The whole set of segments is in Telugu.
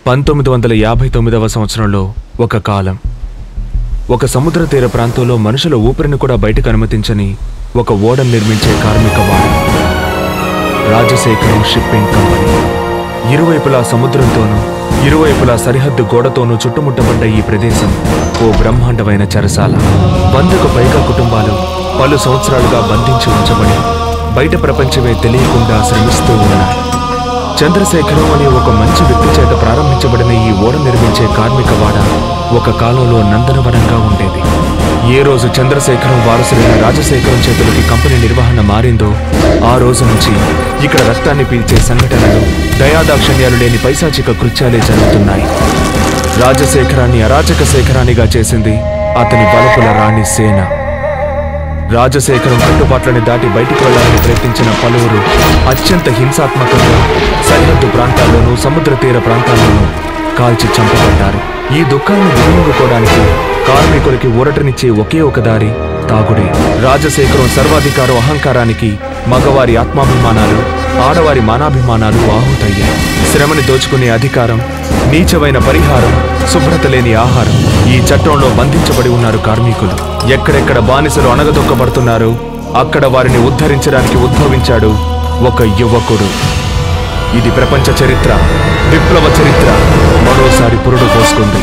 పంతొమ్మిది వందల యాభై తొమ్మిదవ సంవత్సరంలో ఒక కాలం ఒక సముద్ర తీర ప్రాంతంలో మనుషుల ఊపిరిని కూడా బయటకు అనుమతించని ఒక ఓడను నిర్మించే కార్మిక వాడు రాజశేఖరం షిప్పింగ్ కంపెనీ ఇరువైపులా సముద్రంతోనూ ఇరువైపులా సరిహద్దు గోడతోనూ చుట్టుముట్టబడ్డ ఈ ప్రదేశం ఓ బ్రహ్మాండమైన చెరసాల వందకు పైగా కుటుంబాలు పలు సంవత్సరాలుగా బంధించి ఉంచబడి బయట ప్రపంచమే తెలియకుండా శ్రమిస్తూ ఉన్నాయి చంద్రశేఖరం అనే ఒక మంచి వ్యక్తి చేత ప్రారంభించబడిన ఈ ఓడ నిర్మించే కార్మిక వాడ ఒక కాలంలో నందనవనంగా ఉండేది ఏ రోజు చంద్రశేఖరం వారసులైన రాజశేఖరం చేతులకి కంపెనీ నిర్వహణ మారిందో ఆ రోజు నుంచి ఇక్కడ రక్తాన్ని పీల్చే సంఘటనలు దయాదాక్షణ్యాలు లేని పైశాచిక కృత్యాలే జరుగుతున్నాయి రాజశేఖరాన్ని అరాచక శేఖరానిగా చేసింది అతని బలపుల రాణి సేన రాజశేఖరం కట్టుబాట్లని దాటి బయటికి వెళ్లాలని ప్రయత్నించిన పలువురు అత్యంత హింసాత్మకంగా సరిహద్దు ప్రాంతాల్లోనూ సముద్ర తీర ప్రాంతాల్లోనూ కాల్చి చంపబడ్డారు ఈ దుఃఖాన్ని వినియోగుకోవడానికి కార్మికులకి ఊరటనిచ్చే ఒకే ఒక దారి తాగుడే రాజశేఖరం సర్వాధికారం అహంకారానికి మగవారి ఆత్మాభిమానాలు ఆడవారి మానాభిమానాలు ఆహుతయ్యాయి శ్రమని దోచుకునే అధికారం నీచమైన పరిహారం శుభ్రత లేని ఆహారం ఈ చట్టంలో బంధించబడి ఉన్నారు కార్మికులు ఎక్కడెక్కడ బానిసలు అణగదొక్కబడుతున్నారో అక్కడ వారిని ఉద్ధరించడానికి ఉద్భవించాడు ఒక యువకుడు ఇది ప్రపంచ చరిత్ర విప్లవ చరిత్ర మరోసారి పురుడు పోసుకుంది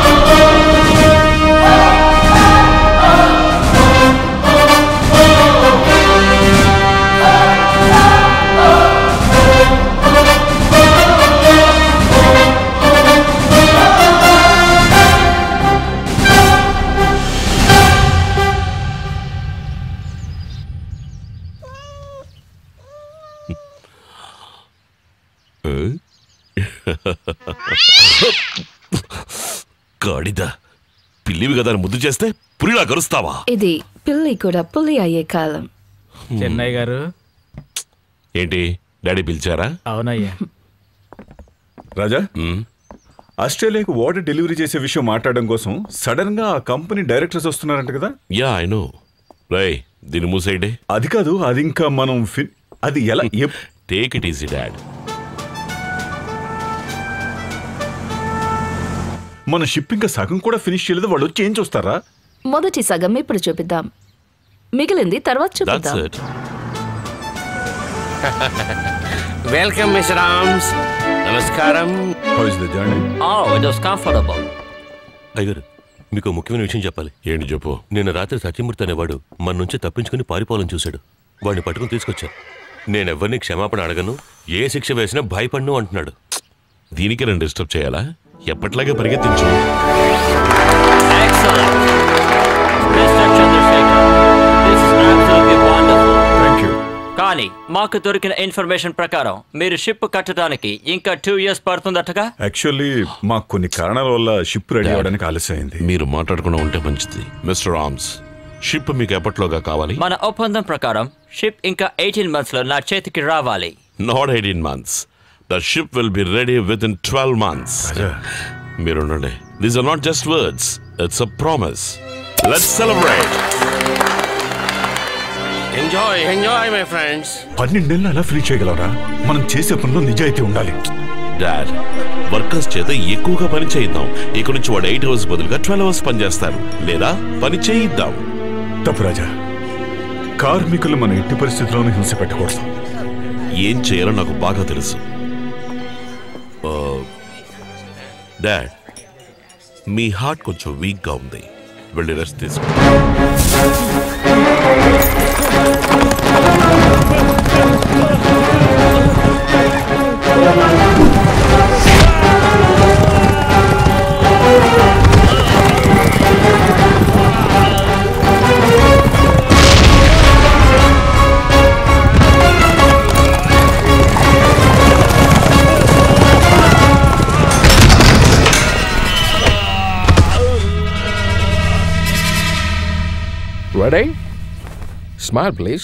గాడిద పిల్లివి కదా అని ముద్దు చేస్తే పులిలా కరుస్తావా ఇది పిల్లి కూడా పులి అయ్యే కాలం చెన్నై గారు ఏంటి డాడీ పిలిచారా అవునయ్యా రాజా ఆస్ట్రేలియాకు వాటర్ డెలివరీ చేసే విషయం మాట్లాడడం కోసం సడన్ గా ఆ కంపెనీ డైరెక్టర్స్ వస్తున్నారంట కదా యా ఐ నో రై దీన్ని మూసేయండి అది కాదు అది ఇంకా మనం ఫిన్ అది ఎలా ఎప్- టేక్ ఇట్ ఈజీ డాడ్ మన షిప్ ఇంకా సగం కూడా ఫినిష్ చేయలేదు వాళ్ళు వచ్చి ఏం చూస్తారా మొదటి సగం ఇప్పుడు చూపిద్దాం మిగిలింది తర్వాత దట్స్ చూపిద్దాం ఇట్ వెల్కమ్ మిస్ రామ్స్ నమస్కారం how is the journey oh it was comfortable అయ్యగారు మీకు ముఖ్యమైన విషయం చెప్పాలి ఏంటి చెప్పు నిన్న రాత్రి సత్యమూర్తి అనేవాడు మన నుంచి తప్పించుకుని పారిపోవాలని చూశాడు వాడిని పట్టుకుని తీసుకొచ్చా నేనెవరిని క్షమాపణ అడగను ఏ శిక్ష వేసినా భయపడను అంటున్నాడు దీనికి నేను డిస్టర్బ్ చేయాలా ఎప్పట్లాగే పరిగెత్తించు excellent mister Chandrashekar this is absolutely wonderful thank you కానీ మాకు దొరికిన ఇన్ఫర్మేషన్ ప్రకారం మీరు షిప్ కట్టడానికి ఇంకా టూ ఇయర్స్ పడుతుందటగా యాక్చువల్లీ మాకు కొన్ని కారణాల వల్ల షిప్ రెడీ అవ్వడానికి ఆలస్యం అయింది మీరు మాట్లాడకుండా ఉంటే మంచిది మిస్టర్ రామ్స్ షిప్ మీకు ఎప్పట్లోగా కావాలి మన ఒప్పందం ప్రకారం షిప్ ఇంకా ఎయిటీన్ మంత్స్ లో నా చేతికి రావాలి not eighteen months the ship will be ready within twelve months Raja మీరు ఉండండి these are not just words it's a promise let's celebrate enjoy enjoy my friends పన్నెండేళ్ళు అలా ఫ్రీ చేయగలరా మనం చేసే పనిలో నిజాయితీ ఉండాలి డాడ్ వర్కర్స్ చేత ఎక్కువగా పని చేయిద్దాం ఇక నుంచి వాడు ఎయిట్ అవర్స్ బదులుగా ట్వెల్వ్ అవర్స్ పని చేస్తారు లేదా పని చేయిద్దాం తప్పు రాజా కార్మికులు మన ఎట్టి పరిస్థితుల్లోనూ హింస పెట్టకూడదు ఏం చేయాలో నాకు బాగా తెలుసు డాడ్ మీ హార్ట్ కొంచెం వీక్గా ఉంది వెళ్ళి రెస్ట్ తీసుకో Ready? Smile, please.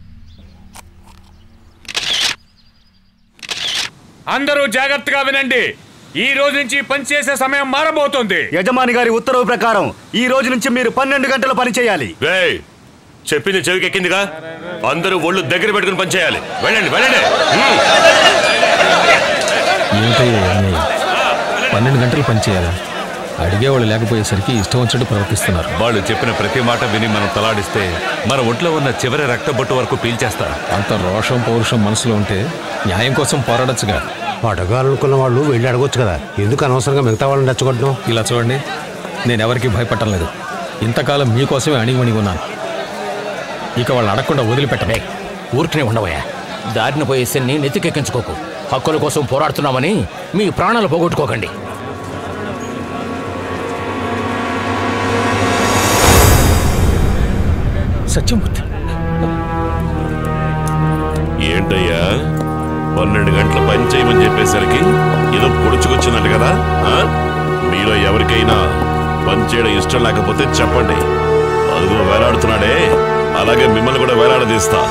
అందరూ జాగ్రత్తగా వినండి ఈ రోజు నుంచి పనిచేసే సమయం మారబోతోంది యజమాని గారి ఉత్తర్వు ప్రకారం ఈ రోజు నుంచి మీరు పన్నెండు గంటలు పని చేయాలి రేయ్ చెప్పింది చెవికి ఎక్కిందిగా అందరూ ఒళ్ళు దగ్గర పెట్టుకుని పనిచేయాలి వెళ్ళండి వెళ్ళండి హ్మ్. పన్నెండు గంటలు పనిచేయాలా అడిగేవాళ్ళు లేకపోయేసరికి ఇష్టం వచ్చినట్టు ప్రవర్తిస్తున్నారు వాళ్ళు చెప్పిన ప్రతి మాట విని మనం తలాడిస్తే మన ఒంట్లో ఉన్న చివరి రక్తబొట్టు వరకు పీల్చేస్తారు అంత రోషం పౌరుషం మనసులో ఉంటే న్యాయం కోసం పోరాడొచ్చుగా అడగాలనుకున్న వాళ్ళు వెళ్ళి అడగొచ్చు కదా ఎందుకు అనవసరంగా మిగతా వాళ్ళని రెచ్చగొట్టడం ఇలా చూడండి నేను ఎవరికి భయపడటం లేదు ఇంతకాలం మీకోసమే అణిగిమణిగి ఉన్నాను ఇక వాళ్ళు అడగకుండా వదిలిపెట్టలే ఊరికనే ఉండవయ్యా దారిన పోయే శని నెత్తికెక్కించుకోకు హక్కుల కోసం పోరాడుతున్నామని మీ ప్రాణాలు పోగొట్టుకోకండి సత్యమూర్తి ఏంటయ్యా పన్నెండు గంటల పని చేయమని చెప్పేసరికి ఏదో పొడుచుకొచ్చిందంట కదా ఆ? మీలో ఎవరికైనా పని చేయడం ఇష్టం లేకపోతే చెప్పండి అదిగో వేలాడుతున్నాడే అలాగే మిమ్మల్ని కూడా వేలాడదీస్తా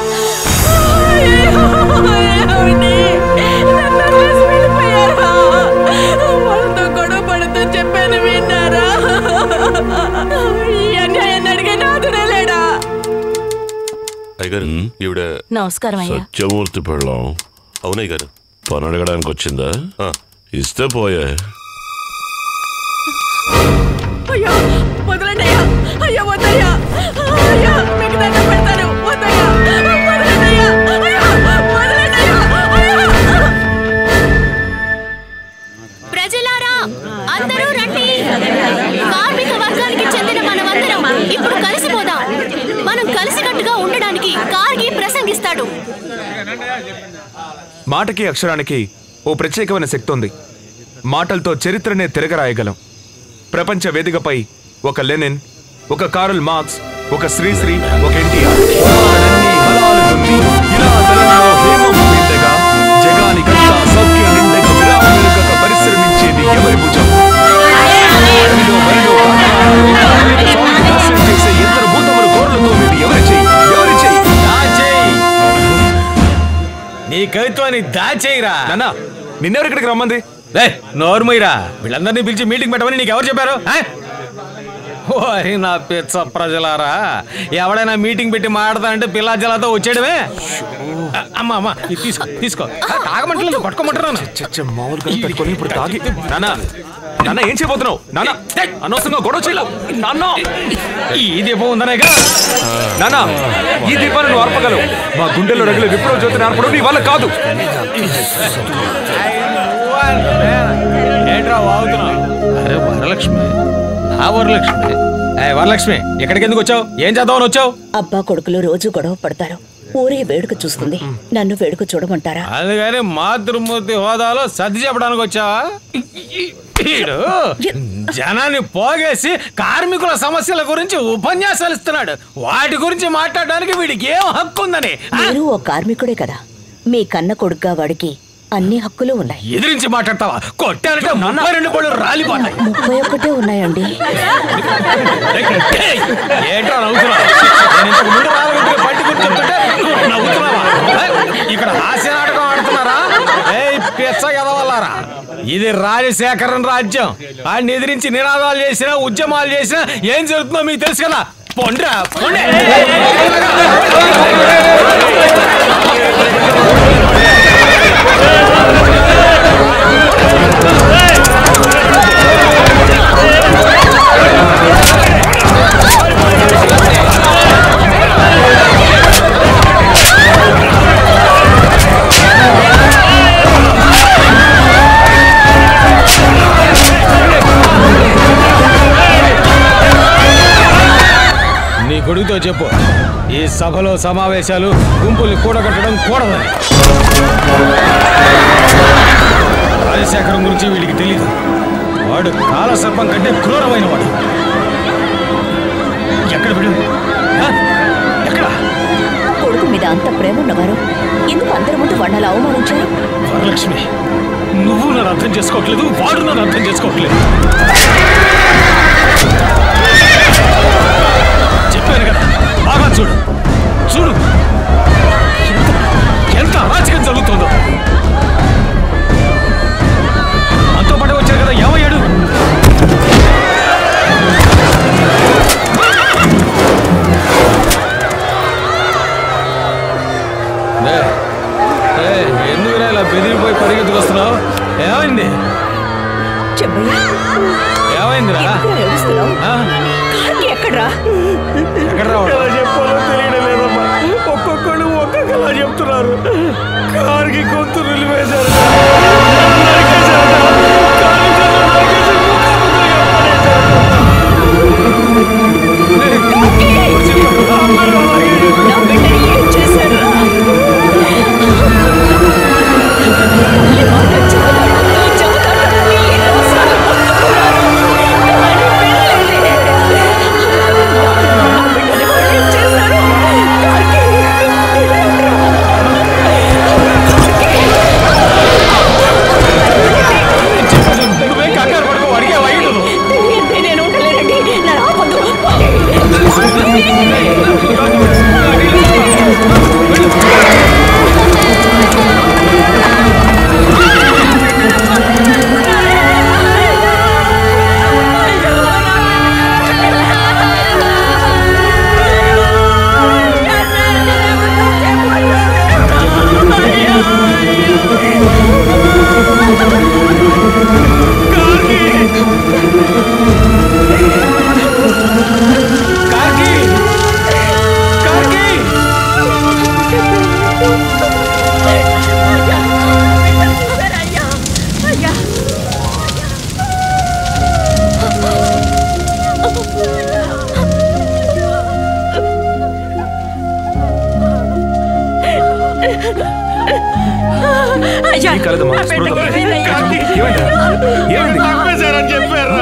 వాళ్ళతో గొడవ పడుతూ చెప్పాను విన్నారా ఈ అన్యాయాన్ని అడిగే నాదునే లేడా అయ్యగారు ఈవిడ నమస్కారం అయ్యా సత్యమూర్తి పెళ్ళం అవునయ్య గారు పని అడగడానికి వచ్చిందా ఇస్తే పోయే అయ్యో వదలండి అయ్యా అయ్యో వద్దయ్యా అయ్యా మీకు దండం పెడతాను వద్దయ్యా వదలండి అయ్యా అయ్యో వదలండి అయ్యా ప్రజలారా అందరూ రండి కార్మిక వర్గానికి చెందిన మనమందరం ఇప్పుడు కలిసిపోదాం మనం కలిసికట్టుగా ఉండడానికి కార్గి ప్రసంగిస్తాడు మాటకి అక్షరానికి ఓ ప్రత్యేకమైన శక్తి ఉంది మాటలతో చరిత్రనే తిరగరాయగలం ప్రపంచ వేదికపై ఒక లెనిన్ ఒక కారల్ మార్క్స్ ఒక శ్రీశ్రీ ఒక ఎన్టీఆర్ జగానికంతా సౌఖ్యం నిండగా విరామమెరుగక పరిశ్రమించేది ఎవరి భుజం అడవిలో బరిలో కానరాలో కాలిక స్వామికి దర్శనం చేసే ఇద్దరు భూతములు కోరలతో మీది ఎవరి చెయ్యి ఎవరి చెయ్యి నీ కవిత్వాన్ని దాచేయిరా నాన్న నిన్నెవరు ఇక్కడికి రమ్మంది రే నోర్మయ్యరా వీళ్ళందరినీ పిలిచి మీటింగ్ పెట్టమని నీకు ఎవరు చెప్పారు ఆ? ఓరి నా పిచ్చ ప్రజలారా ఎవడైనా మీటింగ్ పెట్టి మాట్లాడతానంటే పిల్లా జలాతో వచ్చేయడమే అ- అమ్మా అమ్మా ఇది తీసుకో తీసుకో ఆ, తాగమంటలేదు పట్టుకోమంటున్నాను మామూలుగా పెట్టుకొని ఇప్పుడు తాగి నాన్న నాన్న ఏం చేయబోతున్నావు నాన్న అనవసరంగా గొడవ చేయలేవు నాన్న ఈ దీపం ఉందనేగా నాన్న ఈ దీపాన్ని నువ్వు ఆర్పగలవు మా గుండెల్లో రగిలే విప్లవ జ్యోతిని ఆర్పడం నీ వల్ల కాదు ఏంట్రా వాగుతున్నావు అరే వరలక్ష్మి నా వరలక్ష్మి ఏ వరలక్ష్మి ఎక్కడికి ఎందుకు వచ్చావు ఏం చేద్దామని వచ్చావు అబ్బా కొడుకులు రోజు గొడవ పడతారు ఊరే వేడుక చూస్తుంది నన్ను వేడుక చూడమంటారా అందుకని మాతృమూర్తి హోదాలో సర్ది చెప్పడానికి వచ్చావా వీడు జనాన్ని పోగేసి కార్మికుల సమస్యల గురించి ఉపన్యాసాలు ఇస్తున్నాడు వాటి గురించి మాట్లాడడానికి వీడికి ఏం హక్కు ఉందని ఆ? మీరు ఓ కార్మికుడే కదా మీ కన్న కొడుగ్గా వాడికి అన్ని హక్కులు ఉన్నాయి ఎదిరించి మాట్లాడతావా కొట్టానంటే ముప్పై రెండు పళ్ళు రాలిపోతాయి ముప్పై ఒక్కటే ఉన్నాయండి ఏయ్, ఏంట్రా నవ్వుతున్నావు నేను ఇంతకు ముందు రాలగొట్టుగా పట్టి గుర్తు చెప్తుంటే నువ్వు నవ్వుతున్నావా ఏయ్, ఇక్కడ హాస్య నాటకం ఆడుతున్నారా ఏ పిచ్చ ఎదవల్లారా ఇది రాజశేఖరన్ రాజ్యం ఆయన ఎదిరించి నినాదాలు చేసినా ఉద్యమాలు చేసినా ఏం జరుగుతుందో మీకు తెలుసు కదా పొండ్రా పొండి నీ కొడుకుతో చెప్పు ఈ సభలో సమావేశాలు గుంపుల్ని కూడగట్టడం కూడదని రాజశేఖరం గురించి వీడికి తెలియదు వాడు కాలసర్పం కంటే క్రూరమైన వాడు ఎక్కడ విడు ఎక్కడ కొడుకు మీద అంత ప్రేమ ఉన్నవారు ఎందుకు అందరి ముందు వాళ్ళ అవమానించారు వరలక్ష్మి నువ్వు నన్ను అర్థం చేసుకోవట్లేదు వాడు నన్ను అర్థం చేసుకోవట్లేదు చెప్పాను కదా బాగా చూడు చూడు ఎంత- ఎంత అరాచకం జరుగుతుందో అంతో పాటు వచ్చారు కదా ఏమయ్యాడు ఏ, ఏ, ఎందుకురా ఇలా బెదిరిపోయి పరిగెత్తుకొస్తున్నావు ఏమైంది చెబ్బయ్య ఎలా చెప్పాలో తెలియడం లేదమ్మా ఒక్కొక్కళ్ళు ఒక్కొక్కలా చెప్తున్నారు కారుకి గొంతు నిలిపేశారు నువ్వేం కంగారు పడుకో అడిగే వైడు నేను ఉండలేనండి నా ఆపదు అయ్యా ఏం కాలేదమ్మా, నా స్పృహ బిడ్డకి తప్పలేదు. ఏమైందయ్యా? ఏమైంది? ఏమైంది? చంపేశారని చెప్పారా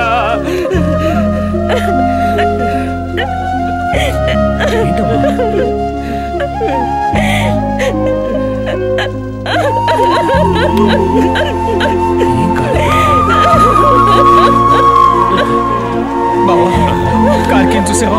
బావా కార్కి చూసావా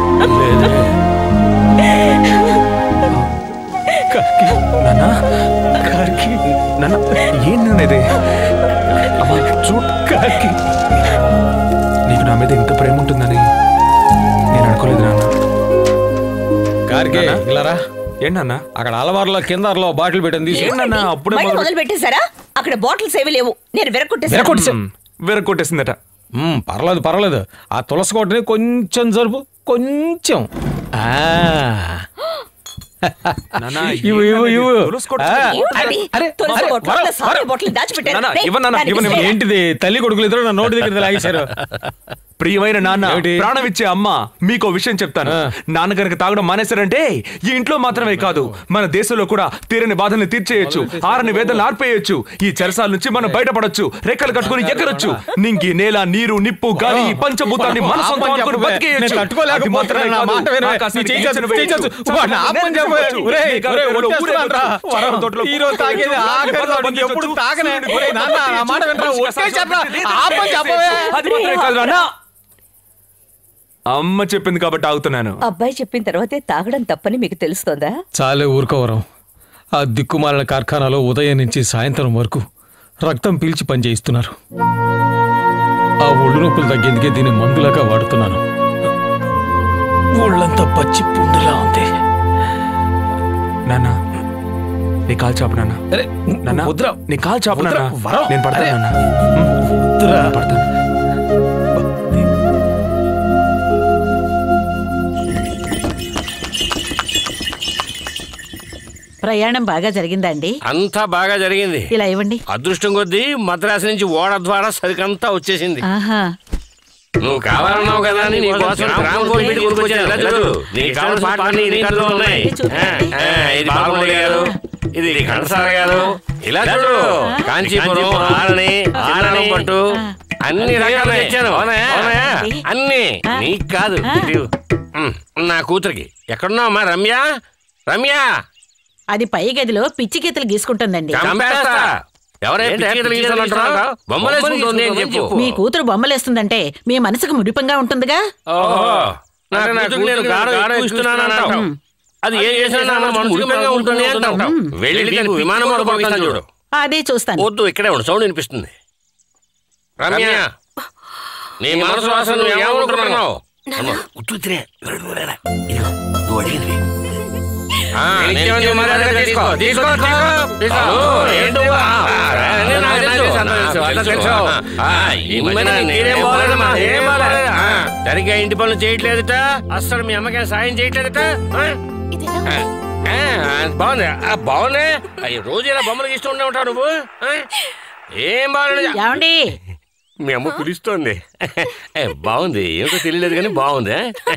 కార్కి నాన్న కార్కి నాన్న ఏం నాన్న ఇది అమ్మా చూడ్ కార్కి నీకు నా మీద ఇంత ప్రేమ ఉంటుందని నేను అనుకోలేదు నాన్న కార్కి ఇలారా ఏంటన్నా అక్కడ అలవారులో కింద అరలో బాటిల్ పెట్టింది తీసి ఏంటన్నా అప్పుడే బయట మొదలు మొదలు పెట్టేశారా అక్కడ బాటిల్స్ ఏవి లేవు నేను విరగొట్టేసాను విరగొట్టేసా విరగొట్టేసిందట మ్మ్, పర్లేదు పర్లేదు ఆ తులసి కోటని కొంచెం జరుపు కొంచెం ఆ. నాన్న, ఇవ్వు ఇవ్వు ఇవ్వు తులసి కోట ఆ, ఏమిటండి? అరే, తులసి అరే, కోట, వరం, సారా వరం. బాటిల్ దాచిపెట్టారు. నాన్న, రేయ్, ఇవ్వను నాన్న, దానికి ఇవ్వను, ఇవ్వను. ఏంటిది తల్లి కొడుకులు ఇద్దరు నా నోటి దగ్గర లాగేశారు ప్రియమైన నాన్న ఏమిటి? ప్రాణం ఇచ్చే అమ్మ మీకో విషయం చెప్తాను నాన్న కనుక తాగడం మానేశారంటే ఈ ఇంట్లో మాత్రమే కాదు మన దేశంలో కూడా తీరని బాధల్ని తీర్చేయొచ్చు ఆరని వేదనలు ఆర్పేయొచ్చు ఈ చెరసాల నుంచి మనం బయటపడొచ్చు రెక్కలు కట్టుకుని ఎగరొచ్చు నింగి నేల నీరు నిప్పు గాలి ఈ పంచభూతాన్ని మన సొంతం ఆపని అనుకుని చెప్పవే. బతికేయొచ్చు. నేను తట్టుకోలేకపోతున్నాను, అది మాత్రమే నా కాదు, మాట వినవే. ఆకాశానికి నీ చెయ్యి గీచిన చేసు, చెయ్యి చేసు. వేయొచ్చు. వాడిని ఆపని చెప్పవే. ఒరేయ్, ఒరేయ్, ఒట్టేస్తున్నాను రా. వరం. ఈ రోజు తాగేది ఆఖరి రోజు. ఎప్పుడు తాగనే. ఒరేయ్, నాన్న, నా మాట వినరా. ఒట్టేసేట్రా. ఆపని చెప్పవే. అది మాత్రమే కాదు నాన్న అమ్మ చెప్పింది కాబట్టి ఆగుతున్నాను అబ్బాయి చెప్పిన తర్వాతే తాగడం తప్పని మీకు తెలుస్తోందా చాలే ఊరుకోవరం ఆ దిక్కుమాలిన కార్ఖానాలో ఉదయం నుంచి సాయంత్రం వరకు రక్తం పీల్చి పనిచేయిస్తున్నారు ఆ ఒళ్ళు నొప్పులు తగ్గేందుకే దీన్ని మందులాగా వాడుతున్నాను ఒళ్ళంతా పచ్చి పుండులా ఉంది నాన్న నీ కాలు చాపు నాన్న అరే నాన్న వద్దురా. నీ కాలు చాపు వద్దురా, నాన్న వరం. నేను పడతాను అరే. నాన్న వద్దురా. నేను పడతాను ప్రయాణం బాగా జరిగిందండి అంతా బాగా జరిగింది ఇలా ఇవ్వండి అదృష్టం కొద్దీ మద్రాసు నుంచి ఓడ ద్వారా సరికంతా వచ్చేసింది ఆహా నువ్వు కావాలన్నావు కదా అని నీ కోసం గ్రామ్ ఫోన్ పెట్టి కొనుక్కొచ్చాను ఇలా చూడు నీకు కావాల్సిన పాటలు నీ రికార్డులో ఉన్నాయి ఆ, ఆ, ఇది బాలమురళి గారు ఇది ఘంటసాల గారు ఇలా చూడు కాంచీపురం ఆరణి ఆరణం పట్టు అన్ని రకాలు తెచ్చాను అవునాయా? అవునాయా? అన్ని నీకు కాదు ఇటు. ఉమ్, నా కూతురికి ఎక్కడున్నావమ్మా రమ్య రమ్య అది పై గదిలో పిచ్చి గీతలు గీసుకుంటుందండి చంపేస్తా ఎవరైతే పిచ్చిగీతలు గీసానంటారా? బొమ్మలు వేసుకుంటుంది అని చెప్పు. మీ కూతురు బొమ్మలేస్తుందంటే మీ మనసుకు మురిపంగా ఉంటుందిగా ఓహో నా కూతురు నేను గాఢం ఎక్కువ ఇస్తున్నాను అంటావు. అది ఏం చేసినా నా మనసు మురిపెంగా ఉంటుంది అంటావు వెళ్ళి నీకు విమానం మోడ పంపిస్తాను చూడు అదే చూస్తాను వద్దు ఇక్కడే ఉండు సౌండ్ వినిపిస్తుంది రమ్య నీ మనసు వాసన నువ్వు ఏమనుకుంటున్నావు అమ్మ, ఉత్తుత్తినే. ఇదిగో, నువ్వు అడిగింది ఆ, నిత్యం మర్యాదగా తీసుకో తీసుకో తీసుకో తీసుకో ఏంటో నాకు తెలుసు అంతా తెలుసు అంతా తెలుసు ఆ, ఈ మధ్యన మీరేం బాగోలేదమ్మా ఏం బాగోలేదు ఆ, సరిగ్గా ఇంటి పనులు చేయట్లేదుట అస్సలు మీ అమ్మకి సాయం చేయట్లేదుట ఆ? ఆ, ఆ, బాగుంది ఆ, బాగుంది అయ్యి రోజు ఇలా బొమ్మలు గీస్తూ ఉండే ఉంటావు నువ్వు ఆ? ఏం బాగలేదు ఏమండి మీ అమ్మ పిలుస్తోంది ఏ, బాగుంది ఏమిటో తెలియలేదు కానీ బాగుంది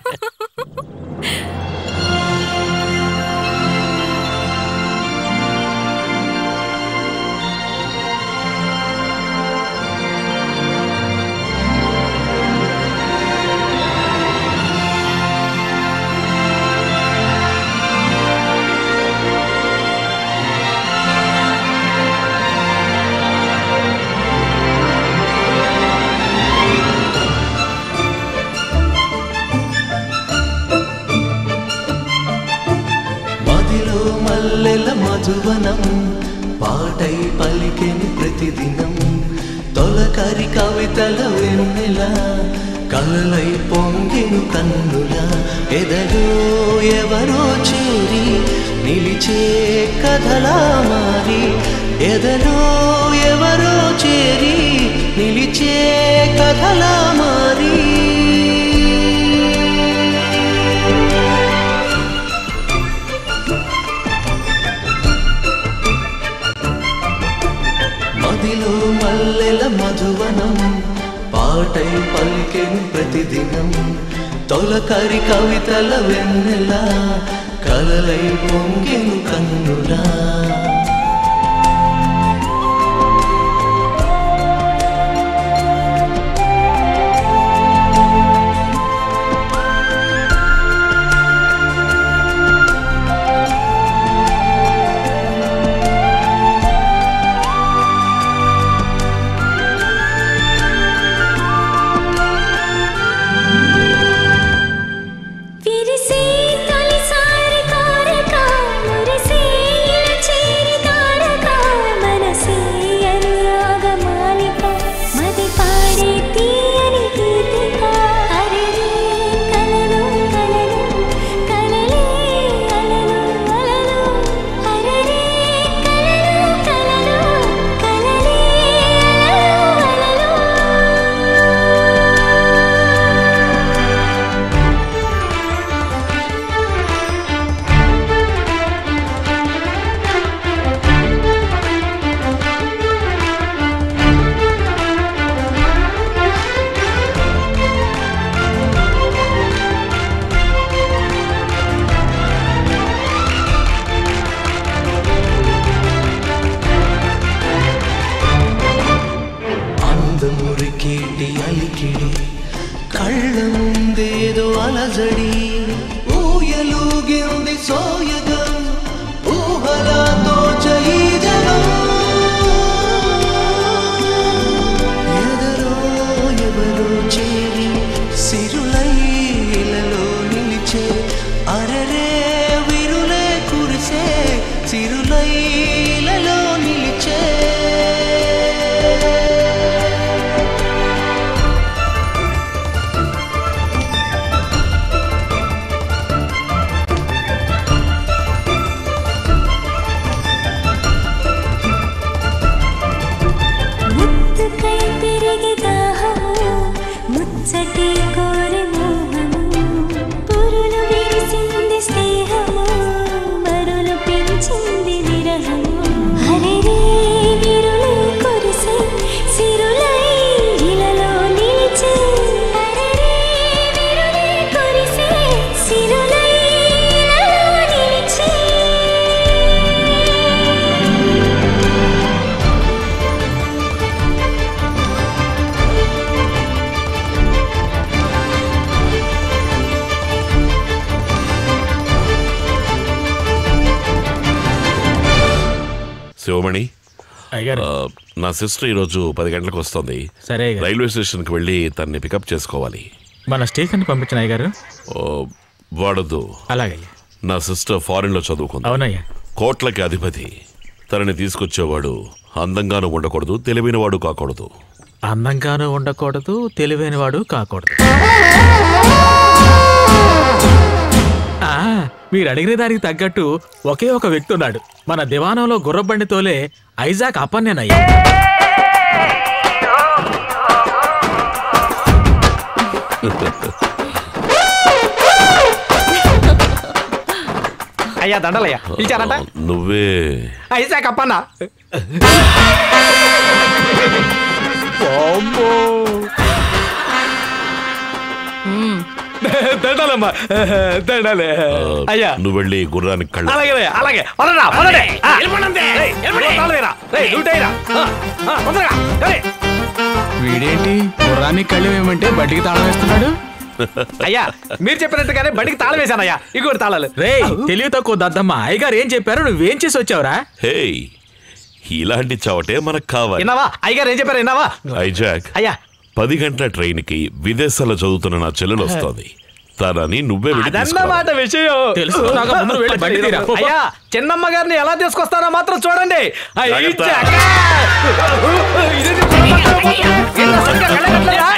మదిలో మల్లెల మధువనం పాటై పలికెని ప్రతిదినం తొలకరి కవితల వెన్నెల కలలై పొంగిను కన్నుల ఎదలో ఎవరో చేరి నిలిచే కథలా మారి ఎదలో ఎవరో చేరి నిలిచే కథలా మారి మదిలో మల్లెల మధువనం పాటై పలికెను ప్రతిదినం తొలకరి కవితల వెన్నెల కలలై పొంగెను కన్నులా విరిసే తొలిసారి కోరిక మురిసే ఇలా చేరి తారక మనసే అనురాగమాలిక మది పాడే తీయని గీతిక అరెరే కలలు కలలు కలలే అలలు అలలు అరెరే కలలు కలలు కలలే అలలు అలలు అందమురికేటి అలికిడి కళ్ళ ముందేదో అలజడి ఊయలుగింది సోయగం ఊహలతో చయి జగం ఎదరో ఎవరో చేరి సిరులై ఇలలో నిలిచే అరరే విరులే కురిసే సిరులై ఇలలో నిలిచే ముత్తుకై పెరిగి దాహము ముచ్చటి కోరి మోహము పురులు విరిసింది స్నేహము మరులు పెంచింది విరహము హరిరే విరులే కురిసే సిరులై ఇలలో నిలిచే హరిరే విరులే కురిసే సిరులై ఇలలో నిలిచే శివమణి ఆ, నా సిస్టర్ ఈరోజు పది గంటలకు వస్తుంది సరే అయ్యగారు. రైల్వే స్టేషన్కి వెళ్ళి తన్ని పికప్ చేసుకోవాలి మన స్టేషన్కి పంపించిన అయ్యగారు ఓ, వాడొద్దు అలాగే నా సిస్టర్ ఫారిన్ లో చదువుకుంది అవునయ్యా కోట్లకి అధిపతి తనని తీసుకొచ్చేవాడు అందంగానూ ఉండకూడదు తెలివైన వాడు కాకూడదు అందంగానూ ఉండకూడదు తెలివైన వాడు కాకూడదు ఆ, మీరు అడిగిన దానికి తగ్గట్టు ఒకే ఒక వ్యక్తి ఉన్నాడు మన దివానంలో గుర్రబండి తోలే ఐజాక్ అప్పన్నేనయ్యా అయ్యా దండలయ్యా పిలిచారంట నువ్వే అయితే కప్పన్నా దండాలమ్మా దండాలే అయ్యా నువ్వు వెళ్ళి గుర్రానికి కళ్ళ అలాగే అలాగే వదలరా వదలడే ఆ, రేయ్, తాళం వేయరా. రేయ్, డ్యూటీరా. ఆ, ఆ, తొందరగా, రేయ్. వీడేంటి గుర్రానికి కళ్ళు ఏమంటే బట్టికి తాళం వేస్తున్నాడు అయ్యా మీరు చెప్పినట్టుగానే బండికి తాళం వేశానయ్యా ఇంకోటి తాళాలు రే తెలివి తక్కువ దద్దమ్మ అయ్యగారు ఏం చెప్పారు నువ్వేం చేసి వచ్చావురా హే ఇలాంటి చవటే మనకు కావాలి విన్నావా అయ్యగారు ఏం చెప్పారు విన్నావా ఐజాక్ అయ్యా పది గంటల ట్రైన్ కి విదేశాల్లో చదువుతున్న నా చెల్లెలు వస్తోంది తనని నువ్వే వెళ్ళి తీసుకురా. అదన్నమాట విషయం తెలుసు, నాకు ముందు వెళ్ళి బండి తీరా. అయ్యా చిన్నమ్మ గారిని ఎలా తీసుకొస్తారో మాత్రం చూడండి ఆ, ఈ జాగ్రత్త. చెక్క. ఇదేంటి చిన్నమ్మ? ఏంటో సరిగ్గా కళ్ళకట్లేదా?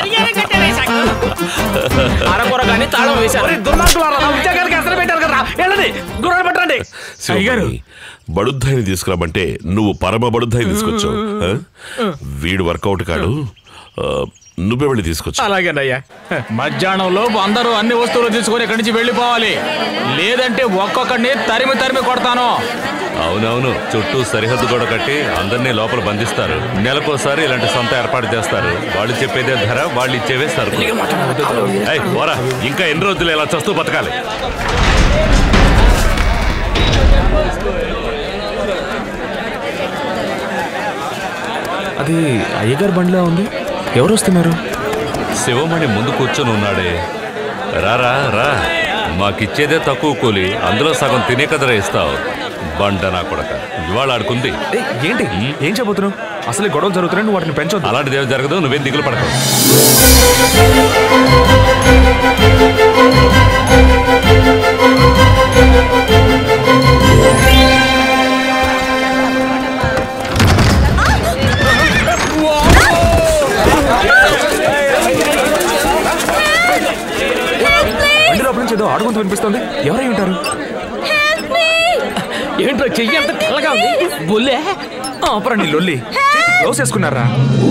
అరకొర కానీ తాళం వేశారు ఒరేయ్, దుర్మార్గులారా, నా ఉద్యోగానికి అసలు పెట్టారు కదా వెళ్ళండి గుర్రాలు పట్టండి శివమణి, బడుద్దాయిని తీసుకురామంటే నువ్వు పరమ బడుద్దాయిని తీసుకొచ్చావు ఆ? వీడు వర్కౌట్ కాడు ఆ, నువ్వే వెళ్ళి తీసుకొచ్చు అలాగేనయ్యా మధ్యాహ్నం లోపు అందరూ అన్ని వస్తువులు తీసుకొని ఇక్కడి నుంచి వెళ్ళిపోవాలి లేదంటే ఒక్కొక్కడిని తరిమి తరిమి కొడతాను అవునవును చుట్టూ సరిహద్దు గోడ కట్టి అందరినీ లోపల బంధిస్తారు నెలకోసారి ఇలాంటి సొంత ఏర్పాటు చేస్తారు వాళ్ళు చెప్పేదే ధర వాళ్ళు ఇచ్చేవే సరుకు ఏయ్, పోరా ఇంకా ఎన్ని రోజులు ఇలా చస్తూ బతకాలి అది అయ్యగారు బండిలో ఉంది ఎవరు వస్తున్నారు శివమణి ముందు కూర్చొని ఉన్నాడే రారా రా మాకిచ్చేదే తక్కువ కూలి అందులో సగం తినే కదరా ఇస్తావు బండ నా కొడక ఇవాళ ఆడుకుంది ఏయ్, ఏంటి ఏం చెప్పబోతున్నావు అసలు ఈ గొడవలు జరుగుతున్నాయి నువ్వు వాటిని పెంచొద్దు అలాంటిది ఏమి జరగదు నువ్వేం దిగులు పడకు బండి లోపల నుంచి ఏదో ఆడుకుంటూ వినిపిస్తుంది ఎవరై ఉంటారు ఏంటో చెయ్యి అంత తెల్లగా ఉంది బుల్లే ఆపరండి లొల్లి క్లోజ్ చేసుకున్నారా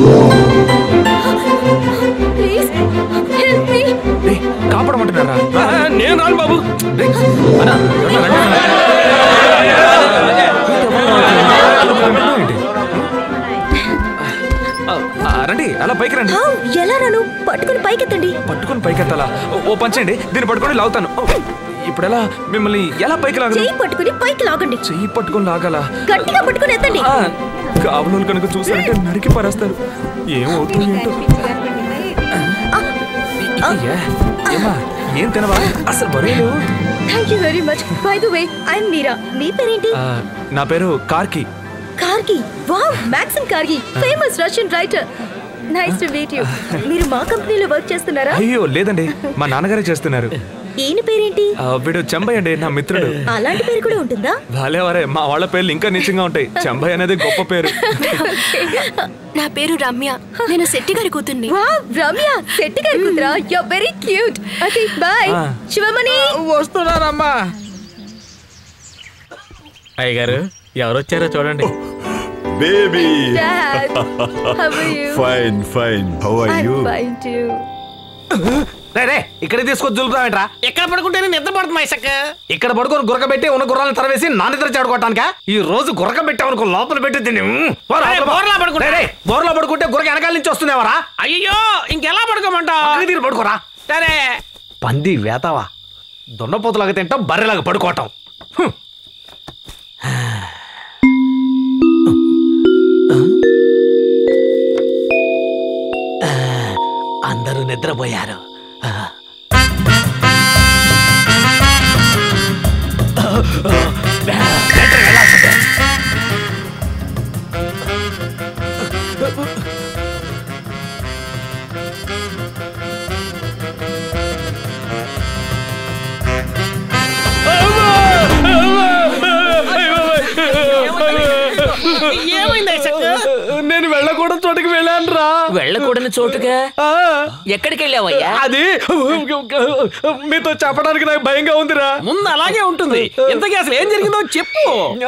ప్లీజ్ హెల్ప్ మీ ఏయ్, కాపాడమంటున్నారా నేను రాను బాబు ఏంటి? ఆ, ఆ, రండి అలా పైకి రండి హౌ ఎలా రాను పట్టుకుని పైకెత్తండి పట్టుకొని పైకెత్తాలా ఓ- ఓ పంచండి దీన్ని పట్టుకొని లాగుతాను ఓ, ఇప్పుడు ఎలా మిమ్మల్ని ఎలా పైకి లాగను చెయ్యి పట్టుకుని పైకి లాగండి చెయ్యి పట్టుకొని లాగాల గట్టిగా పట్టుకుని ఎత్తండి కావలు కనుక చూసారంటే నరికి పరేస్తారు ఏమవుతుంది ఏంటో అయ్యా, ఏమ్మా ఏం తినవా అసలు బరువు thank you very much by the way I'm Meera మీ పేరేంటి నా పేరు Gorky Gorky wow Maxim Gorky famous Russian writer nice to meet you మీరు మా కంపెనీలో వర్క్ చేస్తున్నారా అయ్యో లేదండి మా నాన్నగారే చేస్తున్నారు ఈయన పేరేంటి ఆ, వీడు చెంబయ్య అండి నా మిత్రుడు అలాంటి పేరు కూడా ఉంటుందా వాలే వారే మా వాళ్ళ పేర్లు ఇంకా నీచంగా ఉంటాయి చెంబయ్య అనేది గొప్ప పేరు నా పేరు రమ్య నేను శెట్టి గారి కూతుర్ని వావ్ రమ్య శెట్టి గారి కూతురా you are very cute okay bye ఆ. శివమణి వస్తున్నారమ్మా అయ్యగారు ఎవరు వచ్చారో చూడండి baby Dad, how are you? Fine fine how are I'm you fine too. రే రే ఇక్కడ తీసుకొచ్చి దులుపుతావేంట్రా ఎక్కడ పడుకుంటేనే నిద్ర పడుతుంది మైసక్క ఇక్కడ పడుకొని గురక పెట్టి ఉన్న గుర్రాలను తరవేసి నా నిద్ర చెడగొట్టానికా ఈ రోజు గురక పెట్టామనుకో లోపల పెట్టి తిని మ్మ్. పోరా, ఏయ్, లోపల పో. బోర్లా పడుకుంటా. రే, రే, బోర్లా పడుకుంటే గురక వెనకాల నుంచి వస్తుందేవరా అయ్యో ఇంకెలా పడుకోమంటావు తీరు పడుకోరా సరే పంది వేతావా దున్నపోతులాగా తింటాం బర్రెలాగా పడుకోవటం హ్మ్. అందరూ నిద్రపోయారు నేను వెళ్ళకూడదు వెళ్ళకూడదు చోటుకి వెళ్ళాను రా వెళ్ళకూడని చోటుగా ఎక్కడికి వెళ్ళావయ్యా అది మీతో చెప్పడానికి నాకు భయంగా ఉందిరా ముందు అలాగే ఉంటుంది ఇంతకీ అసలు ఏం జరిగిందో చెప్పు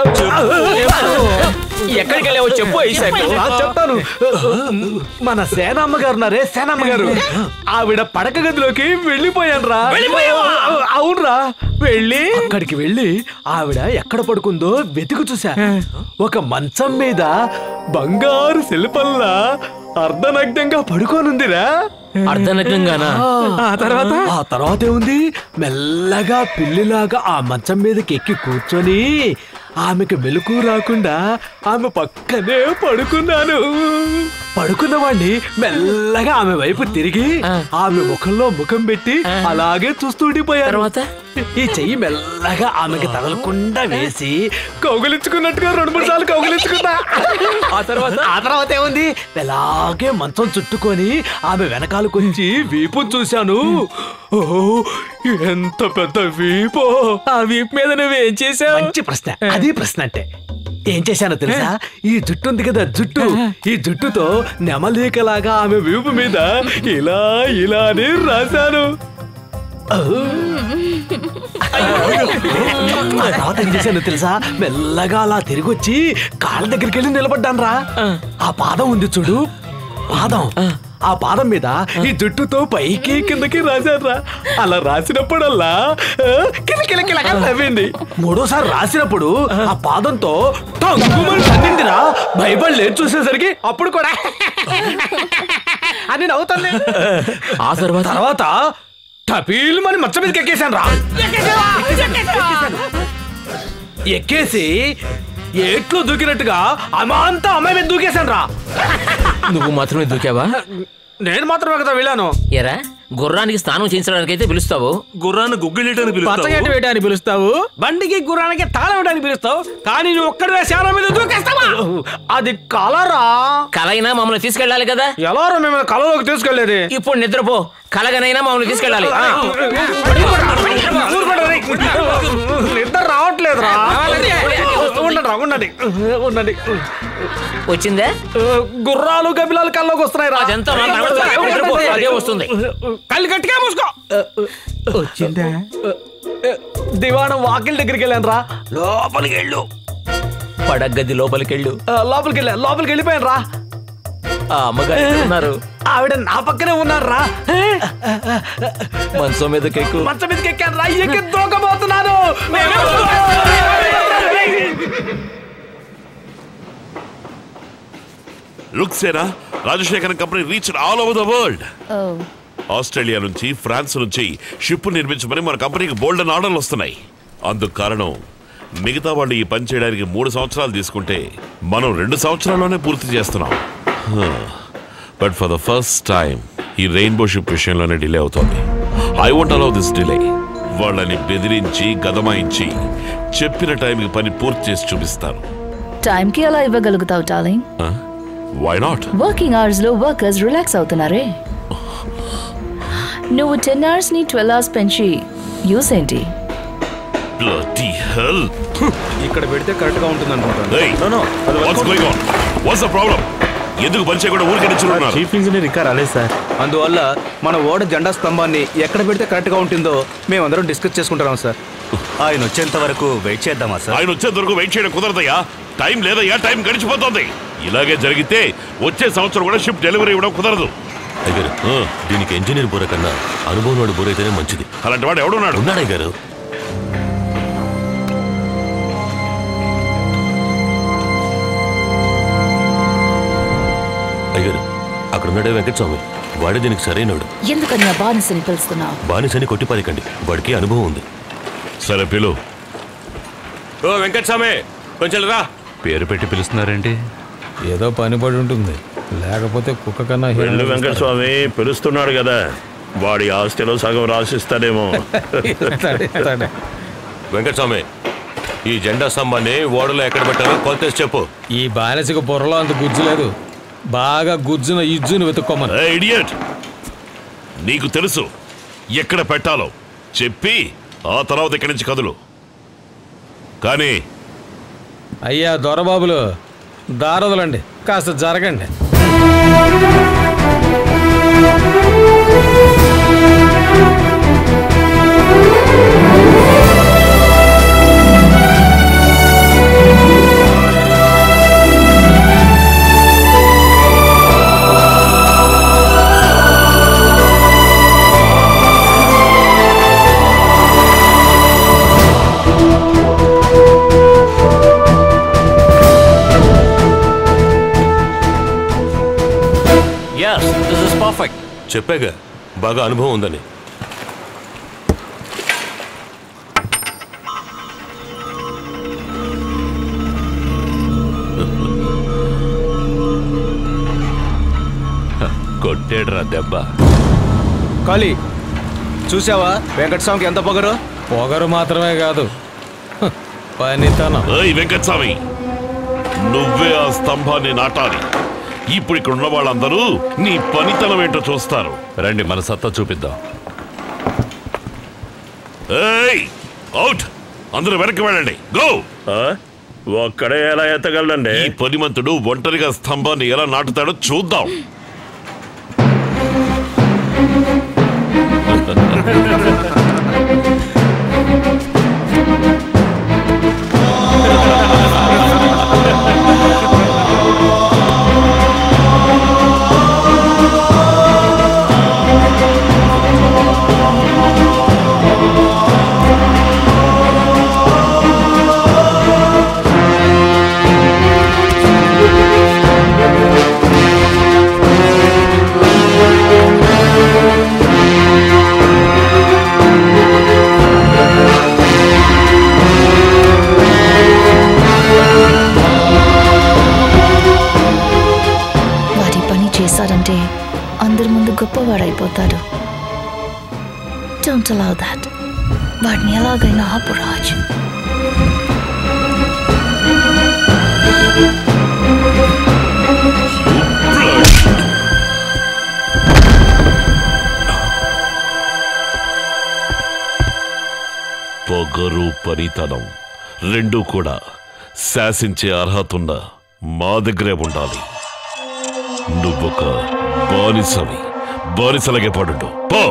ఎక్కడికి వెళ్ళావో చెప్పు ఐసాకు. ఆ, చెప్తాను మన సేనమ్మ గారు ఉన్నారే సేనమ్మ గారు ఆవిడ పడక గదిలోకి వెళ్ళిపోయాను రా వెళ్ళిపోయావా? అవునరా వెళ్ళి అక్కడికి వెళ్ళి ఆవిడ ఎక్కడ పడుకుందో వెతుకు చూసా ఒక మంచం మీద బంగారు శిల్పంలా అర్ధనగ్నంగా పడుకోనుందిరా అర్ధనగ్నంగానా? ఆ తర్వాత ఆ తర్వాత ఏముంది మెల్లగా పిల్లిలాగా ఆ మంచం మీదకి ఎక్కి కూర్చొని ఆమెకు మెలకు రాకుండా ఆమె పక్కనే పడుకున్నాను పడుకున్న వాడిని మెల్లగా ఆమె వైపు తిరిగి ఆమె ముఖంలో ముఖం పెట్టి అలాగే చూస్తూ ఉండిపోయారు తర్వాత ఈ చెయ్యి మెల్లగా ఆమెకి తగలకుండా వేసి కౌగిలించుకున్నట్టుగా రెండు మూడు సార్లు కౌగిలించుకున్నా ఆ తర్వాత ఆ తర్వాత ఏముంది అలాగే మంచం చుట్టుకొని ఆమె వెనకాలకొచ్చి వీపు చూశాను ఓహో ఎంత పెద్ద వీపో ఆ వీపు మీద నువ్వేం చేసావు మంచి ప్రశ్న అది ప్రశ్న అంటే ఏం చేశానో తెలుసా ఈ జుట్టు ఉంది కదా జుట్టు ఈ జుట్టుతో నెమలీకలాగా ఆమె వీపు మీద ఇలా ఇలా అని రాశాను ఆ తర్వాత ఏం చేశానో తెలుసా మెల్లగా అలా తిరిగి వచ్చి కాళ్ళ దగ్గరికి వెళ్ళి నిలబడ్డాను రా ఆ పాదం ఉంది చూడు పాదం ఆ పాదం మీద ఈ జుట్టుతో పైకి కిందకి రాశారా అలా రాసినప్పుడల్లా ఆ, కిలకిల కిలకిల నవ్వింది మూడోసారి రాసినప్పుడు ఆ పాదంతో టంగుమని తన్నిందిరా బైబిల్ లేదు చూసేసరికి అప్పుడు కూడా అని నవ్వుతుంది ఆ తర్వాత తర్వాత టపీల్ మరి మచ్చ మీదకి ఎక్కేశాను రా ఎక్కేసి ఏట్లో దూకినట్టుగా అమాంతా అమ్మాయి మీద దూకేశాను రా నువ్వు మాత్రమే దూకావా నేను మాత్రమే కదా వెళ్ళాను ఎరా గుర్రానికి స్నానం చేయించడానికి అయితే పిలుస్తావు గుర్రాన్ని గుగ్గిలేటని పచ్చగడ్డి వేయడానికి పిలుస్తావు బండికి గుర్రానికి తాళం వేయడానికి పిలుస్తావు కానీ నువ్వు ఒక్కడివే శాల మీద దూకేస్తావా అది కలరా కలైనా మమ్మల్ని తీసుకెళ్ళాలి కదా ఎలా మేము కలలోకి తీసుకెళ్లేది ఇప్పుడు నిద్రపో కలగనైనా మమ్మల్ని తీసుకెళ్ళాలి ఆ. నిద్ర రావట్లేదురా ఉండండి రా, ఉండండి ఉండండి వచ్చిందే గుర్రాలు గబిలాలు కల్లోకి వస్తున్నాయి రా అదంతా మాకు కనబడుతుంది. నిద్రపో, అదే వస్తుంది కళ్ళు గట్టిగా మూసుకో వచ్చిందా దివాణం వాకిల్ దగ్గరికి వెళ్ళాను రా లోపలికి వెళ్ళు పడగది లోపలికెళ్ళు ఆ, లోపలికి వెళ్ళా లోపలికి వెళ్ళిపోయాను రా ఆ అమ్మగారు ఎక్కడ ఉన్నారు ఆవిడ నా పక్కనే ఉన్నారు రా మంచం మీద కెక్కు మంచం మీదకి ఎక్కాను రా ఎక్కి దూకబోతున్నాను లుక్సేనా Rajasekharan company reach all over the world Australia నుంచి ఫ్రాన్స్ నుంచి షిప్ నిర్మించమని మన కంపెనీకి బోల్డ్ అని ఆర్డర్లు వస్తున్నాయి అందుకు కారణం మిగతా వాళ్ళు ఈ పని చేయడానికి మూడు సంవత్సరాలు తీసుకుంటే మనం రెండు సంవత్సరాల్లోనే పూర్తి చేస్తున్నాం but for the first time ఈ రెయిన్బో షిప్ విషయంలోనే డిలే అవుతోంది I want allow this delay వాళ్ళని బెదిరించి గదమాయించి చెప్పిన టైంకి పని పూర్తి చేసి చూపిస్తాను టైంకి అలా ఇవ్వగలుగుతావు darling why not working hours లో వర్కర్స్ రిలాక్స్ అవుతున్నారే నువ్వు టెన్ అవర్స్ ని ట్వెల్వ్ అవర్స్ పెంచి యూస్ ఏంటి Bloody hell! ఇక్కడ పెడితే కరెక్ట్ గా ఉంటుంది అనుకుంటాను Hey, what's going on? What's the problem? ఎందుకు పని చేయకుండా ఊరికే నిల్చున్నారు చీఫ్ ఇంజనీర్ ఇంకా రాలేదు సార్ అందువల్ల మన ఓడ జెండా స్తంభాన్ని ఎక్కడ పెడితే కరెక్ట్ గా ఉంటుందో మేమందరం డిస్కస్ చేసుకుంటున్నాం సార్ ఆయన వచ్చేంత వరకు వెయిట్ చేద్దామా సార్ ఆయన వచ్చేంత వరకు వెయిట్ చేయడం కుదరదయ్యా టైం లేదయ్యా టైం గడిచిపోతుంది ఇలాగే జరిగితే వచ్చే సంవత్సరం కూడా షిప్ డెలివరీ ఇవ్వడం కుదరదు అయ్యారు దీనికి ఇంజనీర్ బుర్ర కన్నా అనుభవం వాడు బుర్ర అయితేనే మంచిది అలాంటి వాడు ఎవడున్నాడు ఉన్నాడు అయ్యారు అయ్యారు అక్కడ ఉన్నాడే వెంకటస్వామి వాడే దీనికి సరైనడు ఎందుకని ఆ బానిసని పిలుస్తున్నావు బానిసని కొట్టిపారికండి వాడికి అనుభవం ఉంది సరే పిలు ఓ వెంకటస్వామి కొంచెం రా పేరు పెట్టి పిలుస్తున్నారేంటి ఏదో పని పడి ఉంటుంది లేకపోతే కుక్క కన్నా వెళ్ళు హీనం వెంకటస్వామి పిలుస్తున్నాడు కదా వాడి ఆస్తిలో సగం రాసిస్తాడేమో వెంకటస్వామి ఈ జెండా స్తంభాన్ని ఓడలో ఎక్కడ పెట్టాలో కొలతేసి చెప్పు ఈ బానిసకు బుర్రలో అంత గుజ్జు లేదు బాగా గుజ్జున ఇజ్జును వెతుక్కోమని ఇడియట్ నీకు తెలుసు ఎక్కడ పెట్టాలో చెప్పి ఆ తర్వాత ఇక్కడి నుంచి కదులు కానీ అయ్యా దొరబాబులు దారదులండి కాస్త జరగండి ఎస్ దిస్ ఇస్ పర్ఫెక్ట్ చెప్పాగా బాగా అనుభవం ఉందని కొట్టేడ్రా దెబ్బ కాళీ చూసావా వెంకటస్వామికి ఎంత పొగరు పొగరు మాత్రమే కాదు హ, పనితనం ఏయ్ వెంకటస్వామి నువ్వే ఆ స్తంభాన్ని నాటాలి ఇప్పుడు ఇక్కడ ఉన్న వాళ్ళందరూ నీ పనితనం ఏంటో చూస్తారు రండి మన సత్తా చూపిద్దాం ఏయ్ అవుట్ అందరూ వెనక్కి వెళ్ళండి గో ఒక్కడే ఎలా ఎత్తగలండి ఈ పనిమంతుడు ఒంటరిగా స్తంభాన్ని ఎలా నాటుతాడో చూద్దాం వారి పని చేశారంటే అందరి ముందు గొప్పవాడైపోతాడు డోంట్ అలౌ దాట్ వాడిని ఎలాగైనా ఆపు రాజ్ పొగరు పనితనం రెండూ కూడా శాసించే అర్హత ఉన్న మా దగ్గరే ఉండాలి నువ్వొక బానిసవి బానిసలగే పడుండు పో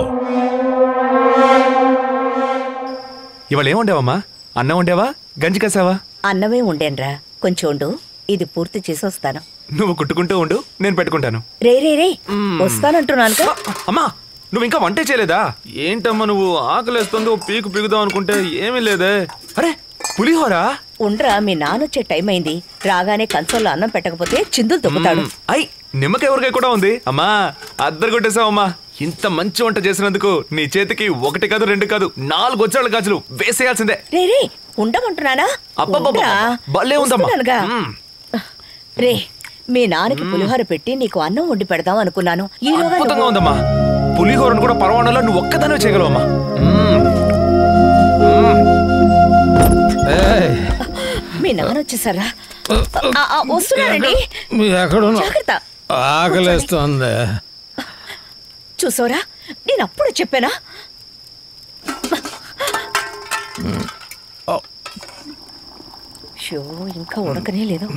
ఇవాళ ఏం వండావమ్మా అన్నం వండావా గంజి కాసావా అన్నమే ఉండేన్రా కొంచెం ఉండు ఇది పూర్తి చేసి వస్తాను నువ్వు కుట్టుకుంటూ ఉండు నేను పెట్టుకుంటాను రే రే రే వస్తానంటున్నాను అమ్మా నువ్వు ఇంకా వంటే చేయలేదా ఏంటమ్మా నువ్వు ఆకలేస్తుంది ఓ పీకు పీకుదాం అనుకుంటే ఏమీ లేదే అరే పులిహోరా ఉండ్రా మీ నాన్నొచ్చే టైం అయింది రాగానే కంచంలో అన్నం పెట్టకపోతే చిందులు తొక్కుతాడు ఐ నిమ్మకాయ ఊరకాయ కూడా ఉంది అమ్మా అద్దరు కొట్టేసావమ్మా ఇంత మంచి వంట చేసినందుకు నీ చేతికి ఒకటి కాదు రెండు కాదు నాలుగు వచ్చాళ్ళ గాజులు వేసేయాల్సిందే రే రే ఉండమంటున్నానా అబ్బబ్బబ్బ, ఉండ్రా. భలే ఉందమ్మా. వస్తున్నానుగా. మ్మ్. రే మీ నాన్నకి పులిహోర పెట్టి నీకు అన్నం వండి పెడదాం అనుకున్నాను ఈలోగా అద్భుతంగా నువ్వు- ఉందమ్మా పులిహోరను కూడా పరవాణంలో నువ్వు ఒక్కదానే చేయగలవమ్మా మీ నాన్న వచ్చేసారా ఆ, ఆ, వస్తున్నానండి ఎక్కడున్నా జాగ్రత్త ఆకలేస్తుంది చూసారా నేను అప్పుడు చెప్పానా షో ఇంకా ఉడకనే లేదు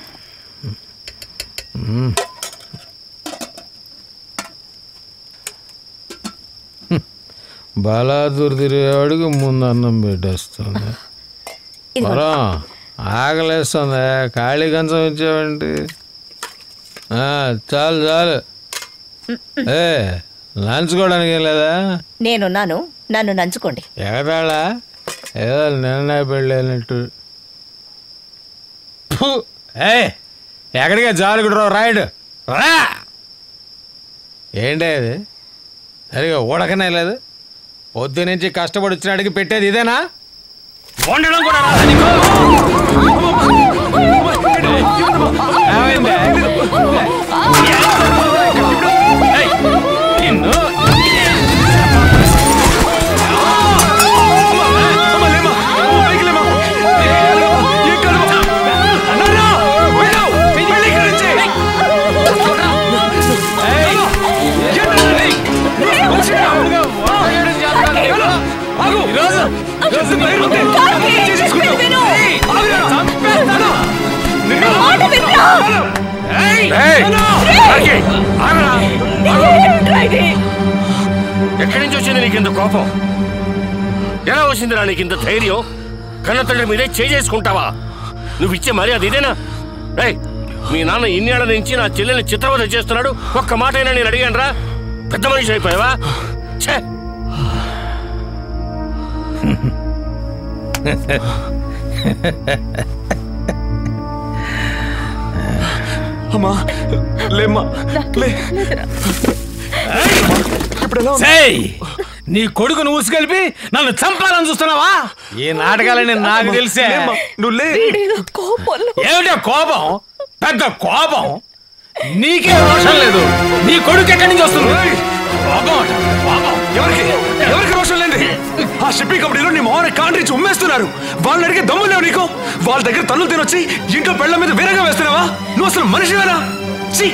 బలాదూర్ తిరిగేవాడికి ముందు అన్నం పెట్టేస్తుంది ఇదిగో. వరం ఆకలేస్తుంది ఖాళీ కంచం ఇచ్చావేంటి ఆ, చాలు చాలు ఏ లంచుకోవడానికి ఏం లేదా నేనున్నాను నన్ను నంచుకోండి ఎగతాళా ఏదో నిర్ణయ పెళ్ళైనట్టు ఫు! ఏ ఎక్కడికే జాలుగుడు రాయుడు రా ఏంటి అది సరిగా ఉడకనే లేదు పొద్దు నుంచి కష్టపడి వచ్చినాడికి పెట్టేది ఇదేనా వండడం కూడా రాదా నీకు? ఏమైంది? ఏయ్, నిన్ను ఎక్కడి నుంచి వచ్చింది నీకు ఇంత కోపం ఎలా వచ్చిందిరా నీకు ఇంత ధైర్యం కన్న తండ్రి మీదే చేసుకుంటావా నువ్వు ఇచ్చే మర్యాద ఇదేనా రేయ్ మీ నాన్న ఇన్నేళ్ల నుంచి నా చెల్లెల్ని చిత్రవద చేస్తున్నాడు ఒక్క మాట అయినా నేను అడిగాను రా పెద్ద మనిషి అయిపోయావా ఛే అమ్మా లేమ్మా లే సేయ్ నీ కొడుకును ఊసుకెళ్ళి నన్ను చంపాలని చూస్తున్నావా ఈ నాటకాలని నాకు తెలిసే నువ్వు లే ఏమిటో కోపం పెద్ద కోపం నీకే రోషం లేదు నీ కొడుకు ఎక్కడి నుంచి వస్తుంది కోపం అట, కోపం. ఎవరికి ఎవరికి రోషం లేండి ఆ షిప్పింగ్ కంపెనీలో నీ మోహన్ కాంట్రించి ఉమ్మేస్తున్నారు వాళ్ళని అడిగే దమ్ము లేవు నీకు వాళ్ళ దగ్గర తన్నులు తినొచ్చి ఇంట్లో పెళ్ళ మీద వీరగా వేస్తున్నావా నువ్వు అసలు మనిషివేనా ఛీ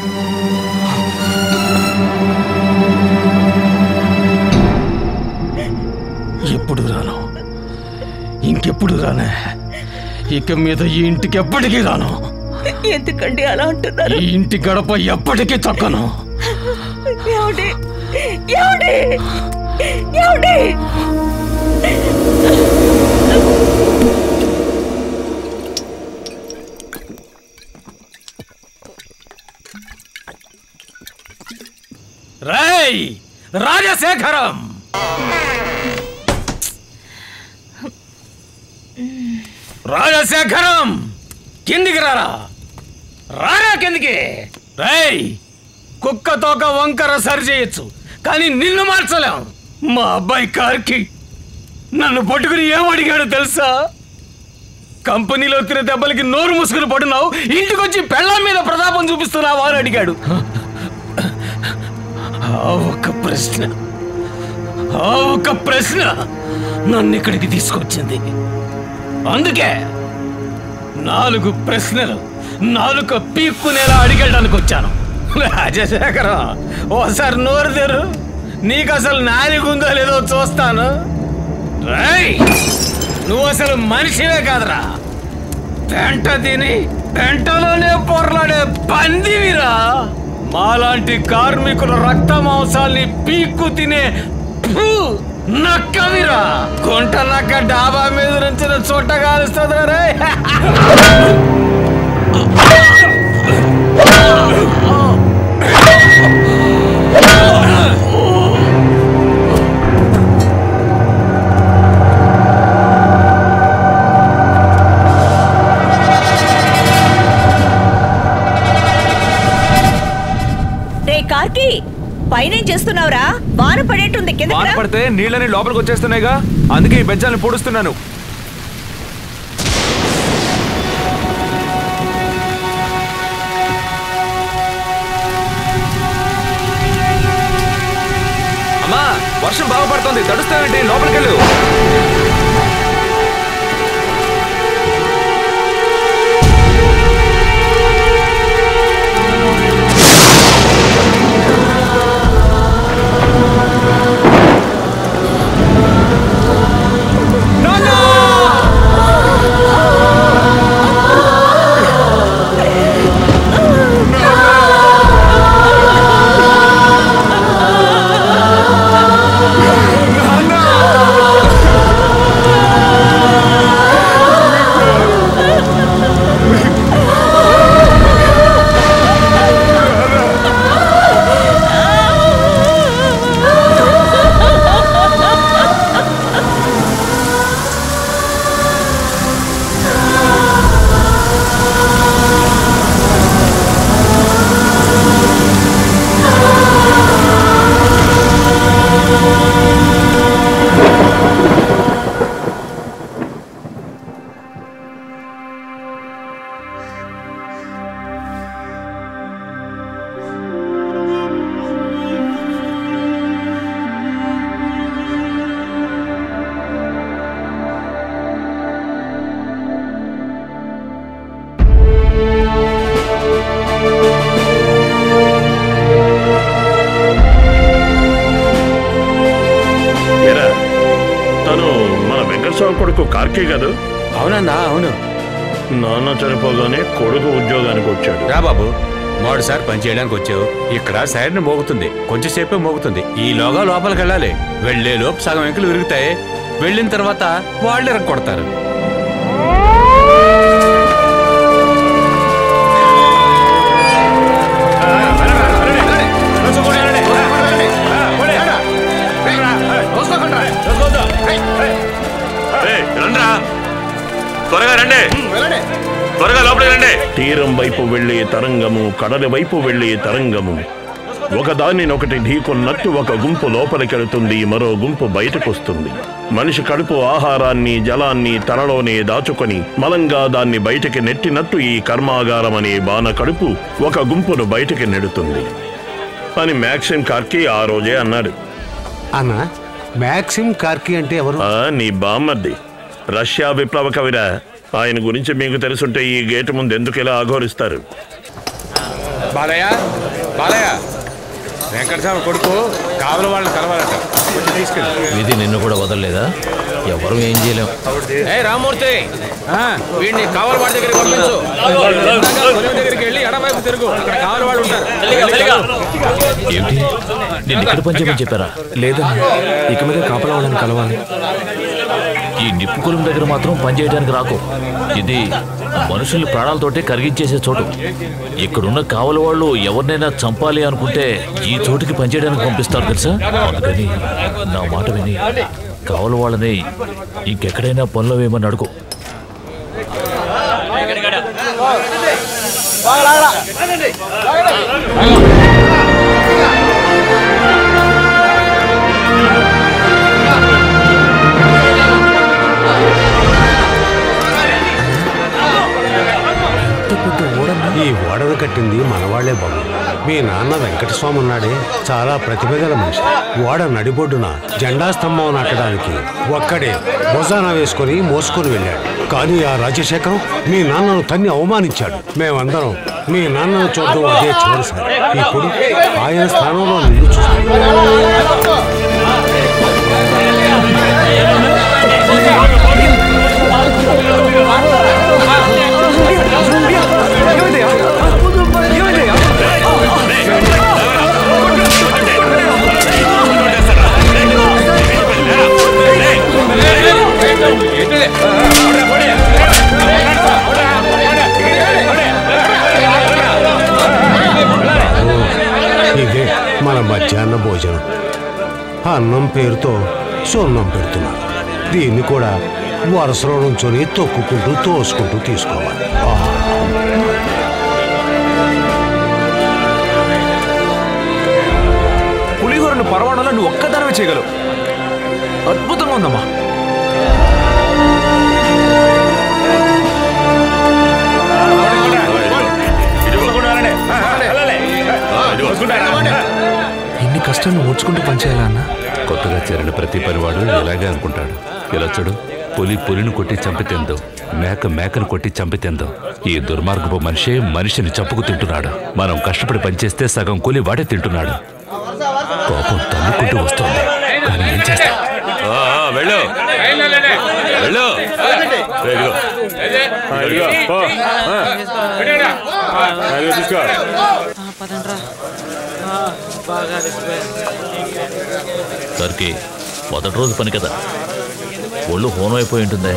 ఎప్పుడు రాను ఇంకెప్పుడు రానే ఇక మీద ఈ ఇంటికి ఎప్పటికీ రాను ఎందుకండి అలా అంటున్నారు ఈ ఇంటి గడప ఎప్పటికీ తొక్కను ఏమండి ఏమండి ఏమండి రేయ్ రాజశేఖరం రాజశేఖరం కిందికి రారా రారా కిందికి రేయ్ కుక్క తోక వంకర సరి చేయొచ్చు కానీ నిన్ను మార్చలేం మా అబ్బాయి కార్కి నన్ను పట్టుకుని ఏం అడిగాడో తెలుసా కంపెనీలో తినే దెబ్బలకి నోరు మూసుకుని పడున్నావు ఇంటికి వచ్చి పెళ్ళాం మీద ప్రతాపం చూపిస్తున్నావా అని అడిగాడు ఆ ఒక్క ప్రశ్న ఆ ఒక్క ప్రశ్న నన్ను ఇక్కడికి తీసుకొచ్చింది అందుకే నాలుగు ప్రశ్నలు నాలుగు పీక్కునేలా అడిగేయడానికి వచ్చాను రాజశేఖరం ఓసారి నోరు తెరు నీకు అసలు నాలిగుందో లేదో చూస్తాను రేయ్ నువ్వు అసలు మనిషివే కాదురా పెంట తిని పెంటలోనే పొరలాడే పందివిరా మాలాంటి కార్మికుల రక్త మాంసాల్ని పీక్కు తినే ఫు, నక్కవిరా గుంట నక్క డాబా మీద నుంచి చోట కాలుస్తుందిరా రే రే కార్కి పైనేం చేస్తున్నావురా వాన పడేటుంది కింద వాన పడితే నీళ్ళని లోపలికి వచ్చేస్తున్నాయిగా అందుకే ఈ బెజ్జాలను పొడుస్తున్నాను అమ్మా వర్షం బాగా పడుతుంది తడుస్తావేంటి లోపలికి వెళ్ళు ఏరా తను మన వెంకటస్వామి కొడుకు కార్కే కాదు అవునన్నా అవును నాన్న చనిపోగానే కొడుకు ఉద్యోగానికి వచ్చాడు రా బాబు మూడుసారి పని చేయడానికి వచ్చావు ఇక్కడ సైరన్ మోగుతుంది కొంచెంసేపే మోగుతుంది ఈలోగా లోపలికి వెళ్ళాలి వెళ్లే లోపు సగం ఎంకులు విరుగుతాయి వెళ్ళిన తర్వాత వాళ్ళు ఇరగ కొడతారు రండ్రా త్వరగా రండి త్వరగా లోపలికి రండి తీరం వైపు వెళ్ళే తరంగము కడలి వైపు వెళ్ళే తరంగము ఒకదానినొకటి ఢీకొన్నట్టు ఒక గుంపు లోపలికెడుతుంది మరో గుంపు బయటకొస్తుంది మనిషి కడుపు ఆహారాన్ని జలాన్ని తనలోనే దాచుకొని మలంగా దాన్ని బయటికి నెట్టినట్టు ఈ కర్మాగారం అనే బాణ కడుపు ఒక గుంపును బయటికి నెడుతుంది అని మ్యాక్సిమ్ కార్కి ఆ రోజే అన్నాడు అన్న మ్యాక్సిమ్ కార్కి అంటే ఎవరు ఆ, నీ బామ్మర్ది రష్యా విప్లవ కవిరా ఆయన గురించి మీకు తెలుసుంటే ఈ గేటు ముందు ఎందుకు ఇలా ఆఘోరిస్తారు బాలయ్య బాలయ్య వెంకటస్వామి కొడుకు కావల వాళ్ళని కలవాలట కొంచెం తీసుకెళ్ళి విధి నిన్ను కూడా వదలలేదా ఎవరు ఏం చేయలేం ఏ రామూర్తి ఆ, వీడిని కావల వాడి దగ్గరికి పంపించు ఇందాక కొలువు దగ్గరికి వెళ్ళి ఎడమవైపు తిరుగు అక్కడ కావల వాళ్ళు ఉంటారు ఏమిటి నేను ఇక్కడ పని చేయమని చెప్పారా లేదన్నా ఇక మీద కాపలా వాళ్ళని కలవాలి ఈ నిప్పు కులం దగ్గర మాత్రం పని చేయడానికి రాకు ఇది మనుషుల్ని ప్రాణాలతోటే కరిగించేసే చోటు ఇక్కడున్న కావలి వాళ్ళు ఎవరినైనా చంపాలి అనుకుంటే ఈ చోటుకి పనిచేయడానికి పంపిస్తారు తెలుసా అందుకని నా మాట విని కావలి వాళ్ళని ఇంకెక్కడైనా పనిలో వేయమని అడుగు ఈ ఓడను కట్టింది మనవాళ్లే బాబు మీ నాన్న వెంకటస్వామి ఉన్నాడే చాలా ప్రతిభ గల మనిషి ఓడ నడిబొడ్డున జెండా స్తంభం నాటడానికి ఒక్కడే భుజాన వేసుకొని మోసుకొని వెళ్ళాడు కానీ ఆ రాజశేఖరం మీ నాన్నను తన్ని అవమానించాడు మేమందరం మీ నాన్నను చూడడం అదే చివరిసారి ఇప్పుడు ఆయన స్థానంలో నిన్ను ఇదే మన మధ్యాహ్న భోజనం అన్నం పేరుతో సున్నం పెడుతున్నారు దీన్ని కూడా వరుసలో నుంచొని తొక్కుకుంటూ తోసుకుంటూ తీసుకోవాలి ఆహా. పులిహోరను పరవాడంలో నువ్వు ఒక్కదానమే చేయగలవు అద్భుతంగా ఉందమ్మా ఇన్ని కష్టాలను ఓర్చుకుంటూ పనిచేయాలా అన్న కొత్తగా చేరిన ప్రతి పనివాడు ఇలాగే అనుకుంటాడు ఇలా చూడు పులి పులిని కొట్టి చంపితేందో మేక మేకను కొట్టి చంపితేందో ఈ దుర్మార్గపు మనిషి మనిషిని చంపుకు తింటున్నాడు మనం కష్టపడి పనిచేస్తే సగం కూలి వాడే తింటున్నాడు కోపం తన్నుకుంటూ వస్తుంది కానీ ఏం చేస్తాం ఆ, ఆ, వెళ్ళు వెళ్ళు ఇదిగో. ఇదిగో, పో. ఆ. అదిగో తీసుకో సరికి మొదటి రోజు పని కదా ఒళ్ళు హోనం అయిపోయి ఉంటుందే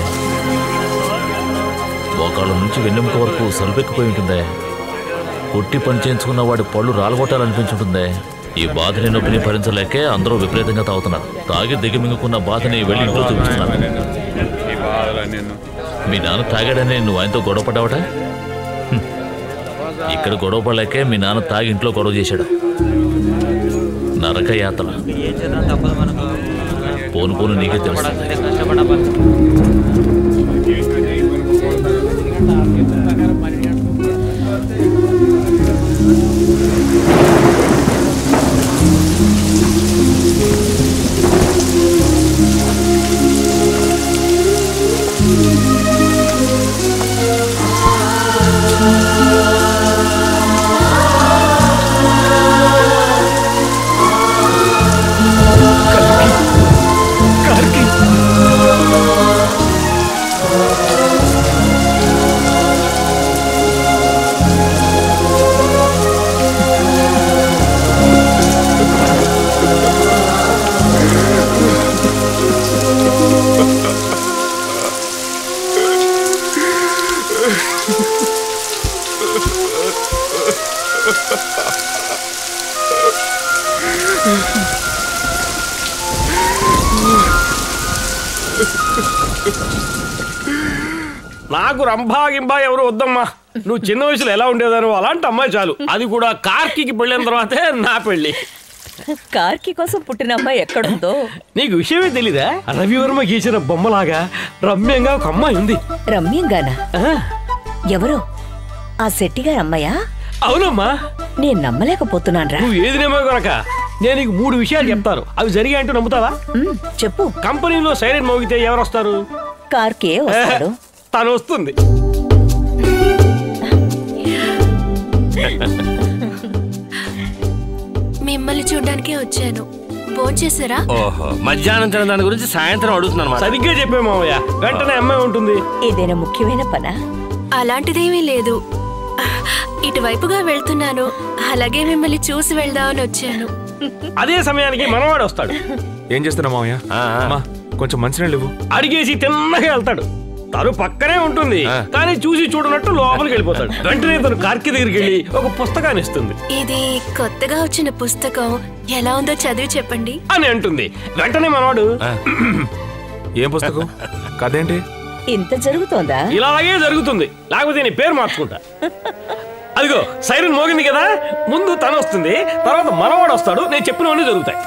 మోకాళ్ళ నుంచి వెన్నెముక వరకు సలుపెక్కిపోయి ఉంటుందే కొట్టి పని చేయించుకున్న వాడి పళ్ళు రాలగొట్టాలనిపించుంటుందే ఈ బాధని నొప్పిని భరించలేకే అందరూ విపరీతంగా తాగుతున్నారు తాగి దిగమింగుకున్న బాధని వెళ్ళి ఇంట్లో చూపిస్తున్నారు ఈ బాధలన్నీ మీ నాన్న తాగాడని నువ్వు ఆయనతో గొడవ పడ్డావట హ్మ్. ఇక్కడ గొడవ పడలేకే మీ నాన్న తాగి ఇంట్లో గొడవ చేశాడు నరక యాత్ర పోను పోను నీకే తెలుస్తుంది కార్కి నాకు రంభా గింబా ఎవరు వద్దమ్మా నువ్వు చిన్న వయసులో ఎలా ఉండేదాను అలాంటి అమ్మాయి చాలు అది కూడా కార్కి పెళ్ళిన తర్వాతే నా పెళ్ళి కార్కి కోసం పుట్టిన అమ్మాయి ఎక్కడుందో నీకు విషయమే తెలీదా రవివర్మ గీసిన బొమ్మలాగా రమ్యంగా ఒక అమ్మాయి ఉంది రమ్యంగానా ఎవరో ఆ శెట్టిగారి అమ్మాయా అవునమ్మా నేను నమ్మలేకపోతున్నాను రా నువ్వు ఏది నేమో కనుక నేను నీకు మూడు విషయాలు చెప్తాను అవి జరిగాయంటూ నమ్ముతావా చెప్పు కంపెనీలో సైరన్ మోగితే ఎవరు వస్తారు కార్కే వస్తాడు తను వస్తుంది మిమ్మల్ని చూడడానికే వచ్చాను భోంచేసారా ఓహో మధ్యాహ్నం తిన దాని గురించి సాయంత్రం అడుగుతున్నాను సరిగ్గా చెప్పే మామయ్య వెంటనే అమ్మాయి ఉంటుంది ఏదైనా ముఖ్యమైన పనా అలాంటిదేమీ లేదు ఇటువైపుగా వెళ్తున్నాను అలాగే మిమ్మల్ని చూసి వెళ్దామని వచ్చాను అదే సమయానికి మనవాడు వస్తాడు ఏం చేస్తున్నావు మామయ్య అమ్మా కొంచెం మంచినీళ్ళు ఇవ్వు అడిగేసి తిన్నగా వెళ్తాడు తను పక్కనే ఉంటుంది కానీ చూసి చూడనట్టు లోపలికి వెళ్ళిపోతాడు వెంటనే తను కార్కి దగ్గరికి వెళ్ళి ఒక పుస్తకాన్ని ఇస్తుంది ఇది కొత్తగా వచ్చిన పుస్తకం ఎలా ఉందో చదివి చెప్పండి అని అంటుంది వెంటనే మనవాడు ఏం పుస్తకం కదేంటి ఇంత జరుగుతోందా ఇలాగే జరుగుతుంది లేకపోతే నీ పేరు మార్చుకుంటా అదిగో సైరన్ మోగింది కదా ముందు తను వస్తుంది తర్వాత మనవాడు వస్తాడు నేను చెప్పినవన్నీ జరుగుతాయి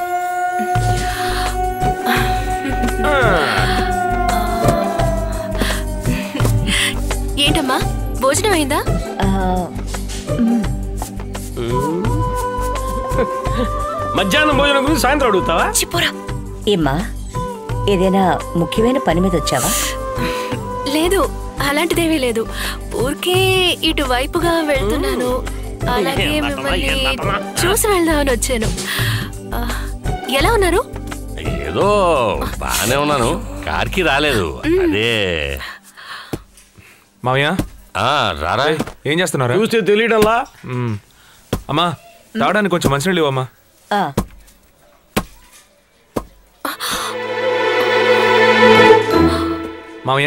ఏంటమ్మా భోజనం అయిందా మధ్యాహ్నం భోజనం గురించి సాయంత్రం అడుగుతావా ఏమ్మా ఏదైనా ముఖ్యమైన పని మీద వచ్చావా లేదు అలాంటిదేమీ లేదు ఊరికే ఇటువైపుగా వెళ్తున్నాను అలాగే మిమ్మల్ని చూసి వెళ్దామని వచ్చాను ఆ, ఎలా ఉన్నారు ఏదో బాగానే ఉన్నాను కార్కి రాలేదు అదే మామయ్య ఆ, రారా ఏం చేస్తున్నారు చూస్తే తెలియడంలా అమ్మా తాగడానికి కొంచెం మంచినీళ్ళు ఇవ్వమ్మా ఆ, మామయ్య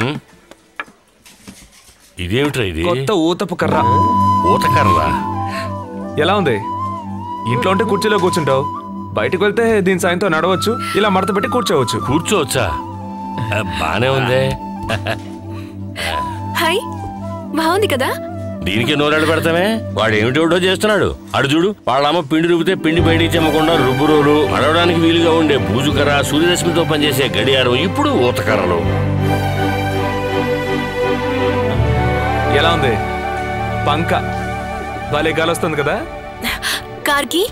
ఇదేమిట్రా ఇది కొత్త ఊతపు కర్ర ఊతకర్ర ఎలా ఉంది ఇంట్లో ఉంటే కుర్చీలో కూర్చుంటావు బయటకు వెళ్తే దీని సాయంతో నడవచ్చు ఇలా మడత పెట్టి కూర్చోవచ్చు కూర్చోవచ్చా ఆ, బానే ఉందే హాయ్ బాగుంది కదా దీనికి నోరాడు పెడతామే వాడు ఏమిటో చేస్తున్నాడు అడు చూడు వాళ్ళ అమ్మ పిండి రుబ్బితే పిండి బయటికి చెమ్మకుండా రుబ్బు రోలు నడవడానికి వీలుగా ఉండే బూజుకర్ర సూర్యరశ్మితో పనిచేసే గడియారం ఇప్పుడు ఊతకర్రలు ఎలా ఉంది పంక భలే గాలి వస్తుంది కదా కార్కి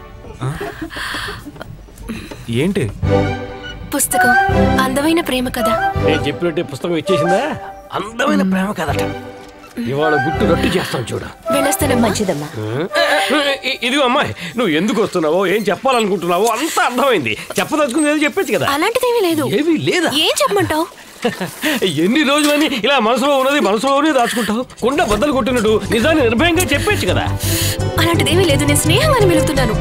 ఏంటి పుస్తకం అందమైన ప్రేమ కదా నేను చెప్పినట్టే పుస్తకం ఇచ్చేసిందా అందమైన ప్రేమ కదట ఇవాళ గుట్టు రట్టు చేస్తాను చూడ వెళ్ళొస్తానమ్మా మంచిదమ్మా ఇదిగో అమ్మాయి నువ్వు ఎందుకు వస్తున్నావో ఏం చెప్పాలనుకుంటున్నావో అంతా అర్థమైంది చెప్పదలుచుకుంది ఏదో చెప్పొచ్చు కదా అలాంటిదేమీ లేదు ఏమీ లేదా ఏం చెప్పమంటావు ఎన్ని రోజులని ఇలా మనసులో ఉన్నది మనసులోనే దాచుకుంటావు కుండ బద్దలు కొట్టినట్టు నిజాన్ని నిర్భయంగా చెప్పొచ్చు కదా అలాంటిదేమీ లేదు నేను స్నేహంగానే వెళుతున్నాను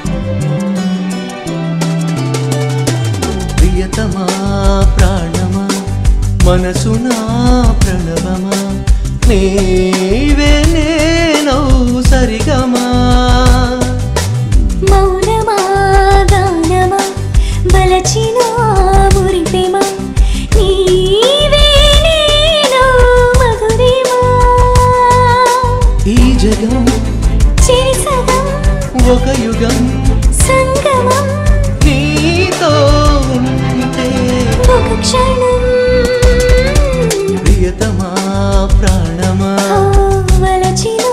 ప్రియతమా ప్రాణమా మనసునా ప్రణవమా నీవే నేనౌ సరిగమా మౌనమా గానమా బలచిన మురిపెమా నీవే నేను మధురిమా ఈ జగం చేసగం ఒక యుగం సంగమం నీతో ఉంటే ఒక క్షణం ప్రియతమా ప్రాణమా వలచిన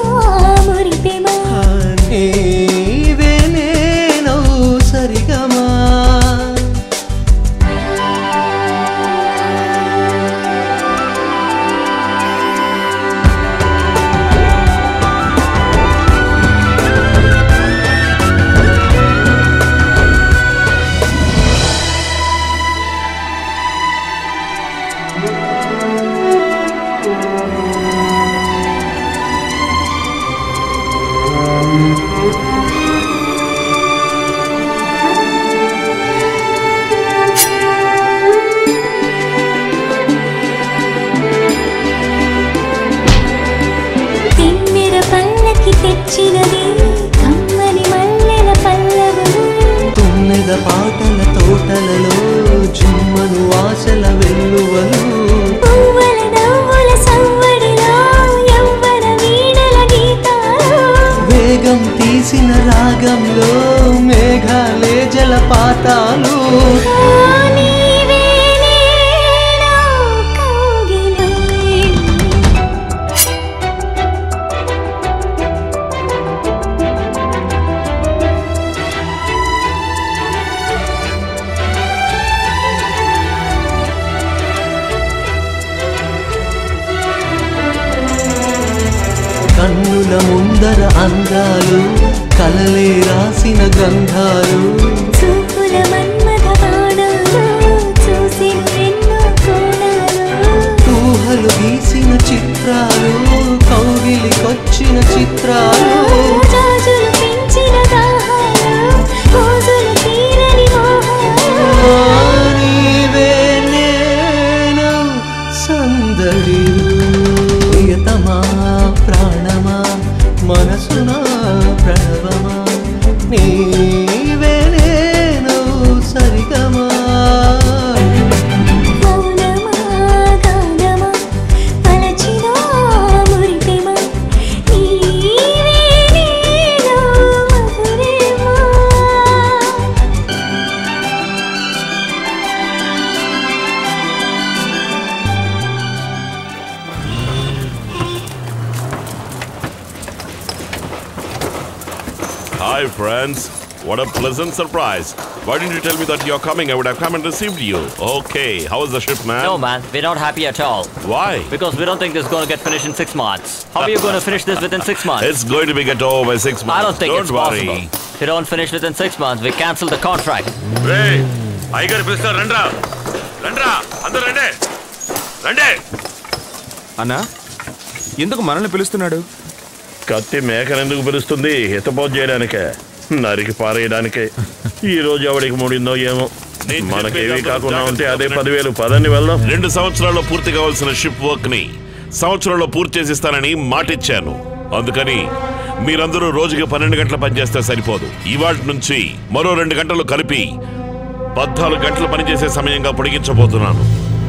కనుల ముందర అందాలు కలలే రాసిన గంధాలు చూపుల మన్మథ బాణాలు చూసెన్నెన్నో కోణాలు ఊహలు గీసిన చిత్రాలు కౌగిలికొచ్చిన చిత్రాలు జాజులు పెంచిన దాహాలు రోజులు తీరని మోహాలు నీవే నేను సందడి ప్రియతమా ప్రాణమా మనసునా ప్రణవమా నీవే నేను సరిగమా మౌనమా గానమా పలచిన మురిపెమా నీవే నేను Madhurima Hi, friends. What a pleasant surprise. Why didn't you tell me that you're coming? I would have come and received you. Okay, how is the ship, man? No, man, we're not happy at all. Why? Because we don't think this is going to get finished in six months. How are you going to finish this within six months? It's going to be get over by six months. I don't think don't it's worry. possible. If you don't finish within six months, we cancel the contract. రేయ్, అయ్యగారు పిలుస్తారు రండ్రా రండ్రా అందరూ రండి రండి అన్నా ఎందుకు మనల్ని పిలుస్తున్నాడు కత్తి మేకనెందుకు పిలుస్తుంది హితపోతు చేయడానికే నరికి పారేయడానికే ఈ రోజు ఎవడికి ముడిందో ఏమో మనకేవి కాకుండా ఉంటే అదే పదివేలు పదండి వెళ్దాం రెండు సంవత్సరాల్లో పూర్తి కావాల్సిన షిప్ వర్క్ ని సంవత్సరంలో పూర్తి చేసిస్తానని మాటిచ్చాను అందుకని మీరందరూ రోజుకి పన్నెండు గంటలు పనిచేస్తే సరిపోదు ఇవాటి నుంచి మరో రెండు గంటలు కలిపి పద్నాలుగు గంటలు పనిచేసే సమయంగా పొడిగించబోతున్నాను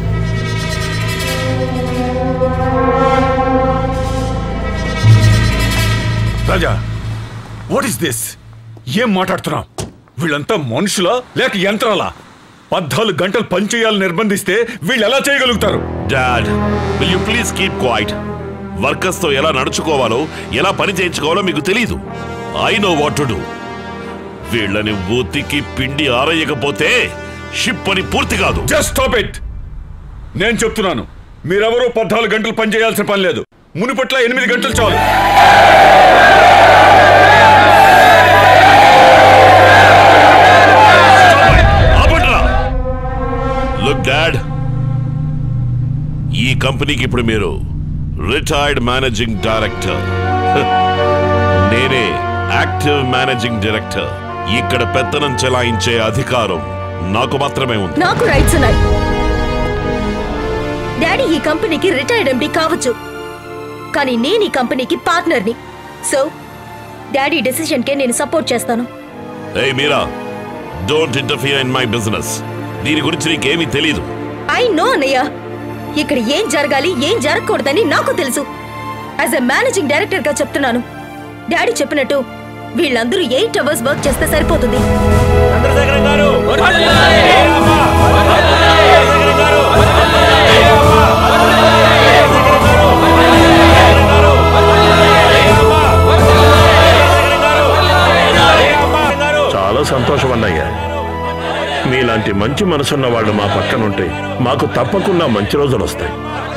రాజా వాట్ ఇస్ దిస్ ఏం మాట్లాడుతున్నావు వీళ్ళంతా మనుషులా లేక యంత్రాలా పద్నాలుగు గంటలు పనిచేయాలని నిర్బంధిస్తే వీళ్ళు ఎలా చేయగలుగుతారు dad will you please keep quiet workers తో ఎలా నడుచుకోవాలో ఎలా పని చేయించుకోవాలో మీకు తెలీదు I know what to do వీళ్ళని ఊతికి పిండి ఆరయ్యకపోతే షిప్ పని పూర్తి కాదు జస్ట్ స్టాప్ ఇట్ నేను చెప్తున్నాను మీరెవరూ పద్నాలుగు గంటలు పని చేయాల్సిన పని లేదు మునుపట్ల ఎనిమిది గంటలు చాలు లుక్ డాడ్ ఈ కంపెనీకి ఇప్పుడు మీరు రిటైర్డ్ మేనేజింగ్ డైరెక్టర్ నేనే యాక్టివ్ మేనేజింగ్ డైరెక్టర్ ఇక్కడ పెత్తనం చెలాయించే అధికారం నాకు మాత్రమే ఉంది నాకు రైట్స్ ఉన్నాయి డాడీ ఈ కంపెనీకి రిటైర్డ్ ఎండి కావచ్చు కానీ నేను ఈ కంపెనీకి పార్ట్నర్ని సో డాడీ డెసిషన్ కే నేను సపోర్ట్ చేస్తాను ఏయ్ Meera don't interfere in my business దీని గురించి నీకేమీ తెలీదు ఐ నో అన్నయ్య ఇక్కడ ఏం జరగాలి ఏం జరగకూడదని నాకు తెలుసు యాజ్ ఎ మేనేజింగ్ డైరెక్టర్ గా చెప్తున్నాను డాడీ చెప్పినట్టు వీళ్ళందరూ ఎయిట్ అవర్స్ వర్క్ చేస్తే సరిపోతుంది చాలా సంతోషం అన్నయ్య మీలాంటి మంచి మనసున్న వాళ్ళు మా పక్కన ఉంటే మాకు తప్పకుండా మంచి రోజులు వస్తాయి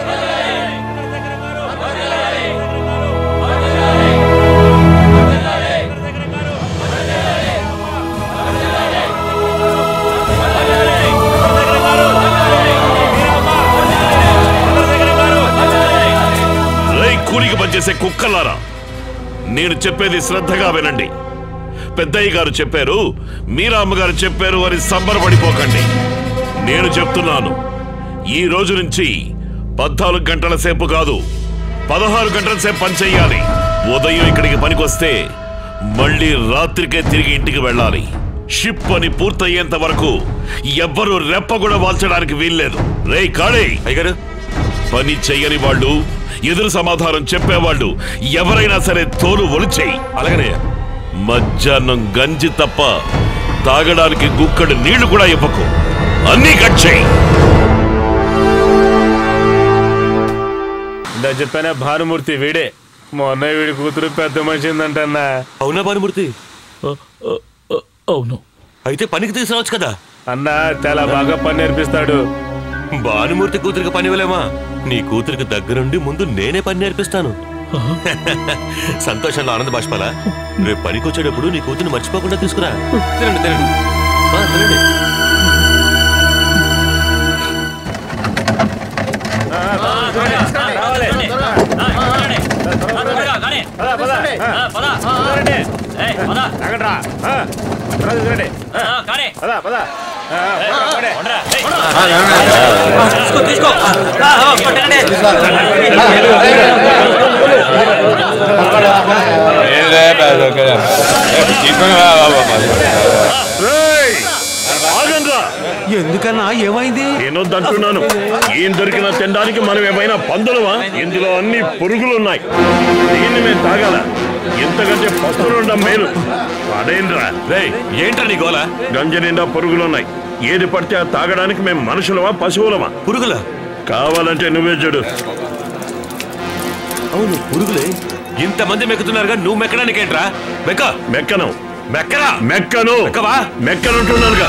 రై కూలికి పనిచేసే కుక్కలారా నేను చెప్పేది శ్రద్ధగా వినండి పెద్దయ్య గారు చెప్పారు మీరా అమ్మగారు చెప్పారు అని సంబరపడిపోకండి నేను చెప్తున్నాను ఈ రోజు నుంచి పద్నాలుగు గంటల సేపు కాదు పదహారు గంటల సేపు పని చెయ్యాలి ఉదయం ఇక్కడికి పనికొస్తే మళ్ళీ రాత్రికే తిరిగి ఇంటికి వెళ్ళాలి షిప్ పని పూర్తయ్యేంత వరకు ఎవ్వరూ రెప్ప కూడా వాల్చడానికి వీల్లేదు రే కాడే అయ్యగారు పని చెయ్యని వాళ్ళు ఎదురు సమాధానం చెప్పేవాళ్ళు ఎవరైనా సరే తోలు ఒలిచేయి అలాగనే మధ్యాహ్నం గంజి తప్ప తాగడానికి గుక్కడి నీళ్లు కూడా ఇవ్వకు అన్నీ కట్ చేయి ఇందా చెప్పానే భానుమూర్తి వీడే మొన్న వీడి కూతురు పెద్ద మనిషి ఉందంటన్నా అవునా భానుమూర్తి అవును అయితే పనికి తీసుకురావచ్చు కదా అన్నా చాలా బాగా పని నేర్పిస్తాడు భానుమూర్తి కూతురికి పని ఇవ్వలేమా నీ కూతురికి దగ్గరుండి ముందు నేనే పని నేర్పిస్తాను సంతోషంలో ఆనంద బాష్పాలా రేపు పనికి వచ్చేటప్పుడు నీ కూతురు మర్చిపోకుండా తీసుకురా తినండి తినండి ఆ, తినండి ఎందుకన్నా ఏమైంది తినొద్దంటున్నాను ఏం దొరికినా తినడానికి మనం ఏమైనా పందులమా ఇందులో అన్ని పురుగులున్నాయి దీన్ని మేము తాగాల ఇంతకంటే పస్తులుండం మేలు అదేంట్రా ఏంట్రా నీ గోల గంజ నిండా పురుగులున్నాయి ఏది పడితే అది తాగడానికి మేము మనుషులమా పశువులమా పురుగుల కావాలంటే నువ్వే చూడు అవును పురుగులే ఇంతమంది మెక్కుతున్నారుగా నువ్వు మెక్కడానికేంట్రా మెక్క మెక్కను మెక్కరా మెక్కను మెక్కవా మెక్కనుంటున్నానుగా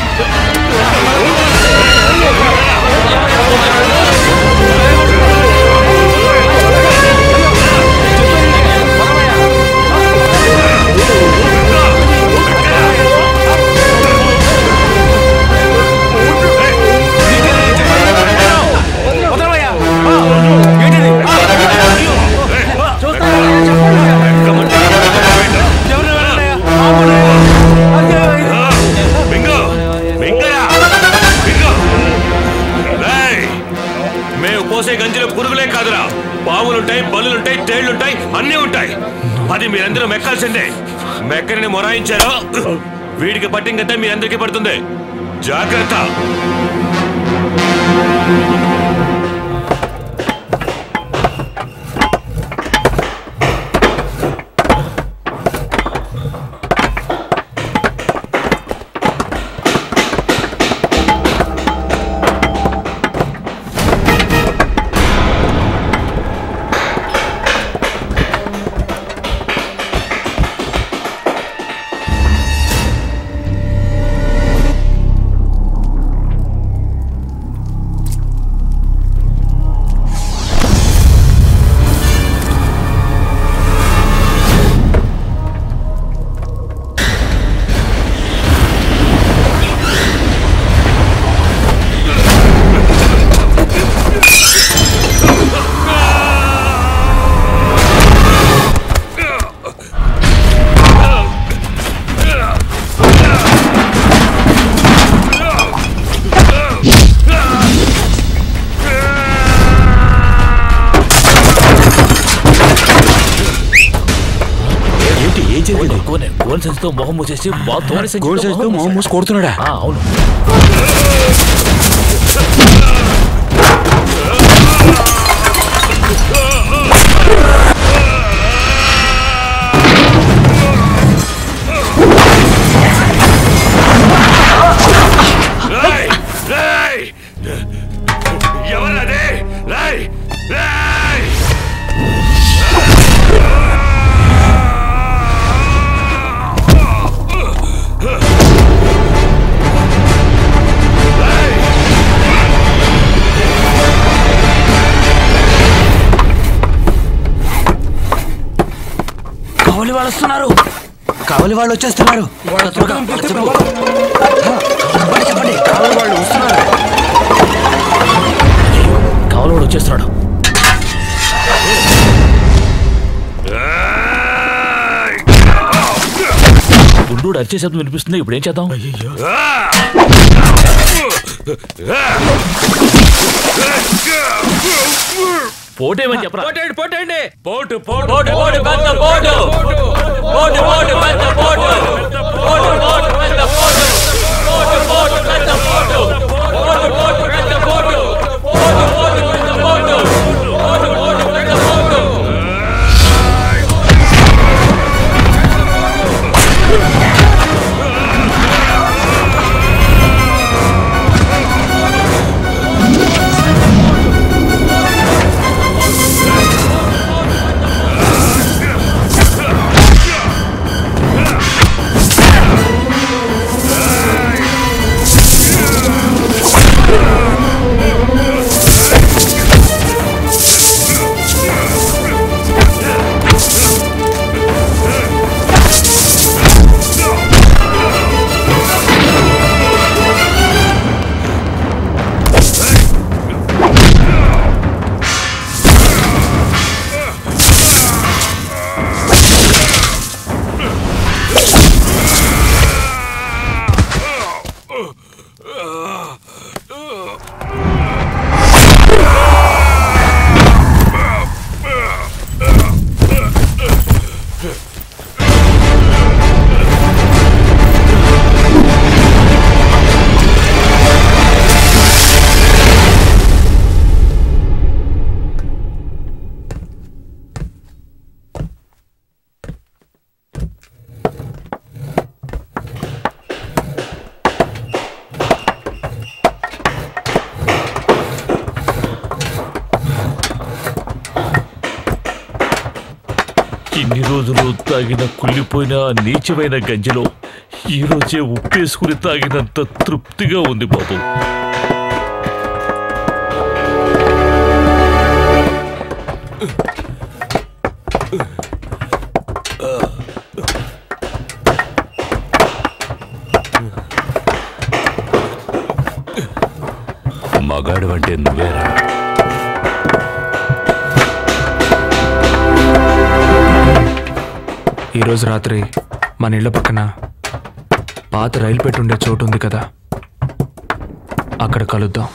మింగో మింగరా మింగో రేయ్! మేము పోసే గంజిలో పురుగులే కాదురా పాములుంటాయి బల్లులుంటాయి తేళ్లుంటాయి అన్నీ ఉంటాయి అది మీరందరూ మెక్కాల్సిందే మెక్కని మొరాయించారో వీడికి పట్టింగతే మీరందరికీ పడుతుంది జాగ్రత్త ఏంటి ఏం జరిగింది గోనె గోల్ సంచితో మొహం మూసేసి బాత్ గోల్ సంచితో మొహం మూసి కొడుతున్నాడా? అవును రేయ్! రేయ్! ఎవరది రేయ్! రేయ్! కావలి వాళ్ళు వస్తున్నారు కావలి వాళ్ళు వచ్చేస్తున్నారు త్వరగా, చెప్పు. చెప్పండి, చెప్పండి కావలి వాళ్ళు వస్తున్నారు కావలవాడు వచ్చేస్తున్నాడు గుండు అరిచే శబ్దం వినిపిస్తుంది ఇప్పుడు ఏం చేద్దాం పోటేమని చెప్పరా పోటండి పోటండి పోటు పోటు పోటు పెద్ద పోటు పోటు పోటు పెద్ద పోటు పోటు పోటు పెద్ద పోటు పోటు పోటు పెద్ద పోటు పోటు పోటు పెద్ద పోటు పోటు పోటు పెద్ద పోటు పోటు పోటు పెద్ద పోటు Ah! ఇన్ని రోజులు తాగిన కుళ్ళిపోయిన నీచమైన గంజిలో ఈ రోజే ఉప్పేసుకుని తాగినంత తృప్తిగా ఉంది బాబు మగాడు అంటే నువ్వేరా ఈరోజు రాత్రి మన ఇళ్ళ పక్కన పాత రైలు పెట్టుండే చోటు ఉంది కదా అక్కడ కలుద్దాం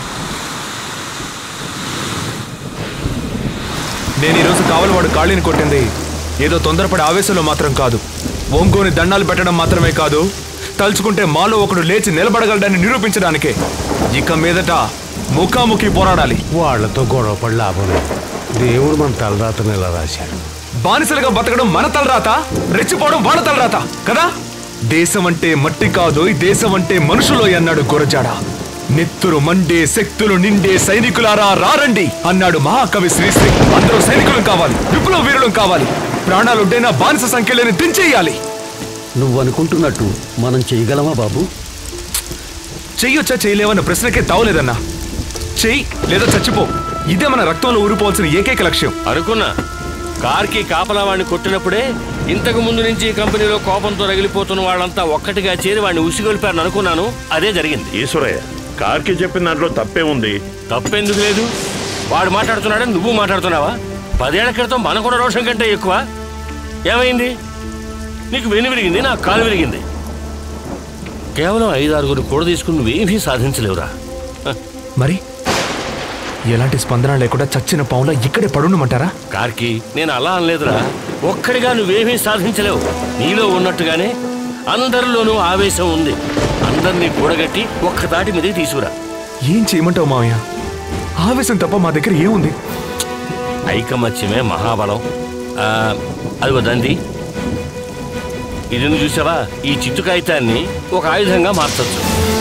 నేను ఈరోజు కావలవాడు కాళీని కొట్టింది ఏదో తొందరపడే ఆవేశంలో మాత్రం కాదు ఒంగోని దండాలు పెట్టడం మాత్రమే కాదు తలుచుకుంటే మాలో ఒకడు లేచి నిలబడగలడని నిరూపించడానికే ఇక మీదట ముఖాముఖి పోరాడాలి వాళ్ళతో గొడవపడి లాభం లేదు దేవుడు మన తలరాతను ఇలా రాశాడు బానిసలుగా బతకడం మన తలరాత రెచ్చిపోవడం వాళ్ళ తలరాత కదా దేశం అంటే మట్టి కాదు ఈ దేశం అంటే మనుషులో అన్నాడు గురజాడ నెత్తురు మండే శక్తులు నిండే సైనికులారా రారండి అన్నాడు మహాకవి శ్రీశ్రీ అందరూ సైనికులు కావాలి విప్లవ వీరులు కావాలి ప్రాణాలుంటేనా బానిస సంఖ్యలని దించేయాలి నువ్వు అనుకుంటున్నట్టు మనం చేయగలమా బాబు చెయ్యొచ్చా చేయలేవన్న ప్రశ్నకే తావలేదన్నా చెయ్యి లేదా చచ్చిపో ఇదే మన రక్తంలో ఊరిపోవాల్సిన ఏకైక లక్ష్యం అనుకున్నా కార్కి కాపలా వాడిని కొట్టినప్పుడే ఇంతకు ముందు నుంచి ఈ కంపెనీలో కోపంతో రగిలిపోతున్న వాళ్ళంతా ఒక్కటిగా చేరి వాడిని ఉసిగొలిపారని అనుకున్నాను అదే జరిగింది ఈశ్వరయ్య కార్కి చెప్పిన దాంట్లో తప్పే ఉంది తప్పెందుకు లేదు వాడు మాట్లాడుతున్నాడని నువ్వు మాట్లాడుతున్నావా పదేళ్ల క్రితం మన కూడా రోషం కంటే ఎక్కువ ఏమైంది నీకు వెను విరిగింది నాకు కాలు విరిగింది కేవలం ఐదారుగురు కూడా తీసుకుని నువ్వేమీ సాధించలేవురా హ. మరి ఎలాంటి స్పందన లేకుండా చచ్చిన పావులా ఇక్కడే పడుండమంటారా కార్కి నేను అలా అనలేదురా ఒక్కడిగా నువ్వేమీ సాధించలేవు నీలో ఉన్నట్టుగానే అందరిలోనూ ఆవేశం ఉంది అందరినీ కూడగట్టి ఒక్క తాటి మీదకి తీసుకురా ఏం చేయమంటావు మావయ్య ఆవేశం తప్ప మా దగ్గర ఏముంది ఐకమత్యమే మహాబలం ఆ, అదిగో దంది ఇది నువ్వు చూసావా ఈ చిత్తు కాగితాన్ని ఒక ఆయుధంగా మార్చచ్చు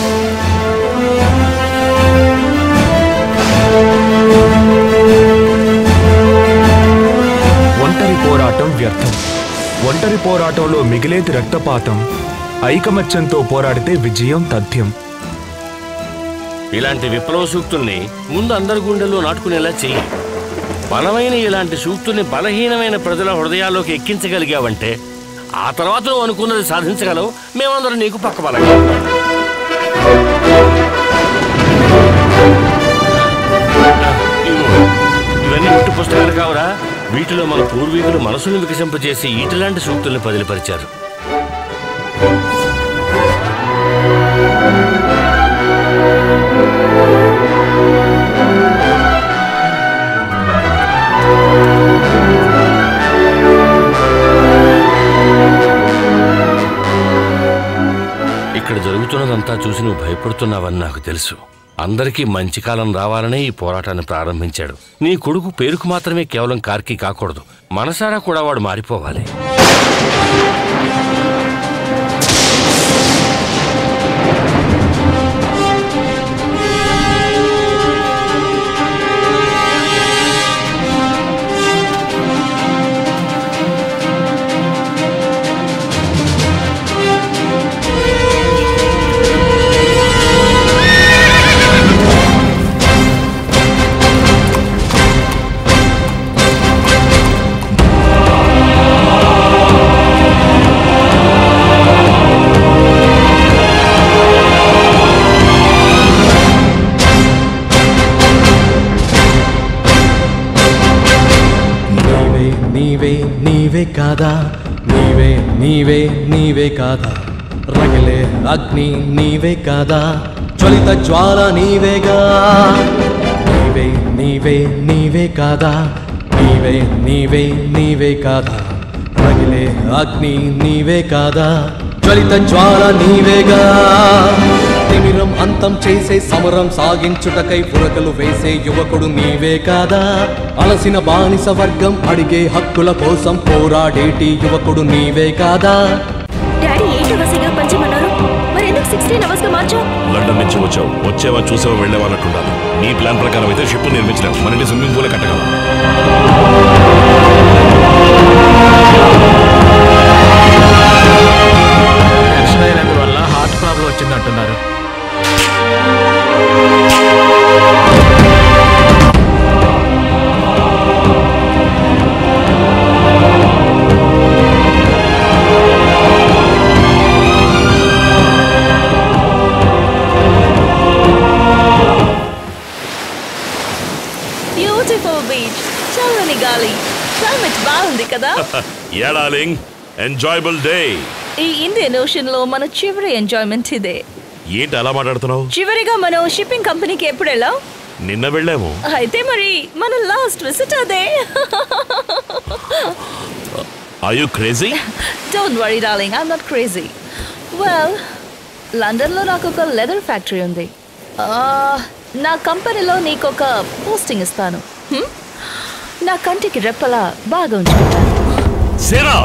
ఒంటరి పోరాటం వ్యర్థం ఒంటరి పోరాటంలో మిగిలేది రక్తపాతం ఐకమత్యంతో పోరాడితే విజయం తథ్యం ఇలాంటి విప్లవ సూక్తుల్ని ముందు అందరి గుండెల్లో నాటుకునేలా చెయ్యి బలమైన ఇలాంటి సూక్తుల్ని బలహీనమైన ప్రజల హృదయాల్లోకి ఎక్కించగలిగావంటే ఆ తర్వాత నువ్వు అనుకున్నది సాధించగలవు మేమందరం నీకు పక్క బలంగా ఉంటాం. ఇదిగో, ఇవన్నీ ఉట్టు పుస్తకాలు కావురా వీటిలో మన పూర్వీకులు మనసును వికసింపజేసి ఈటిలాంటి సూక్తుల్ని పదిలిపరిచారు ఇక్కడ జరుగుతున్నదంతా చూసి నువ్వు భయపడుతున్నావని నాకు తెలుసు అందరికీ మంచి కాలం రావాలనే ఈ పోరాటాన్ని ప్రారంభించాడు నీ కొడుకు పేరుకు మాత్రమే కేవలం కార్కి కాకూడదు మనసారా కూడా వాడు మారిపోవాలి నీవే నీవే నీవే కాదా నీవే నీవే నీవే కాదా రగిలే అగ్ని నీవే కాదా జ్వలిత జ్వాల నీవేగా నీవే నీవే నీవే కాదా నీవే నీవే నీవే కాదా రగిలే అగ్ని నీవే కాదా జ్వలిత జ్వాల నీవేగా తిమిరం అంతం చేసే సమరం సాగించుటకై పురకలు వేసే యువకుడు నీవే కాదా అలసిన బానిస వర్గం అడిగే హక్కుల కోసం పోరాడేటి యువకుడు నీవే కాదా డాడీ ఎయిట్ అవర్స్ గా పంచమన్నారు మరి ఎందుకు సిక్స్టీన్ అవర్స్ గా మార్చావు లండన్ నుంచి వచ్చావు వచ్చేవా చూసేవా వెళ్ళేవా అన్నట్టుండాలి నీ ప్లాన్ ప్రకారం అయితే షిప్ నిర్మించలేము మన స్విమ్మింగ్ పూలే కట్టగలం బీచ్ చల్లని గాలి క్లైమేట్ బాగుంది కదా యా డార్లింగ్ ఎంజాయబుల్ డే ఈ ఇండియన్ ఓషన్ లో మన చివరి ఎంజాయ్మెంట్ ఇదే ఏంటి అలా మాట్లాడుతున్నావు చివరిగా మనం షిప్పింగ్ కంపెనీకి ఎప్పుడు వెళ్ళాం నిన్న వెళ్ళాము అయితే మరి మన లాస్ట్ విజిట్ అదే are you crazy don't worry darling I'm not crazy well లండన్లో నాకు ఒక లెదర్ ఫ్యాక్టరీ ఉంది Ah, నా కంపెనీలో నీకు ఒక పోస్టింగ్ ఇస్తాను Hmm? నా కంటికి రెప్పలా బాగా ఉంచుకుంటాను సేరా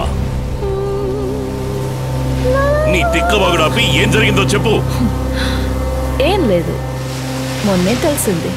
నీ తిక్కబాగుడు ఆపి ఏం జరిగిందో చెప్పు ఏం లేదు మొన్నే తెలిసింది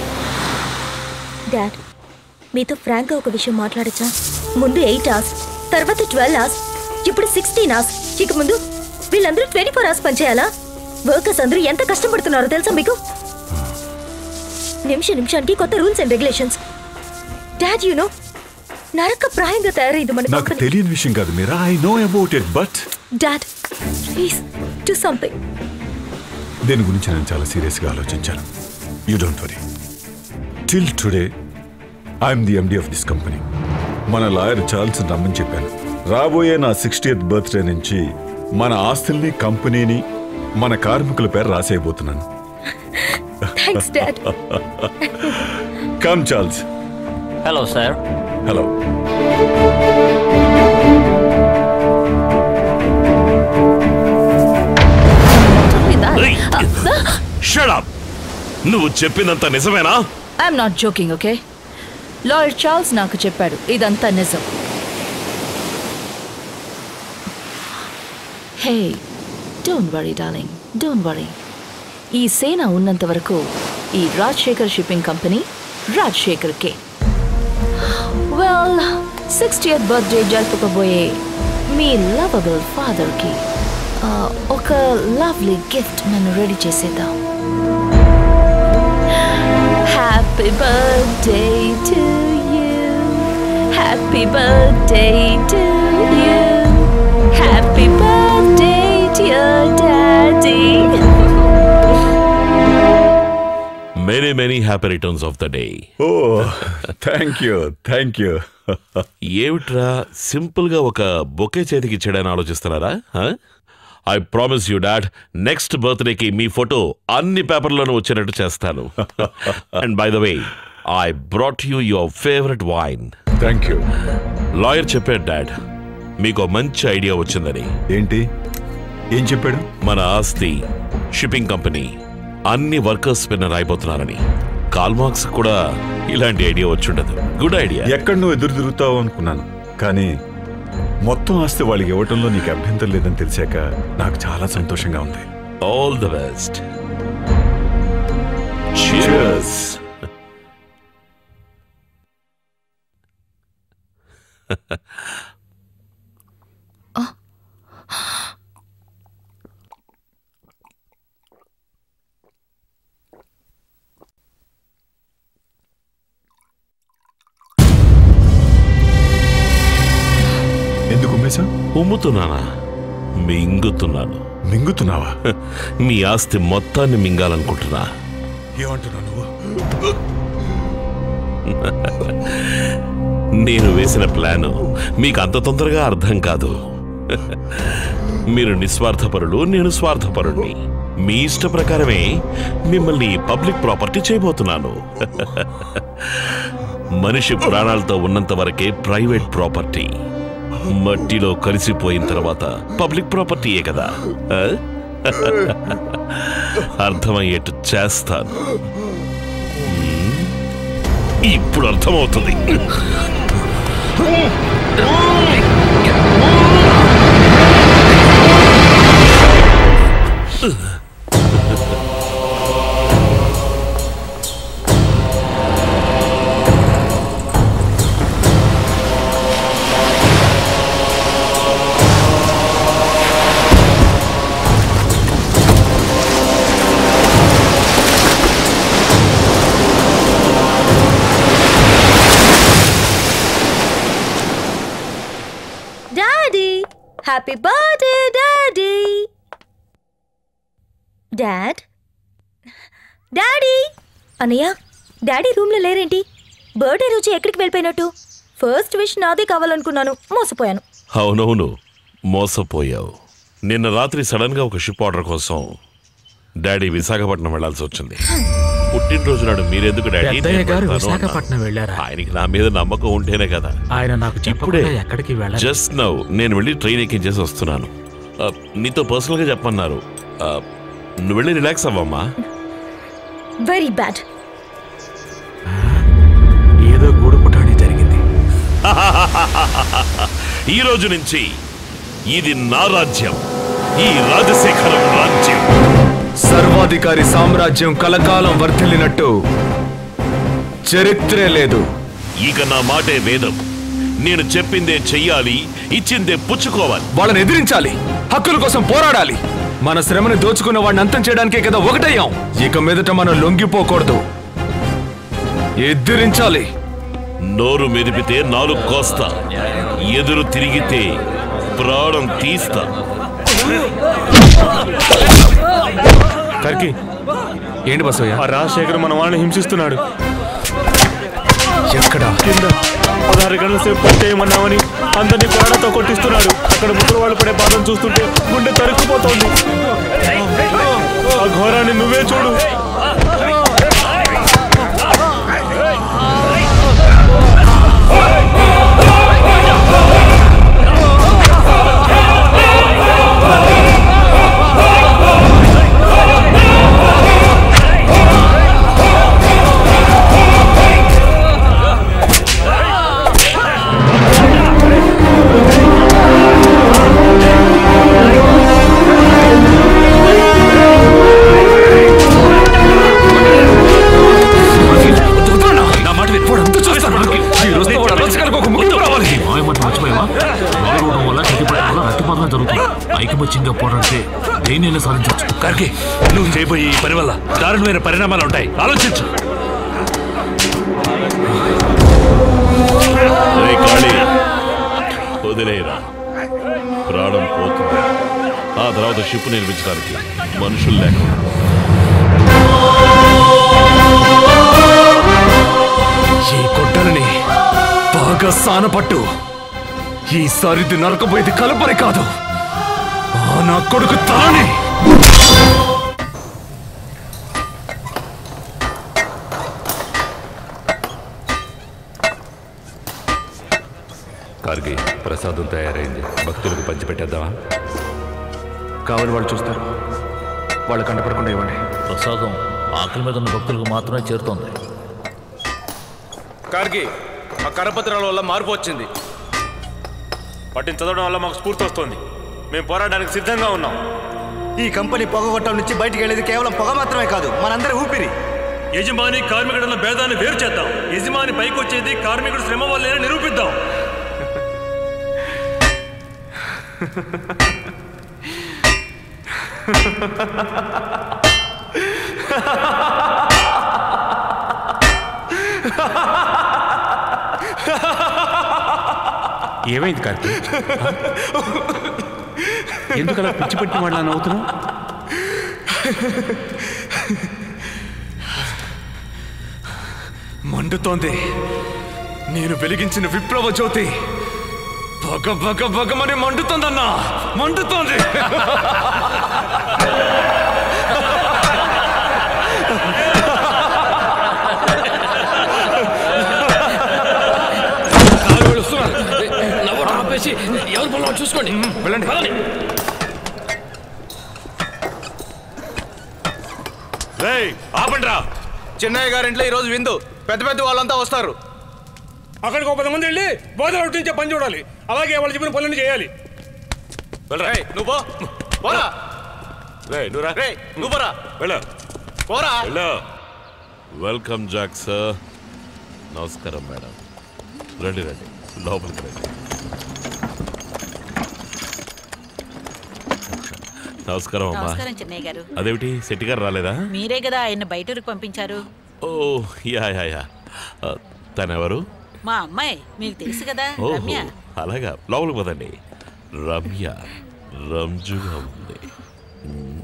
డాడ్ మీతో ఫ్రాంక్గా ఒక విషయం మాట్లాడచ్చా ముందు ఎయిట్ అవర్స్ తర్వాత ట్వెల్వ్ అవర్స్ ఇప్పుడు సిక్స్టీన్ అవర్స్ ఇక ముందు వీళ్ళందరూ ట్వంటీ ఫోర్ అవర్స్ పనిచేయాలా వర్కర్స్ అందరూ ఎంత కష్టపడుతున్నారో తెలుసా మీకు నిమిష నిమిషానికి కొత్త rules and regulations dad you know నరక ప్రాయంగా తయారైంది మన నాకు తెలియని విషయం కాదు Meera I know about it but dad please do something దీని గురించి నేను చాలా సీరియస్గా ఆలోచించాను you don't worry till today I'm the MD of this company మన లాయర్ చార్ల్స్ రమ్మని చెప్పాను రాబోయే నా సిక్స్టీయత్ బర్త్డే నుంచి మన ఆస్తుల్ని కంపెనీని మన కార్మికుల పేరు రాసేయబోతున్నాను thanks dad come Charles hello sir hello shut up నువ్వు చెప్పిందంత నిజమేనా I'm not joking okay lawyer Charles నాకు చెప్పాడు ఇదంతా నిజం hey don't worry darling don't worry ఈ సేన ఉన్నంత వరకు ఈ రాజశేఖర్ షిప్పింగ్ కంపెనీ రాజశేఖర్ కే వెల్ సిక్స్టీయత్ బర్త్డే జరుపుకోబోయే మీ లవబుల్ ఫాదర్కి ఒక లవ్లీ గిఫ్ట్ మనం రెడీ చేసేద్దాం Happy birthday to you. Happy birthday to you. Happy birthday, dear daddy. Many many happy returns of the day oh thank you thank you ఏమిట్రా సింపుల్ గా ఒక బొకే చేతికి ఇచ్చాడని ఆలోచిస్తున్నారా I promise you dad next బర్త్డేకి మీ ఫోటో అన్ని పేపర్లోనూ వచ్చేటట్టు చేస్తాను and by the way I brought you your favourite wine thank you lawyer చెప్పాడు డాడ్ మీకు ఓ మంచి ఐడియా వచ్చిందని ఏంటి ఏం చెప్పాడు మన ఆస్తి షిప్పింగ్ కంపెనీ అన్ని వర్కర్స్ పైన రాయిపోతున్నారని కాల్మార్క్స్ కూడా ఇలాంటి ఐడియా వచ్చుండదు గుడ్ ఐడియా ఎక్కడ నువ్వు ఎదురు తిరుగుతావు అనుకున్నాను కానీ మొత్తం ఆస్తి వాళ్ళకి ఇవ్వటంలో నీకు అభ్యంతరం లేదని తెలిసాక నాకు చాలా సంతోషంగా ఉంది ఆల్ ద బెస్ట్ Cheers. ఎందుకు ఉమ్మేశా ఉమ్ముతున్నానా మింగుతున్నాను మింగుతున్నావా మీ ఆస్తి మొత్తాన్ని మింగాలనుకుంటున్నా ఏమంటున్నావు నువ్వు నేను వేసిన ప్లాను మీకు అంత తొందరగా అర్థం కాదు మీరు నిస్వార్థపరుడు నేను స్వార్థపరుణ్ణి మీ ఇష్ట ప్రకారమే మిమ్మల్ని పబ్లిక్ ప్రాపర్టీ చేయబోతున్నాను మనిషి ప్రాణాలతో ఉన్నంత వరకే ప్రైవేట్ ప్రాపర్టీ మట్టిలో కలిసిపోయిన తర్వాత పబ్లిక్ ప్రాపర్టీయే కదా ఆ? అర్థమయ్యేట్టు చేస్తాను మ్మ్. ఇప్పుడు అర్థమవుతుంది daddy happy birthday daddy dad daddy అన్నయ్య డాడీ రూమ్లో లేరేంటి బర్త్డే రోజు ఎక్కడికి వెళ్ళిపోయినట్టు ఫస్ట్ విష్ నాదే కావాలనుకున్నాను మోసపోయాను అవునవును మోసపోయావు నిన్న రాత్రి సడన్ గా ఒక షిప్ ఆర్డర్ కోసం డాడీ విశాఖపట్నం వెళ్లాల్సి వచ్చింది పుట్టినరోజు నాడు మీరెందుకు డాడీ పెద్దయ్య నేను గారు వెళ్తాను విశాఖపట్నం అన్నారు. వెళ్ళారా? ఆయనకి నా మీద నమ్మకం ఉంటేనే కదా ఆయన నాకు ఇప్పుడే చెప్పకుండా ఎక్కడికి వెళ్ళారు జస్ట్ నౌ నేను వెళ్ళి ట్రైన్ ఎక్కించేసి వస్తున్నాను ఆ, నీతో పర్సనల్ గా చెప్పమన్నారు ఆ, నువ్వు వెళ్ళి రిలాక్స్ అవ్వమ్మా వెరీ బ్యాడ్ ఏదో గూడు పుటాణి జరిగింది ఈ రోజు నుంచి ఇది నా రాజ్యం ఈ రాజశేఖరం రాజ్యం సర్వాధికారి సామ్రాజ్యం కలకాలం వర్ధిల్లినట్టు చరిత్రే లేదు ఇక నా మాటే వేదం నేను చెప్పిందే చెయ్యాలి ఇచ్చిందే పుచ్చుకోవాలి వాళ్ళని ఎదిరించాలి హక్కుల కోసం పోరాడాలి మన శ్రమని దోచుకున్న వాడిని అంతం చేయడానికే కదా ఒకటయ్యాం ఇక మీదట మనం లొంగిపోకూడదు ఎదిరించాలి నోరు మెదిపితే నాలుగు కోస్తా ఎదురు తిరిగితే ప్రాణం తీస్తా కర్కి ఏంటి బసయ్య ఆ రాజశేఖర్ మన వాళ్ళని హింసిస్తున్నాడు ఎక్కడా కింద పదహారు గంటల సేపు పట్టేయమన్నామని అందరినీ కొరడాతో కొట్టిస్తున్నాడు అక్కడ ముసలి వాళ్ళు పడే బాధను చూస్తుంటే గుండె తరుక్కుపోతోంది ఆ ఘోరాన్ని నువ్వే చూడు నా మాట విను. ఈ రోజుతో వాడు అరాచకాలకు ఒక ముగింపు రావాలి. మాయమాట మర్చిపోయావా మొదలవడం వల్ల చెట్టుపడడం వల్ల రక్తపాతం జరుగుతుంది ఐకమత్యంగా పోరాడితే దేనిని సాధించవచ్చు కార్కి నువ్వు చేయబోయే ఈ పని వల్ల దారుణమైన పరిణామాలు ఉంటాయి ఆలోచించు రేయ్ కాళీ వదిలేరా ప్రాణం పోతుంది ఆ తర్వాత షిప్ నిర్మించడానికి మనుషులు లేకుండా ఈ గొడ్డలని బాగా సానపట్టు ఈసారిది నరకపోయేది కలపరి కాదు ఆ నా కొడుకు తలని కార్గి ప్రసాదం తయారైంది భక్తులకు పంచిపెట్టేద్దామా కావాలి వాళ్ళు చూస్తారు వాళ్ళు కంటపడకుండా ఇవ్వండి ప్రసాదం ఆకలి మీద ఉన్న భక్తులకు మాత్రమే చేరుతోంది కార్గి ఆ కరపత్రాల వల్ల మార్పు వచ్చింది వాటిని చదవడం వల్ల మాకు స్ఫూర్తి వస్తుంది మేము పోరాడడానికి సిద్ధంగా ఉన్నాం ఈ కంపెనీ పొగగొట్టం నుంచి బయటికి వెళ్ళేది కేవలం పొగ మాత్రమే కాదు మనందరి ఊపిరి యజమాని కార్మికుడున్న భేదాన్ని వేరు చేద్దాం యజమాని పైకి వచ్చేది కార్మికుడు శ్రమ వల్లే నిరూపిద్దాం ఏమైంది కార్తీ ఎందుకు అలా పిచ్చి పట్టి వాళ్ళ నవ్వుతున్నావు మండుతోంది నేను వెలిగించిన విప్లవ జ్యోతి బగ బగ బగమని మండుతోందన్నా మండుతోంది నవ్వటం ఆపేసి ఎవరి పొలం చూసుకోండి వెళ్ళండి ఆపండ్రా చిన్నయ్య గారింట్లో ఈ రోజు విందు పెద్ద పెద్ద వాళ్ళంతా వస్తారు అక్కడికి ఒక పది మంది వెళ్ళి బోధన నుంచే పని చూడాలి అలాగే వాళ్ళు చెప్పిన పనులను చేయాలి రేయ్, నువ్వు పో. పోరా నువ్వురా రేయ్, నువ్వు పోరా వెళ్ళు పోరా వెళ్ళు వెల్కమ్ జాక్ సార్ నమస్కారం మేడం రండి రండి లోపలికి రండి నమస్కారం అమ్మా నమస్కారం చెన్నయ్య గారు అదేమిటి శెట్టి గారు రాలేదా మీరే కదా ఆయన బయటూరికి పంపించారు ఓ యా యా యా ఆ, తనెవరు మా అమ్మాయి మీకు తెలుసు కదా ఓహో రమ్య అలాగా లోపలికి పోదండి రమ్య రంజుగా ఉంది మ్మ్.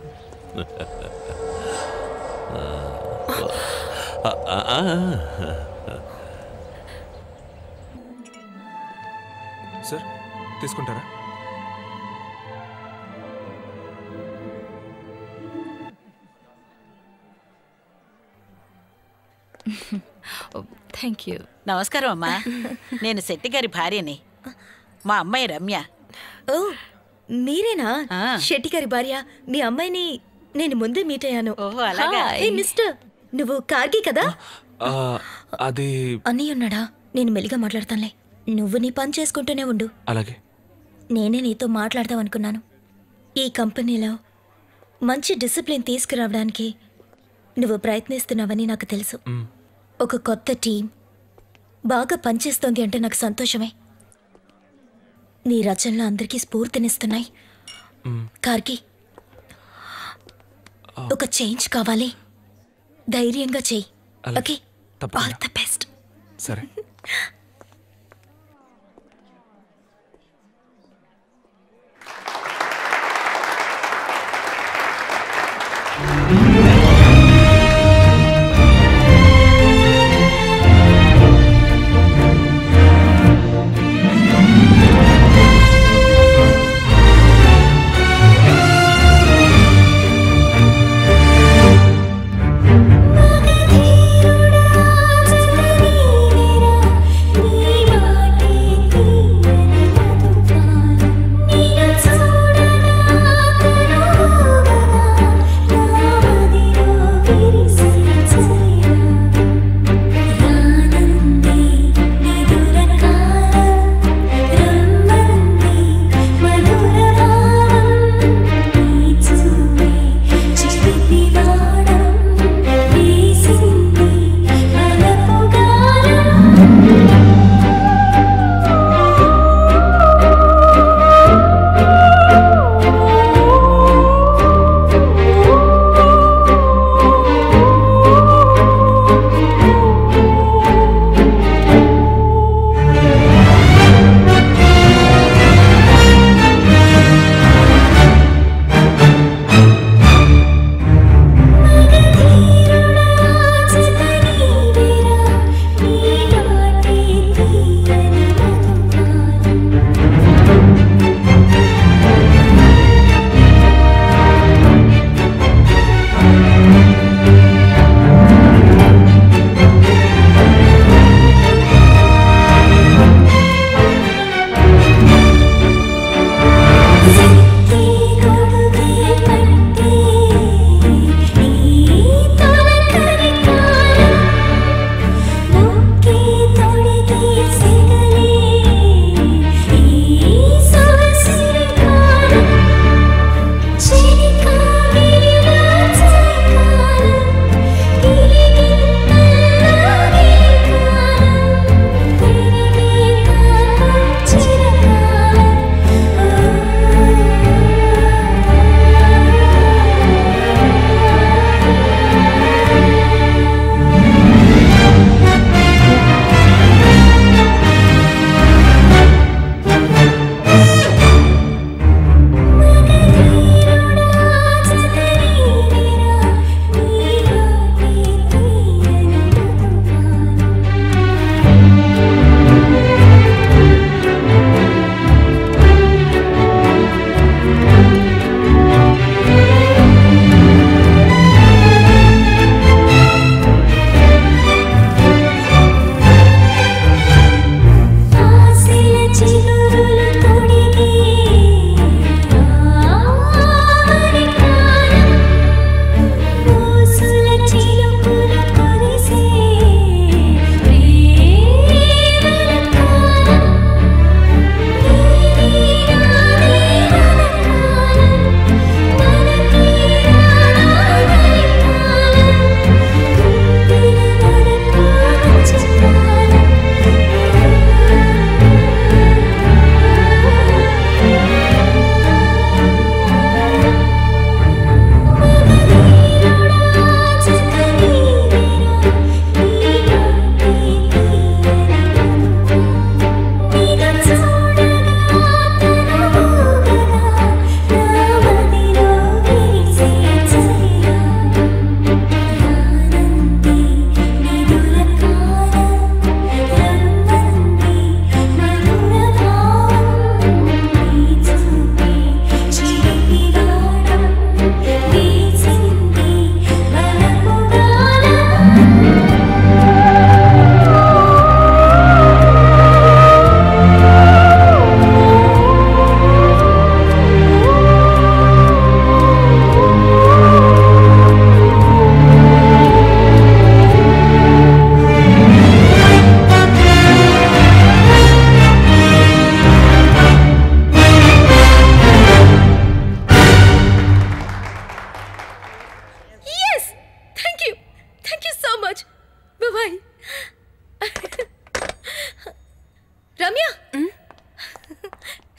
ఆ, ఆ, ఆ. సార్ తీసుకుంటారా థ్యాంక్ యూ నమస్కారం అమ్మా నేను శెట్టి గారి భార్యని మా అమ్మాయి రమ్య ఓ మీరేనా శెట్టి గారి భార్య మీ అమ్మాయిని నేను ముందే మీట్ అయ్యాను ఓహో అలాగా? ఏ మిస్టర్ నువ్వు కార్గి కదా ఆ, అది అన్నయ్య ఉన్నాడా నేను మెల్లిగా మాట్లాడతానులే నువ్వు నీ పని చేసుకుంటూనే ఉండు అలాగే నేనే నీతో మాట్లాడదాం అనుకున్నాను ఈ కంపెనీలో మంచి డిసిప్లిన్ తీసుకురావడానికి నువ్వు ప్రయత్నిస్తున్నావని నాకు తెలుసు మ్. ఒక కొత్త టీం బాగా పనిచేస్తోంది అంటే నాకు సంతోషమే నీ రచనలు అందరికీ స్ఫూర్తినిస్తున్నాయి మ్. కార్కి ఒక చేంజ్ కావాలి ధైర్యంగా చెయ్యి అలాగే. ఓకే తప్పకుండా. ఆల్ ద బెస్ట్ సరే నీవేరా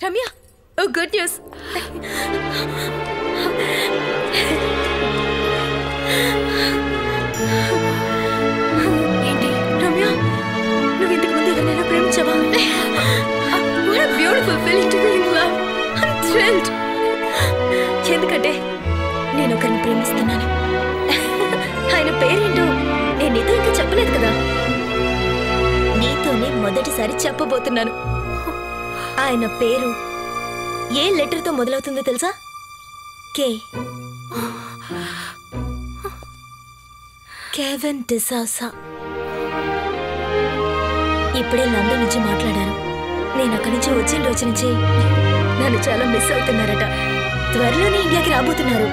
రమ్య ఓ గుడ్ న్యూస్ ఏంటి రమ్య నువ్వు ఇంతకు ముందు ఎవరైనా ప్రేమించావా what a beautiful feeling to be in love I'm thrilled ఎందుకంటే నేను ఒకరిని ప్రేమిస్తున్నాను ఆయన పేరేంటో నేను నీతో ఇంకా చెప్పలేదు కదా నీతోనే మొదటిసారి చెప్పబోతున్నాను ఆయన పేరు ఏ లెటర్తో మొదలవుతుందో తెలుసా కే కేవెన్ డిసాసా ఇప్పుడే లండన్ నుంచి మాట్లాడాను నేను అక్కడి నుంచి వచ్చిన రోజు నుంచి నన్ను చాలా మిస్ అవుతున్నారట త్వరలోనే ఇండియాకి రాబోతున్నారు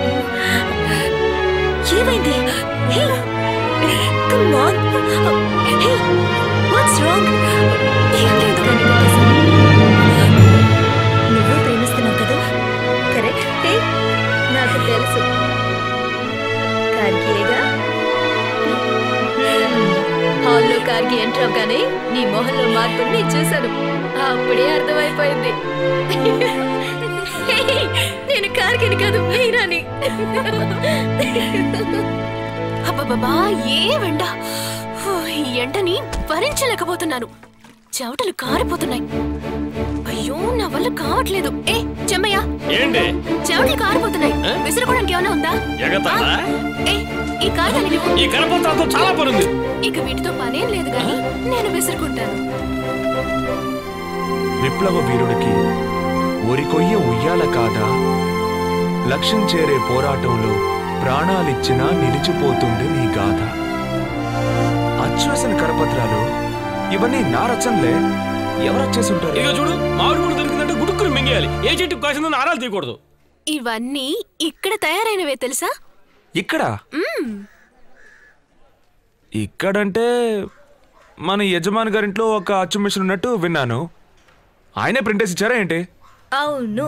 ఏమైంది hey come on hey what's wrong ఏం లేదు కానీ పెట్టేశాను. నువ్వు ప్రేమిస్తున్నావు కదా కరెక్ట్ హే నాకు తెలుసు కార్గియేగా హాల్లో కార్కి ఎంటర్ అవగానే నీ మొహంలో మార్పుని నేను చూశాను అప్పుడే అర్థమైపోయింది హే, నేను కార్కిని కాదు మీరాని అబ్బబ్బా ఏ వెండ ఫు, ఈ ఎండని భరించలేకపోతున్నాను చెవటలు కారిపోతున్నాయి అయ్యో నా వల్ల కావట్లేదు ఏ చెమ్మయ్య ఏంటి చెవటలు కారిపోతున్నాయి విసురుకోవడానికి ఏమైనా ఉందా ఎగతాడా ఏ ఈ కారు నీవు ఈ కరపత్రాలతో చాలా పనుంది ఇక వీటితో పనేం లేదు కానీ నేను విసురుకుంటాను విప్లవ వీరుడికి ఒరికొయ్య ఉయ్యాల కాదా లక్ష్యం చేరే పోరాటంలో ప్రాణాలిచ్చినా నిలిచిపోతుంది నీ గాథ అచ్చువేసిన కరపత్రాలు ఇవన్నీ నా రచనలే ఎవరొచ్చేసి ఉంటారు ఇక చూడు మామిడి పండు దొరికిందంటే గుడుక్కుని మింగేయాలి ఏ చెట్టు కాసిందని ఆరాలు తీయకూడదు ఇవన్నీ ఇక్కడ తయారైనవే తెలుసా ఇక్కడ మ్మ్. ఇక్కడంటే మన యజమాని గారింట్లో ఒక అచ్చు మిషన్ ఉన్నట్టు విన్నాను ఆయనే ప్రింటేసి ఇచ్చారా ఏంటి అవును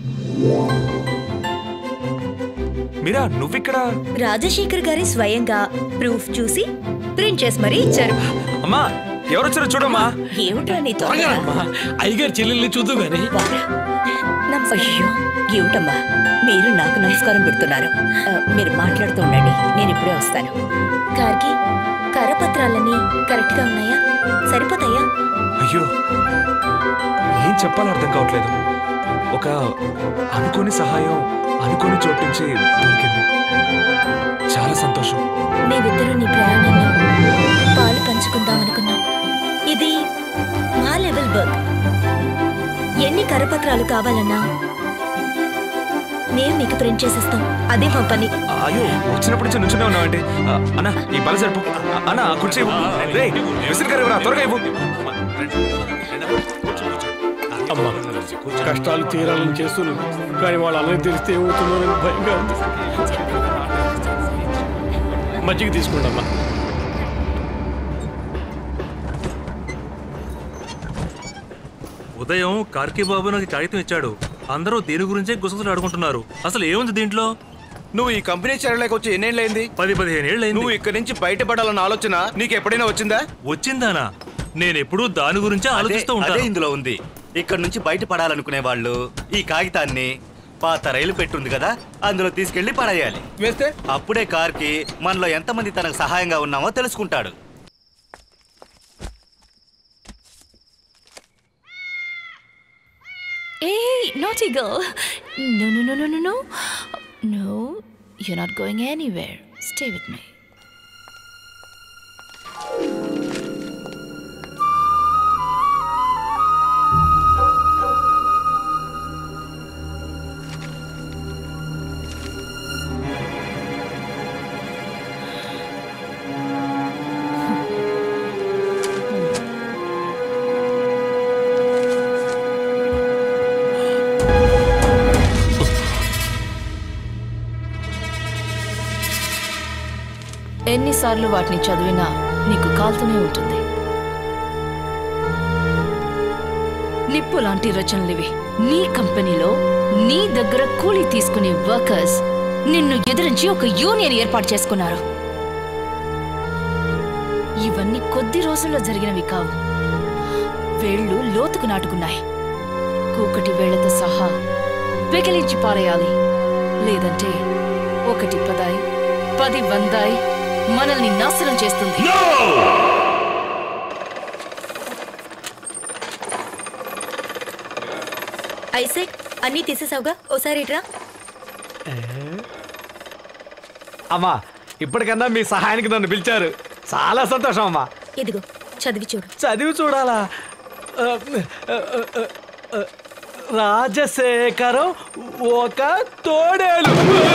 మీరా నువ్విక్కడ రాజశేఖర్ గారి స్వయంగా ప్రూఫ్ చూసి ప్రింట్ చేసి మరీ ఇచ్చారు అమ్మా ఎవరొచ్చారో చూడమ్మా ఏమిట్రా నీ త్వరగా రమ్మా. అయ్యగారి చెల్లెల్ని చూద్దు గాని అయ్యో ఏమిటమ్మా మీరు నాకు నమస్కారం పెడుతున్నారు ఆ, మీరు మాట్లాడుతూ ఉండండి నేను ఇప్పుడే వస్తాను కార్కి కరపత్రాలన్నీ కరెక్ట్ గా ఉన్నాయా సరిపోతాయా అయ్యో ఏం చెప్పాలో అర్థం కావట్లేదు ఒక అనుకోని సహాయం అనుకోని చోటు నుంచి దొరికింది చాలా సంతోషం మేమిద్దరూ నీ ప్రయాణంలో పాలు పంచుకుందాం అనుకున్నాం ఇది మా లెవెల్ వర్క్ ఎన్ని కరపత్రాలు కావాలన్నా మేము మీకు ప్రింట్ చేసేస్తాం అదే మా పని అయ్యో వచ్చినప్పటి నుంచి నుంచునే ఉన్నావండి ఆ, అన్న ఈ బల సరుపు ఆ, అన్న ఆ కుర్చీ ఇవ్వు. రేయ్ విసిరి గారు ఇవ్వరా త్వరగా ఇవ్వు అమ్మా కష్టాలు తీరాలని చేస్తున్నాను కానీ వాళ్ళు అన్నది తెలిస్తే ఏమవుతున్నారని భయంగా ఉంది మజ్జిగ తీసుకోండి అమ్మా ఉదయం కార్కి బాబు నాకు కాగితం ఇచ్చాడు అందరూ దీని గురించే గుసగుసలు ఆడుకుంటున్నారు అసలు ఏముంది దీంట్లో నువ్వు ఈ కంపెనీ చేరలేక వచ్చి ఎన్నేళ్ళైంది పది పదిహేను ఏళ్ళు నువ్వు ఇక్కడి నుంచి బయటపడాలన్న ఆలోచన నీకు ఎప్పుడైనా వచ్చిందా వచ్చిందానా నేను ఎప్పుడూ దాని గురించే ఆలోచిస్తూ అదే ఉంటాను ఇందులో ఉంది ఇక్కడ నుంచి బయటపడాలనుకునే వాళ్ళు ఈ కాగితాన్ని పాత రైలు పెట్టుంది కదా అందులో తీసుకెళ్లి పడేయాలి వేస్తే అప్పుడే కార్కి మనలో ఎంతమంది తనకు సహాయంగా ఉన్నామో తెలుసుకుంటాడు Hey, naughty girl. No, no, no, no, no, no. No, you're not going anywhere. Stay with me. ఎన్నిసార్లు వాటిని చదివినా నీకు కాలుతూనే ఉంటుంది నిప్పు లాంటి రచనలివి నీ కంపెనీలో నీ దగ్గర కూలీ తీసుకునే వర్కర్స్ నిన్ను ఎదిరించి ఒక యూనియన్ ఏర్పాటు చేసుకున్నారు ఇవన్నీ కొద్ది రోజుల్లో జరిగినవి కావు వేళ్ళు లోతుకు నాటుకున్నాయి కూకటి వేళ్లతో సహా పెకిలించి పారేయాలి లేదంటే ఒకటి పదాయి పది వందాయి మనల్ని నాశనం చేస్తుంది ఐసెక్ అన్నీ తీసేసావుగా ఓసారి ఇట్రా అమ్మా ఇప్పటికన్నా మీ సహాయానికి నన్ను పిలిచారు చాలా సంతోషం అమ్మా ఇదిగో చదివి చూడు చదివి చూడాలా ఆ, ఆ, ఆ, ఆ, రాజశేఖరం ఒక తోడేలు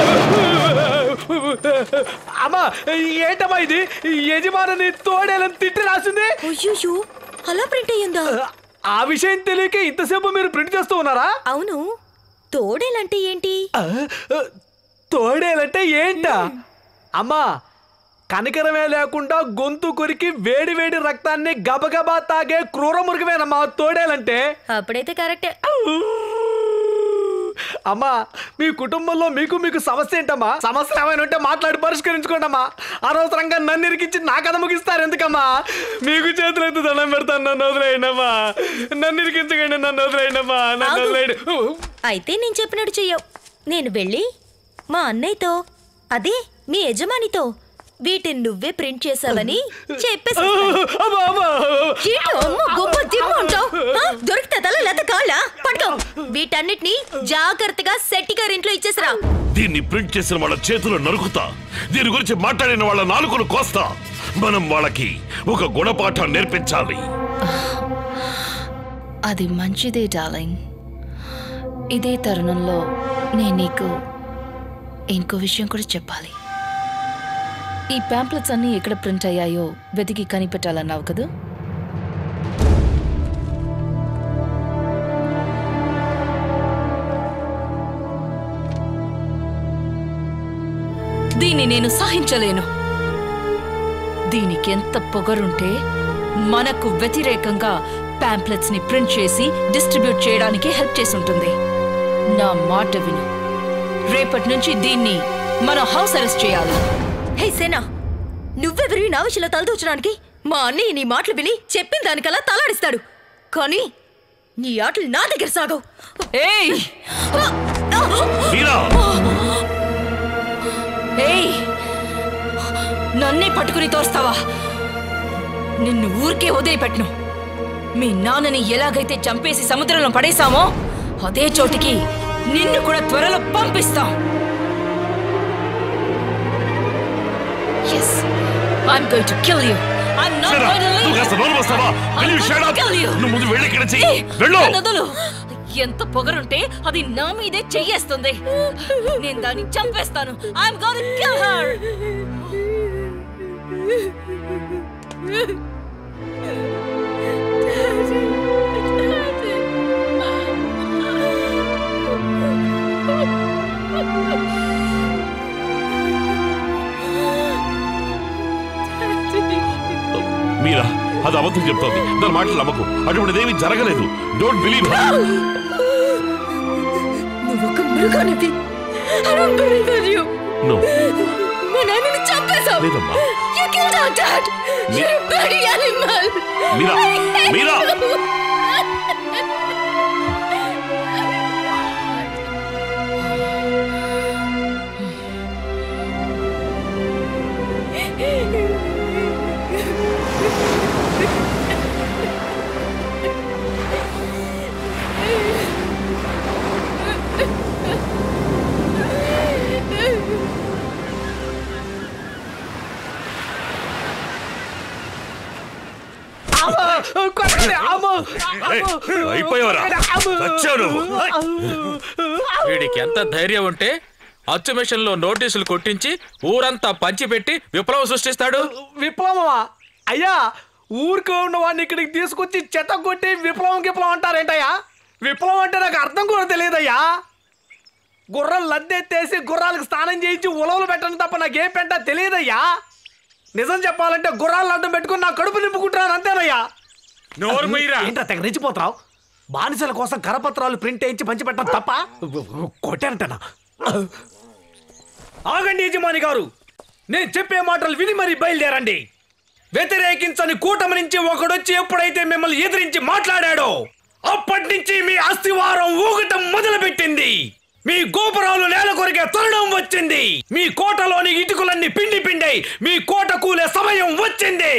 అమ్మా ఏంటమ్మా ఇది యజమాని తోడేలని తిట్టి రాసింది అయ్యో అలా ప్రింట్ అయ్యిందా ఆ విషయం తెలియక ఇంతసేపు మీరు ప్రింట్ చేస్తూ ఉన్నారా అవును తోడేలంటే ఏంటి తోడేలంటే ఏంటా అమ్మా కనికరమే లేకుండా గొంతు కొరికి వేడి వేడి రక్తాన్ని గబగబా తాగే క్రూర మృగమేనమ్మా తోడేలంటే అప్పుడైతే కరెక్టే అమ్మా మీ కుటుంబంలో మీకు మీకు సమస్య ఏంటమ్మా సమస్య ఏమైనా ఉంటే మాట్లాడి పరిష్కరించుకోండి అమ్మా అనవసరంగా నన్ను ఇరికించి నా కథ ముగిస్తారు ఎందుకమ్మా మీకు చేతులు ఎత్తు దండం పెడతాను నన్ను వదిలేయండమ్మా నన్ను ఇరికించకండి నన్ను వదిలేయండమ్మా నన్ను ఆగు. వదిలేయండి అయితే నేను చెప్పినట్టు చెయ్యవు నేను వెళ్ళి మా అన్నయ్యతో అదే మీ యజమానితో వీటిని నువ్వే ప్రింట్ చేసావని చెప్పేసి దొరికితే తల లేత కాళ్ళ పట్టుకో వీటన్నిటిని జాగ్రత్తగా సెట్టి గారి ఇంట్లో ఇచ్చేసిరా దీన్ని ప్రింట్ చేసిన వాళ్ళ చేతులు నరుకుతా దీని గురించి మాట్లాడిన వాళ్ళ నాలుకలు కోస్తా మనం వాళ్ళకి ఒక గుణపాఠం నేర్పించాలి అది మంచిదే డార్లింగ్ ఇదే తరుణంలో నేను నీకు ఇంకో విషయం కూడా చెప్పాలి ఈ ప్యాంప్లెట్స్ అన్నీ ఎక్కడ ప్రింట్ అయ్యాయో వెతికి కనిపెట్టాలన్నావు కదా దీన్ని నేను సహించలేను దీనికి ఎంత పొగరుంటే మనకు వ్యతిరేకంగా ప్యాంప్లెట్స్ ని ప్రింట్ చేసి డిస్ట్రిబ్యూట్ చేయడానికి హెల్ప్ చేసి ఉంటుంది నా మాట విను రేపటి నుంచి దీన్ని మనం హౌస్ అరెస్ట్ చేయాలి హే సేనా నువ్వెవరి నా విషయంలో తలదూచడానికి మా అన్నయ్య నీ మాటలు విని చెప్పిన దానికల్లా తలాడిస్తాడు కానీ నీ ఆటలు నా దగ్గర సాగవు ఏయ్ ఏయ్ నన్నే పట్టుకుని తోస్తావా నిన్ను ఊరికే వదిలిపెట్టను మీ నాన్నని ఎలాగైతే చంపేసి సముద్రంలో పడేశామో అదే చోటికి నిన్ను కూడా త్వరలో పంపిస్తాం yes I'm going to kill you I'm not Sarah, going to నువ్వు కాస్త నోరు మూస్తావా? Will you shut up? నువ్వు ముందు వెళ్ళి ఇక్కడ చెయ్యి. వెళ్ళు. వదలు ఎంత పొగరుంటే అది నా మీదే చెయ్యేస్తుంది నేను దాన్ని చంపేస్తాను I'm going to kill her Meera అది అబద్ధం చెప్తోంది దాని మాటలు నమ్మకు అటువంటిదేమీ జరగలేదు డోంట్ బిలీవ్ నువ్వు ఒక మృగానివి I don't believe in you. No మా నాన్నని చంపేశావు లేదమ్మా. You killed our dad. Me- You're a bloody animal. Meera, I hate మీరా. అయిపోయావరా? చచ్చావు నువ్వు. వీడికి ఎంత ధైర్యం ఉంటే అచ్చు మిషన్ లో నోటీసులు కొట్టించి ఊరంతా పంచిపెట్టి విప్లవం సృష్టిస్తాడు విప్లవమా అయ్యా ఊరికే ఉన్న వాడిని ఇక్కడికి తీసుకొచ్చి చెత్త కొట్టి విప్లవం గిప్లవం అంటారేంటయ్యా విప్లవం అంటే నాకు అర్థం కూడా తెలియదయ్యా గుర్రం లద్దెత్తేసి గుర్రాలకు స్నానం చేయించి ఉలవలు పెట్టడం తప్ప నాకేం పెంట తెలియదయ్యా నిజం చెప్పాలంటే గుర్రాలు అడ్డం పెట్టుకుని నా కడుపు నింపుకుంటున్నాను అంతేనయ్యా నోరు మూయరా. ఏంటో తెగ రెచ్చిపోతావు బానిసల కోసం కరపత్రాలు ప్రింట్ వేయించి పంచిపెట్టడం తప్ప కొట్టారంటనా ఆగండి యజమాని గారు నేను చెప్పే మాటలు విని మరి బయలుదేరండి వ్యతిరేకించని కూటమి నుంచి ఒకడొచ్చి ఎప్పుడైతే మిమ్మల్ని ఎదిరించి మాట్లాడాడో అప్పటి నుంచి మీ అస్థివారం ఊగటం మొదలుపెట్టింది మీ గోపురాలు నేల కొరిగే తరుణం వచ్చింది మీ కోటలోని ఇటుకలన్నీ పిండి పిండి మీ కోట కూలే సమయం వచ్చింది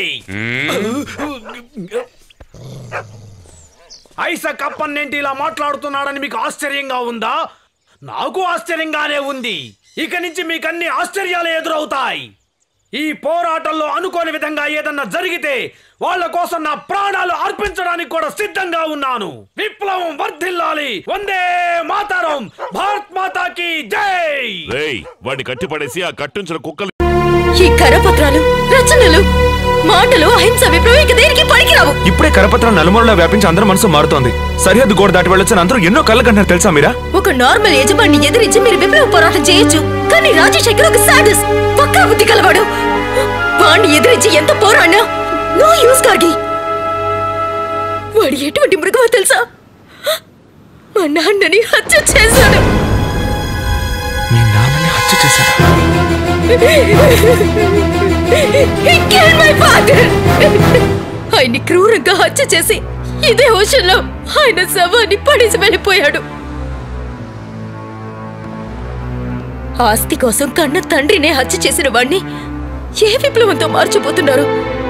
ఐసక్ అప్పన్నేంటి ఇలా మాట్లాడుతున్నాడని మీకు ఆశ్చర్యంగా ఉందా నాకు ఆశ్చర్యంగానే ఉంది ఇక నుంచి మీకు అన్ని ఆశ్చర్యాలు ఎదురవుతాయి ఈ పోరాటంలో అనుకోని విధంగా ఏదన్నా జరిగితే వాళ్ళ కోసం నా ప్రాణాలు అర్పించడానికి కూడా సిద్ధంగా ఉన్నాను విప్లవం వర్ధిల్లాలి వందే మాతరం భారత్ మాతాకి జై రేయ్ వాడిని కట్టిపడేసి ఆ కట్టుంచిన కుక్కలు ఈ కరపత్రాలు రచనలు మాటలు అహింస విప్లవం ఇక దేనికి పనికిరావు ఇప్పుడే కరపత్రం నలుమూలలో వ్యాపించి అందరి మనసు మారుతోంది సరిహద్దు గోడ దాటి వెళ్ళొచ్చిన అందరూ ఎన్నో కళ్ళ కంటున్నారు తెలుసా మీరా ఒక నార్మల్ యజమాని ఎదిరించి మీరు విప్లవ పోరాటం చేయొచ్చు కానీ రాజశేఖర్ ఒక సాడస్ పక్కా బుద్ధి కలవాడు వాణ్ణి ఎదిరించి ఎంత పోరాడినా నో యూస్ కార్గి వాడు ఎటువంటి మృగమో తెలుసా మా నాన్నని హత్య చేశాడు మీ నాన్నని హత్య చేశారా He killed my father! ఆయన్ని క్రూరంగా హత్య చేసి ఇదే ఓషన్లో ఆయన శవాన్ని పడేసి వెళ్ళిపోయాడు ఆస్తి కోసం కన్న తండ్రినే హత్య చేసిన వాణ్ణి ఏ విప్లవంతో మార్చిపోతున్నారు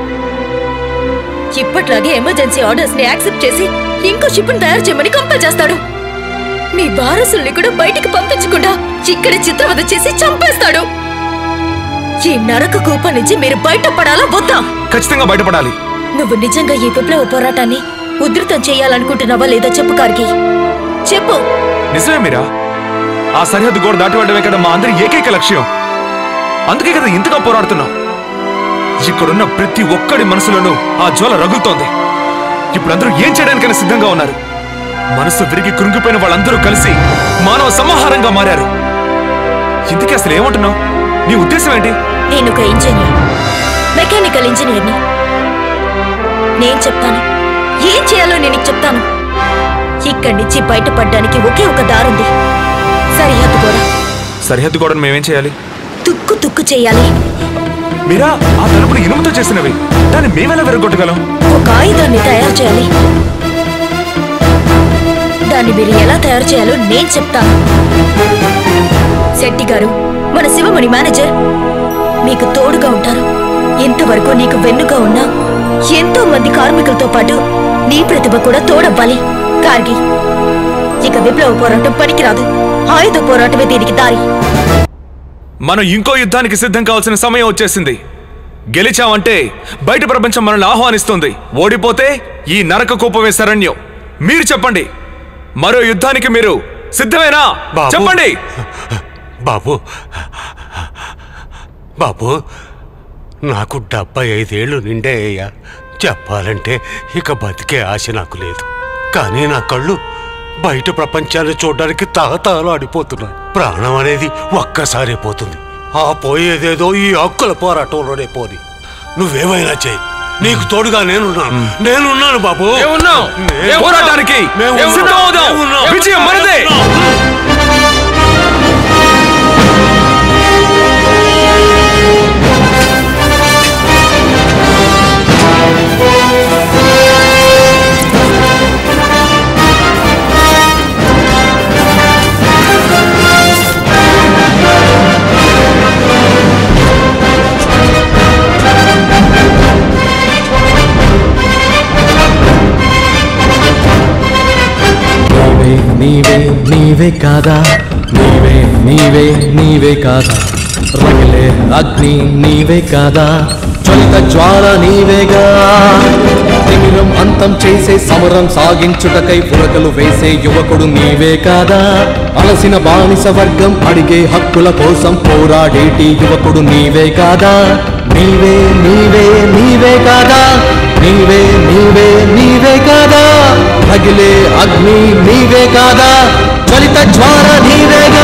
ఇప్పట్లాగే ఎమర్జెన్సీ ఆర్డర్స్ ని యాక్సెప్ట్ చేసి ఇంకో షిప్ తయారు చేయమని కంపెల్ చేస్తాడు మీ వారసుల్ని కూడా బయటికి పంపించకుండా ఇక్కడ చిత్రవద చేసి చంపేస్తాడు ఈ నరక కూపం నుంచి మీరు బయటపడాలా వద్దా ఖచ్చితంగా బయటపడాలి నువ్వు నిజంగా ఈ విప్లవ పోరాటాన్ని ఉధృతం చేయాలనుకుంటున్నావా లేదా చెప్పు కార్కి చెప్పు నిజమే మీరా ఆ సరిహద్దు గోడ దాటి వెళ్ళడమే కదా మా అందరి ఏకైక లక్ష్యం అందుకే కదా ఇంతగా పోరాడుతున్నాం ఇక్కడున్న ప్రతి ఒక్కడి మనసులోనూ ఆ జ్వాల రగులుతోంది ఇప్పుడు అందరూ ఏం చేయడానికైనా సిద్ధంగా ఉన్నారు మనసు విరిగి కృంగిపోయిన వాళ్ళందరూ కలిసి మానవ సమాహారంగా మారారు ఇందుకే అసలు ఏమంటున్నావు నీ ఉద్దేశం ఏంటి నేను ఒక ఇంజనీర్ మెకానికల్ ఇంజనీర్ని నేను చెప్తాను ఏం చేయాలో నేను నీకు చెప్తాను ఇక్కడి నుంచి బయటపడడానికి ఒకే ఒక దారుంది సరిహద్దు కూడా సరిహద్దు గోడను మేమేం చేయాలి తుక్కు తుక్కు చేయాలి మీరా ఆ తలుపులు ఇనుముతో చేసినవి దాన్ని మేమెలా వెరగొట్టగలం ఒక ఆయుధాన్ని తయారు చేయాలి దాన్ని మీరు ఎలా తయారు చేయాలో నేను చెప్తాను శెట్టి గారు మన శివమణి మేనేజర్ మీకు తోడుగా ఉంటారు ఇంతవరకు నీకు వెన్నుగా ఉన్న ఎంతో మంది కార్మికులతో పాటు నీ ప్రతిభ కూడా తోడవ్వాలి కార్గి ఇక విప్లవ పోరాటం పనికిరాదు ఆయుధ పోరాటమే దీనికి దారి మనం ఇంకో యుద్ధానికి సిద్ధం కావాల్సిన సమయం వచ్చేసింది గెలిచామంటే బయట ప్రపంచం మనల్ని ఆహ్వానిస్తుంది ఓడిపోతే ఈ నరక కూపమే శరణ్యం మీరు చెప్పండి మరో యుద్ధానికి మీరు సిద్ధమేనా బాబు. చెప్పండి బాబు బాబు నాకు డెబ్బై ఐదేళ్లు నిండాయ్యా చెప్పాలంటే ఇక బతికే ఆశ నాకు లేదు కానీ నా కళ్ళు బయట ప్రపంచాన్ని చూడడానికి తహతహలు ఆడిపోతున్నాయి ప్రాణం అనేది ఒక్కసారే పోతుంది ఆ పోయేదేదో ఈ హక్కుల పోరాటంలోనే పోని నువ్వేమైనా చేయి నీకు తోడుగా నేనున్నాను నేనున్నాను బాబు మేమున్నాం. నేను- పోరాటానికి మేము ఉన్నాం. సిద్ధం అవుదాం. మేము ఉన్నాం. విజయం మనదే. నీవే నీవే నీవే కాదా నీవే నీవే నీవే కాదా రగిలే అగ్ని నీవే కాదా జ్వలిత జ్వాల నీవేగా తిమిరం అంతం చేసే సమరం సాగించుటకై పురకలు వేసే యువకుడు నీవే కాదా అలసిన బానిస వర్గం అడిగే హక్కుల కోసం పోరాడేటి యువకుడు నీవే కాదా నీవే నీవే నీవే కాదా నీవే నీవే నీవే కాదా రగిలే అగ్ని నీవే కాదా జ్వలిత జ్వాల నీవేగా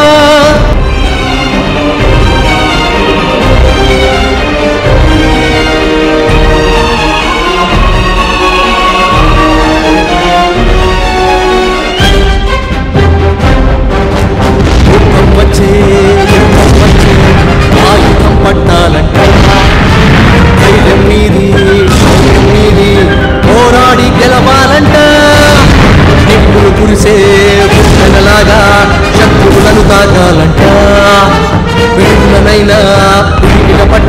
యుద్ధం వచ్చే యుద్ధం వచ్చే ఆయుధం పట్టాలంటే ధైర్యం మీది శౌర్యం మీది పోరాడి గెలవాలంట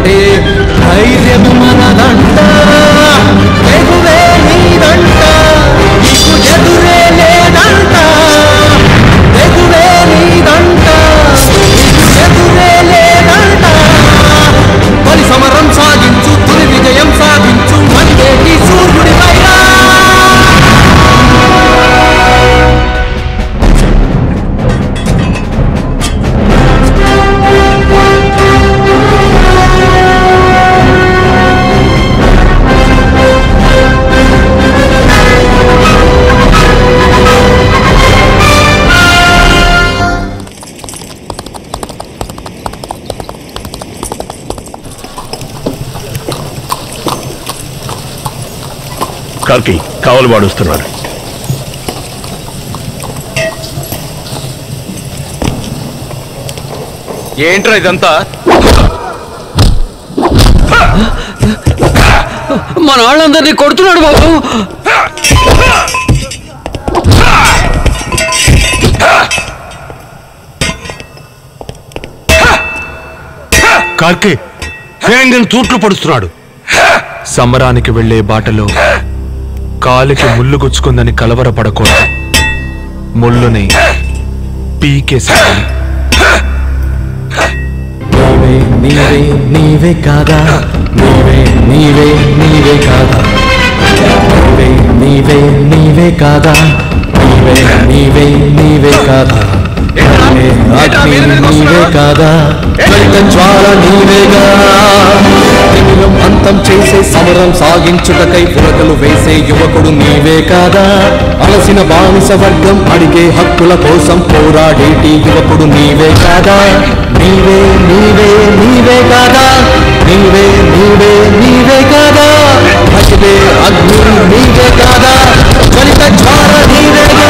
పట్టాలంటే ధైర్యం మనదంట తెగువే నీదంట నీకు ఎదురే లేదంట తెగువే నీదంట నీకు ఎదురే లేదంట బలి సమరం సాగించు తొలి విజయం సాధించు మందే నీ సూర్యుడి కార్కి కావలి వాడుస్తున్నాడు ఏంట్రా ఇదంతా మన వాళ్ళందరినీ కొడుతున్నాడు బాబు కార్కి ఫిరంగిని తూట్లు పడుస్తున్నాడు సమరానికి వెళ్లే బాటలో కాలికి ముళ్ళు గుచ్చుకుందని కలవరపడకూడదు ముళ్ళుని పీకేసాలి నీవే నీవే నీవే కాదా నీవే నీవే నీవే కాదా నీవే నీవే నీవే కాదా నీవే నీవే నీవే కాదా నీవే అగ్ని నీవే కాదా జ్వలిత జ్వాల నీవేగా తిమిరం అంతం చేసే సమరం సాగించుటకై పురకలు వేసే యువకుడు నీవే కాదా అలసిన బానిస వర్గం అడిగే హక్కుల కోసం పోరాడేటి యువకుడు నీవే కాదా నీవే నీవే నీవే కాదా నీవే నీవే నీవే కాదా అగిలే అగ్ని నీవే కాదా జ్వలిత జ్వాల నీవేగా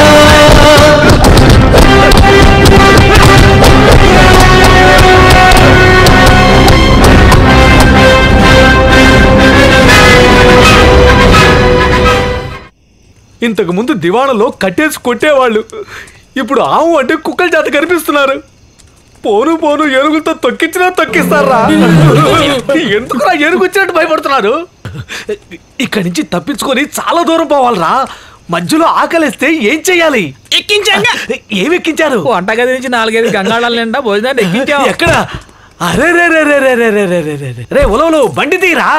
ఇంతకు ముందు దివాణలో కట్టేసి కొట్టేవాళ్ళు ఇప్పుడు ఆవు అంటే కుక్కల చేత కనిపిస్తున్నారు పోను పోను ఏనుగులతో తొక్కించినా తొక్కిస్తారా ఎందుకురా ఏనుగు వచ్చినట్టు భయపడుతున్నారు ఇక్కడి నుంచి తప్పించుకొని చాలా దూరం పోవాలరా మధ్యలో ఆకలిస్తే ఏం చెయ్యాలి ఎక్కించాగా ఏం ఎక్కించారు వంటగది నుంచి నాలుగైదు గంగాళాల నిండా భోజనాన్ని ఎక్కించాం ఎక్కడ అరే రే రే రే రే రే రే రే రే రే రే రే ఉలవలు బండి తీరా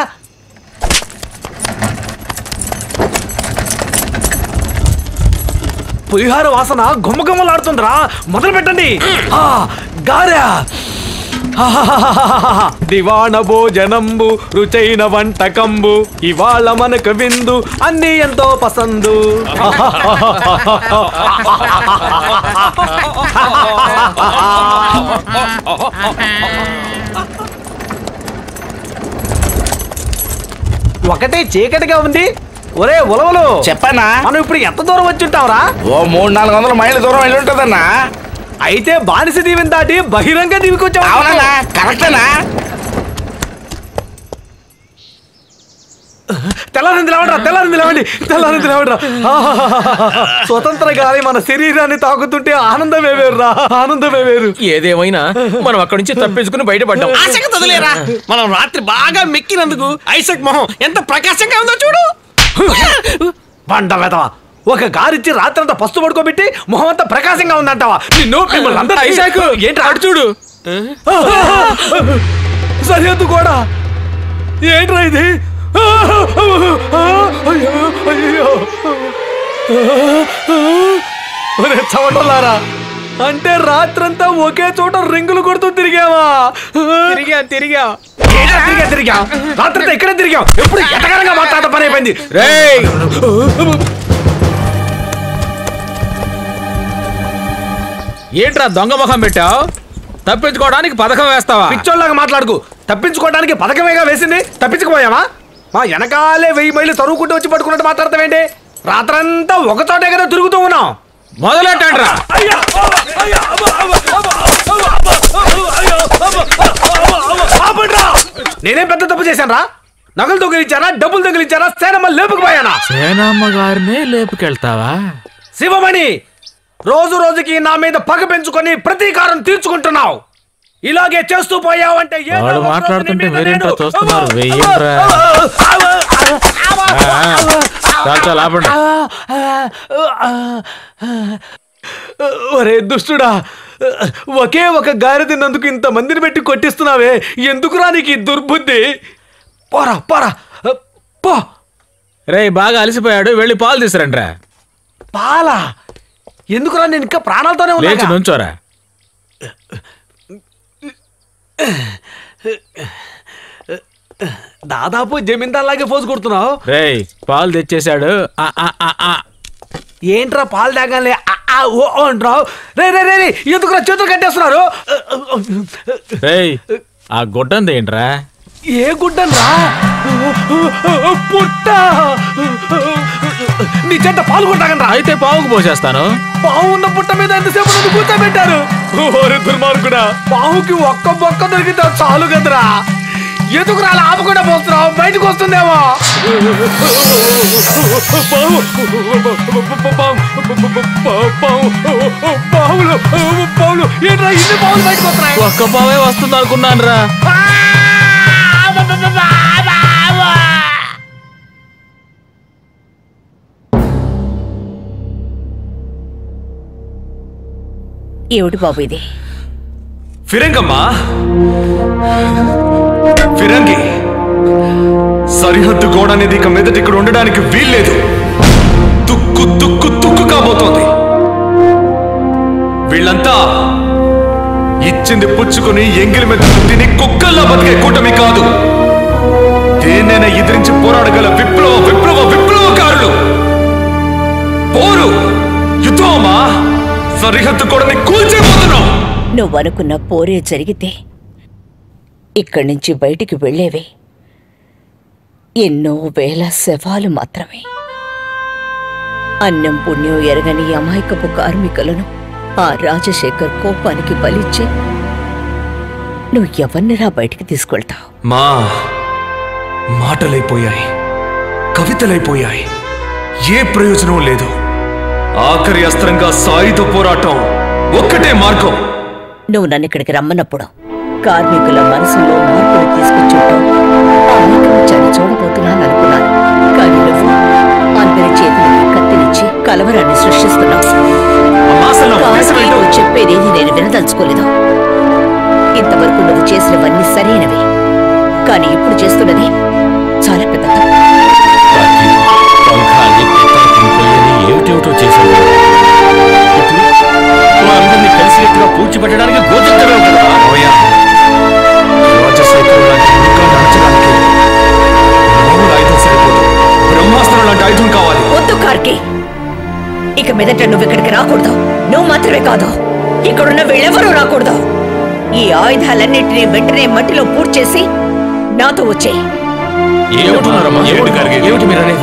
పులిహార వాసన గుమ్మగుమ్మలాడుతుందిరా మొదలు పెట్టండి ఆ, గారె ఆహాహాహాహాహా. దివాణ భోజనంబు రుచైన వంటకంబు ఇవాళ మనకు విందు అన్ని ఎంతో పసందు ఒకటే చీకటిగా ఉంది ఒరే ఉలవలు చెప్పనా మనం ఇప్పుడు ఎంత దూరం వచ్చి ఉంటావురా ఓ మూడు నాలుగు వందల మైళ్ళ దూరం వెళ్ళి ఉంటుందన్నా అయితే బానిస దీవిని దాటి బహిరంగ దీవికి అవునన్నా కరెక్టేనా తెల్లారింది లేవండి తెల్లారింది లేవండి తెల్లారింది లేవండి స్వతంత్ర గాలి మన శరీరాన్ని తాకుతుంటే ఆనందమే వేరురా ఆనందమే వేరు ఏదేమైనా మనం అక్కడి నుంచి తప్పించుకుని బయటపడ్డాం ఆశకు వదిలేరా మనం రాత్రి బాగా మెక్కినందుకు ఐసక్ మొహం ఎంత ప్రకాశంగా ఉందో చూడు పంట వెదవా ఒక గారిచ్చి రాత్రంతా పస్తు పడుకోబెట్టి మొహం అంతా ప్రకాశంగా ఉందంటావా నిన్ను మిమ్మల్ని అందరూ ఐసాకు, ఏంటి అటు చూడు సరిహద్దు కూడా ఏంట్రా ఇది అయ్యో అయ్యో ఒరే చవటలారా అంటే రాత్రంతా ఒకే చోట రింగులు కొడుతూ తిరిగావా తిరిగా తిరిగా ఏంట్రా తిరిగా తిరిగా రాత్రంతా ఇక్కడే తిరిగాం ఎప్పుడు ఎటకరంగా మాట్లాడటం పని అయిపోయింది రేయ్ ఏంట్రా దొంగ ముఖం పెట్టావు తప్పించుకోవడానికి పథకం వేస్తావా పిచ్చోళ్ళగా మాట్లాడుకు తప్పించుకోవడానికి పథకమేగా వేసింది తప్పించుకుపోయావా మా వెనకాలే వెయ్యి మైలు తరువుకుంటూ వచ్చి పట్టుకున్నట్టు మాట్లాడతావేంటి రాత్రంతా ఒక చోటే కదా తిరుగుతూ ఉన్నాం మొదలెట్టండ్రా ఆపండ్రా! నేనేం పెద్ద తప్పు చేశాను రా నగలు దొంగిలించారా డబ్బులు దొంగిలించారా సేనమ్మ లేపుకుపోయానా సేనమ్మ గారినే లేపుకెళ్తావా శివమణి రోజు రోజుకి నా మీద పగ పెంచుకొని ప్రతీకారం తీర్చుకుంటున్నావు ఇలాగే చేస్తూ పోయావంటే ఏదో వాడు ఒక రోజు మాట్లాడుతుంటే నీ మీద మీరేంట్రా నేను- చూస్తున్నారు వెయ్యంట్రా చాలు చాలు ఆపండి ఒరే దుష్టుడా ఒకే ఒక గారె తిన్నందుకు ఇంత మందిని పెట్టి కొట్టిస్తున్నావే ఎందుకురా నీకు ఈ దుర్బుద్ధి పోరా పోరా పో రే బాగా అలసిపోయాడు వెళ్ళి పాలు తీసురంట్రా పాలా ఎందుకురా నేను ఇంకా ప్రాణాలతోనే లేచి ఉన్నా నుంచోరా దాదాపు జమీందార్లాగే పోజు కొడుతున్నావు రేయ్ పాలు తెచ్చేశాడు ఆ, ఆ, ఆ, ఆ. ఏంట్రా పాలు తాగాలి ఆ, ఆ, ఓ ఓ అంటున్నావు రే రే రే రే, ఎందుకురా చేతులు కట్టేస్తున్నారు రేయ్ ఆ గుడ్డంది ఏంట్రా ఏ గుడ్డన్రా పుట్ట నీ చెంత పాలు కొట్టాగనరా అయితే పావుకు పోసేస్తాను పావు ఉన్న పుట్ట మీద ఎంతసేపు నన్ను కూర్చోబెట్టారు ఓరి దుర్మార్గుడా పావుకి ఒక్క బొక్క దొరికితే చాలు కదరా ఎందుకు అలా ఆపకుండా పోస్తున్నావు బయటకు వస్తుందేమో పావు పావులు పావులు ఏంట్రా ఇన్ని పావులు బయటకు వస్తున్నాయి ఒక్క పావే వస్తుంది అనుకున్నాను రా ఏమిటి బాబు ఇది ఫిరంగమ్మా ఫిరంగి సరిహద్దు గోడ అనేది ఇక మీదట ఇక్కడ ఉండడానికి వీల్లేదు తుక్కు తుక్కు తుక్కు కాబోతోంది వీళ్ళంతా ఇచ్చింది పుచ్చుకుని ఎంగిలి మీద తిని కుక్కల్లా బతికే కూటమి కాదు దేన్నైనా ఎదిరించి పోరాడగల విప్లవ విప్లవ విప్లవకారులు పోరు యుద్ధమా సరిహద్దు గోడని కూల్చేపోతున్నాం నువ్వు అనుకున్న పోరే జరిగితే ఇక్కడి నుంచి బయటికి వెళ్ళేవి ఎన్నో వేల శవాలు మాత్రమే అన్నం పుణ్యం ఎరగని అమాయకపు కార్మికులను ఆ రాజశేఖర్ కోపానికి బలిచ్చి నువ్వు ఎవరినిరా బయటికి తీసుకెళ్తావు మా మాటలైపోయాయి కవితలైపోయాయి ఏ ప్రయోజనం లేదు ఆఖరి అస్త్రంగా సాయుధ పోరాటం ఒక్కటే మార్గం నువ్వు నన్ను ఇక్కడికి రమ్మన్నప్పుడు కార్మికుల మనసులో మార్పులు తీసుకొచ్చుంటావు ఆ ఐకమత్యాన్ని చూడబోతున్నాను అనుకున్నాను కానీ నువ్వు అందరి చేతులకి కత్తినిచ్చి కలవరాన్ని సృష్టిస్తున్నావు కానీ నువ్వు చెప్పేదేది నేను వినదలుచుకోలేదు ఇంతవరకు నువ్వు చేసినవన్నీ సరైనవి కానీ ఇప్పుడు చేస్తున్నది చాలా పెద్ద తప్పు. పంఖాన్ని పిక్కలు తినిపోయేది ఏమిటేమిటో చేశాడు ఇప్పుడు అందరినీ కలిసినట్టుగా పూడ్చిపెట్టడానికి గోచరితమే కదా రాజశేఖర్ లాంటి మృగాన్ని అణచడానికి మామూలు ఆయుధం సరిపోదు బ్రహ్మాస్త్రం లాంటి ఆయుధం కావాలి వద్దు కార్కి ఇక మీదట నువ్వు ఇక్కడికి రాకూడదు నువ్వు మాత్రమే కాదు ఇక్కడున్న వీళ్ళెవరూ రాకూడదు ఈ ఆయుధాలన్నింటినీ వెంటనే మట్టిలో పూడ్చేసి నాతో వచ్చేయి ఏమిటున్నారమ్మా ఏమిటి మీరు అనేది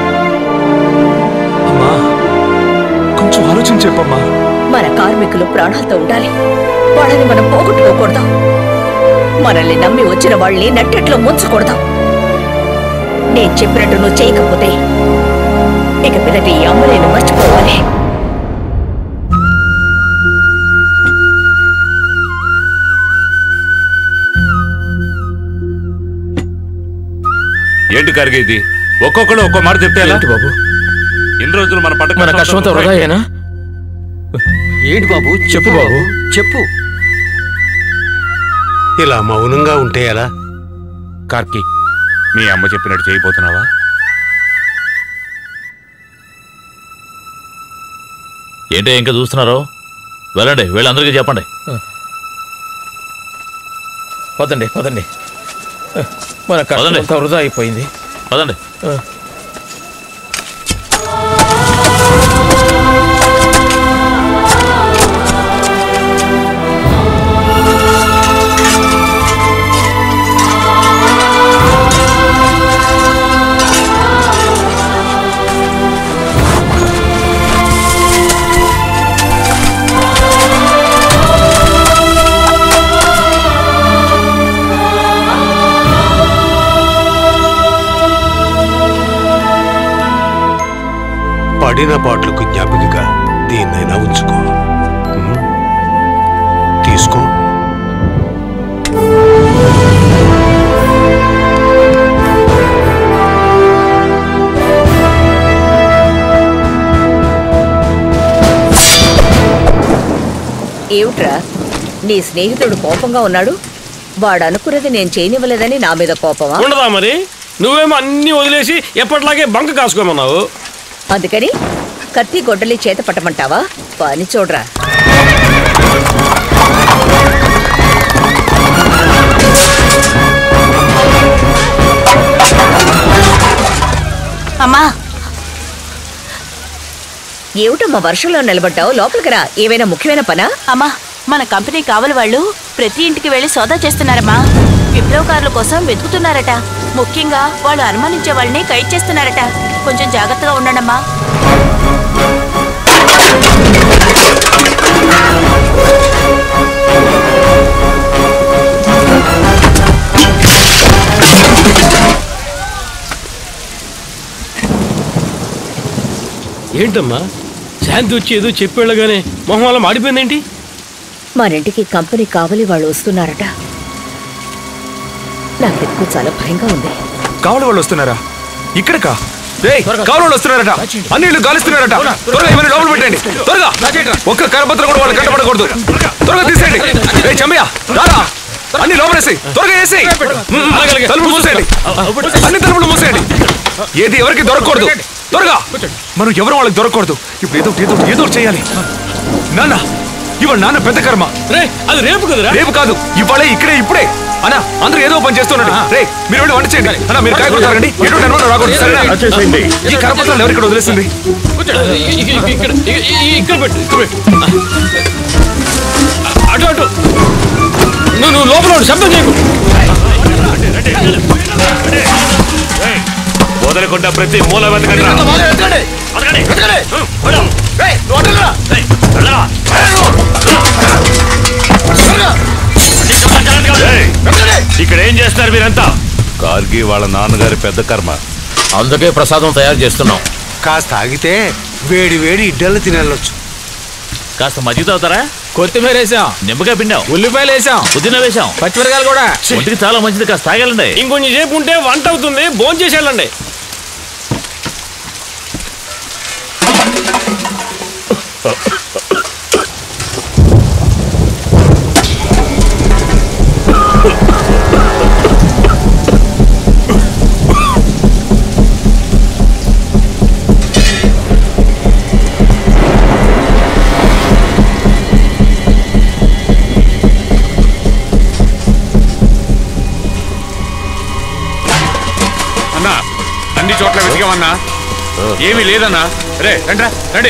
అమ్మా కొంచెం ఆలోచన చెప్పమ్మా మన కార్మికులు ప్రాణాలతో ఉండాలి వాళ్ళని మనం పోగొట్టుకోకూడదు మనల్ని నమ్మి వచ్చిన వాళ్ళని నట్టెట్లో ముంచకూడదు నేను చెప్పినట్టు నువ్వు చేయకపోతే ఇక పిల్లటి ఈ అమ్మ నేను మర్చిపోవాలి ఏంటి కరిగే ఇది ఒక్కొక్కడు ఒక్కో మాట చెప్తే ఎలా బాబు ఇన్ని రోజులు మన పంట మన కష్టంతో వృధాయేనా ఏంటి బాబు చెప్పు బాబు చెప్పు ఇలా మౌనంగా ఉంటే ఎలా కార్కి మీ అమ్మ చెప్పినట్టు చేయబోతున్నావా ఏంటో ఇంకా చూస్తున్నారో వెళ్ళండి వీళ్ళందరికీ చెప్పండి పదండి పదండి మన కష్టం అంతా వృధా అయిపోయింది పదండి పడిన పాటలకు జ్ఞాపికగా దీన్నైనా ఉంచుకో ఉమ్. తీసుకో ఏమిట్రా నీ స్నేహితుడు కోపంగా ఉన్నాడు వాడు అనుకున్నది నేను చేయనివ్వలేదని నా మీద కోపమా ఉండదా మరి నువ్వేమో అన్ని వదిలేసి ఎప్పటిలాగే బంక కాసుకోమన్నావు అందుకని కత్తి గొడ్డలి చేత పట్టమంటావా పని చూడరా అమ్మా ఏమిటమ్మా వర్షంలో నిలబడ్డావు లోపలికి రా ఏమైనా ముఖ్యమైన పనా అమ్మా మన కంపెనీ కావలి వాళ్ళు ప్రతి ఇంటికి వెళ్లి సోదా చేస్తున్నారమ్మా విప్లవకారుల కోసం వెతుకుతున్నారట ముఖ్యంగా వాళ్ళు అనుమానించే వాళ్ళని కైడ్ చేస్తున్నారట కొంచెం జాగ్రత్తగా ఉండండమ్మా ఏంటమ్మా శాంతి వచ్చి ఏదో చెప్పేళ్ళగానే మొహం అలా మాడిపోయిందేంటి మనింటికి కంపెనీ కావలి వాళ్ళు వస్తున్నారట నాకెక్కువ చాలా భయంగా ఉంది కావలి వాళ్ళు వస్తున్నారా ఇక్కడికా రేయ్ కావలి వాళ్ళు వస్తున్నారట అన్ని ఇళ్ళు గాలిస్తున్నారట త్వరగా ఇవన్నీ లోపల పెట్టండి త్వరగా ఒక్క కరపత్రం కూడా వాళ్ళు కట్టబడకూడదు త్వరగా తీసేయండి రేయ్ చంబయ్య రారా అన్ని లోపలేసి త్వరగా వేసి తలుపులు మూసేయండి అన్ని తలుపులు మూసేయండి ఏది ఎవరికి దొరకకూడదు త్వరగా మనం ఎవరు వాళ్ళకి దొరకకూడదు ఇప్పుడు ఏదో ఏదో ఏదో ఒకటి చేయాలి నాన్న ఇవాళ నాన్న పెద్ద కర్మ రే అది రేపు కదరా రేపు కాదు ఇవాళే ఇక్కడే ఇప్పుడే అన్నా అందరూ ఏదో పని చేస్తున్నాడు రే మీరు వెళ్ళి వంట చేయండి అన్న మీరు కాయ కొడతారండి ఎటువంటి అనుమానం రాకూడదు సరేనా వచ్చేసేయండి. ఈ కరపత్రాలు ఎవరు ఇక్కడ వదిలేసింది ఇక్కడ ఇక్కడ ఇక్కడ పెట్టు ఇక్కడ పెట్టు అటు అటు నువ్వు నువ్వు లోపల ఉండు, శబ్దం చేయకు వదలకుండా ప్రతి మూల వెతకండి ఏయ్, ఇక్కడ ఏం చేస్తారు మీరంతా కార్గి వాళ్ళ నాన్నగారి పెద్ద కర్మ అందుకే ప్రసాదం తయారు చేస్తున్నాం కాస్త ఆగితే వేడి వేడి ఇడ్డలు తినెళ్ళొచ్చు కాస్త మజ్జిగ తాగుతారా కొత్తిమీర వేసాం నిమ్మకాయ పిండాం ఉల్లిపాయలు వేసాం పుదీనా వేసాం పచ్చిమిరకాయలు కూడా ఒంటికి చాలా మంచిది కాస్త తాగలండి ఇంకొంచెం సేపు ఉంటే వంట అవుతుంది భోజనం చేసి వెళ్ళండి అన్నా అన్ని చోట్ల వెతికామన్నా ఏమీ లేదన్నా రే రండి రండి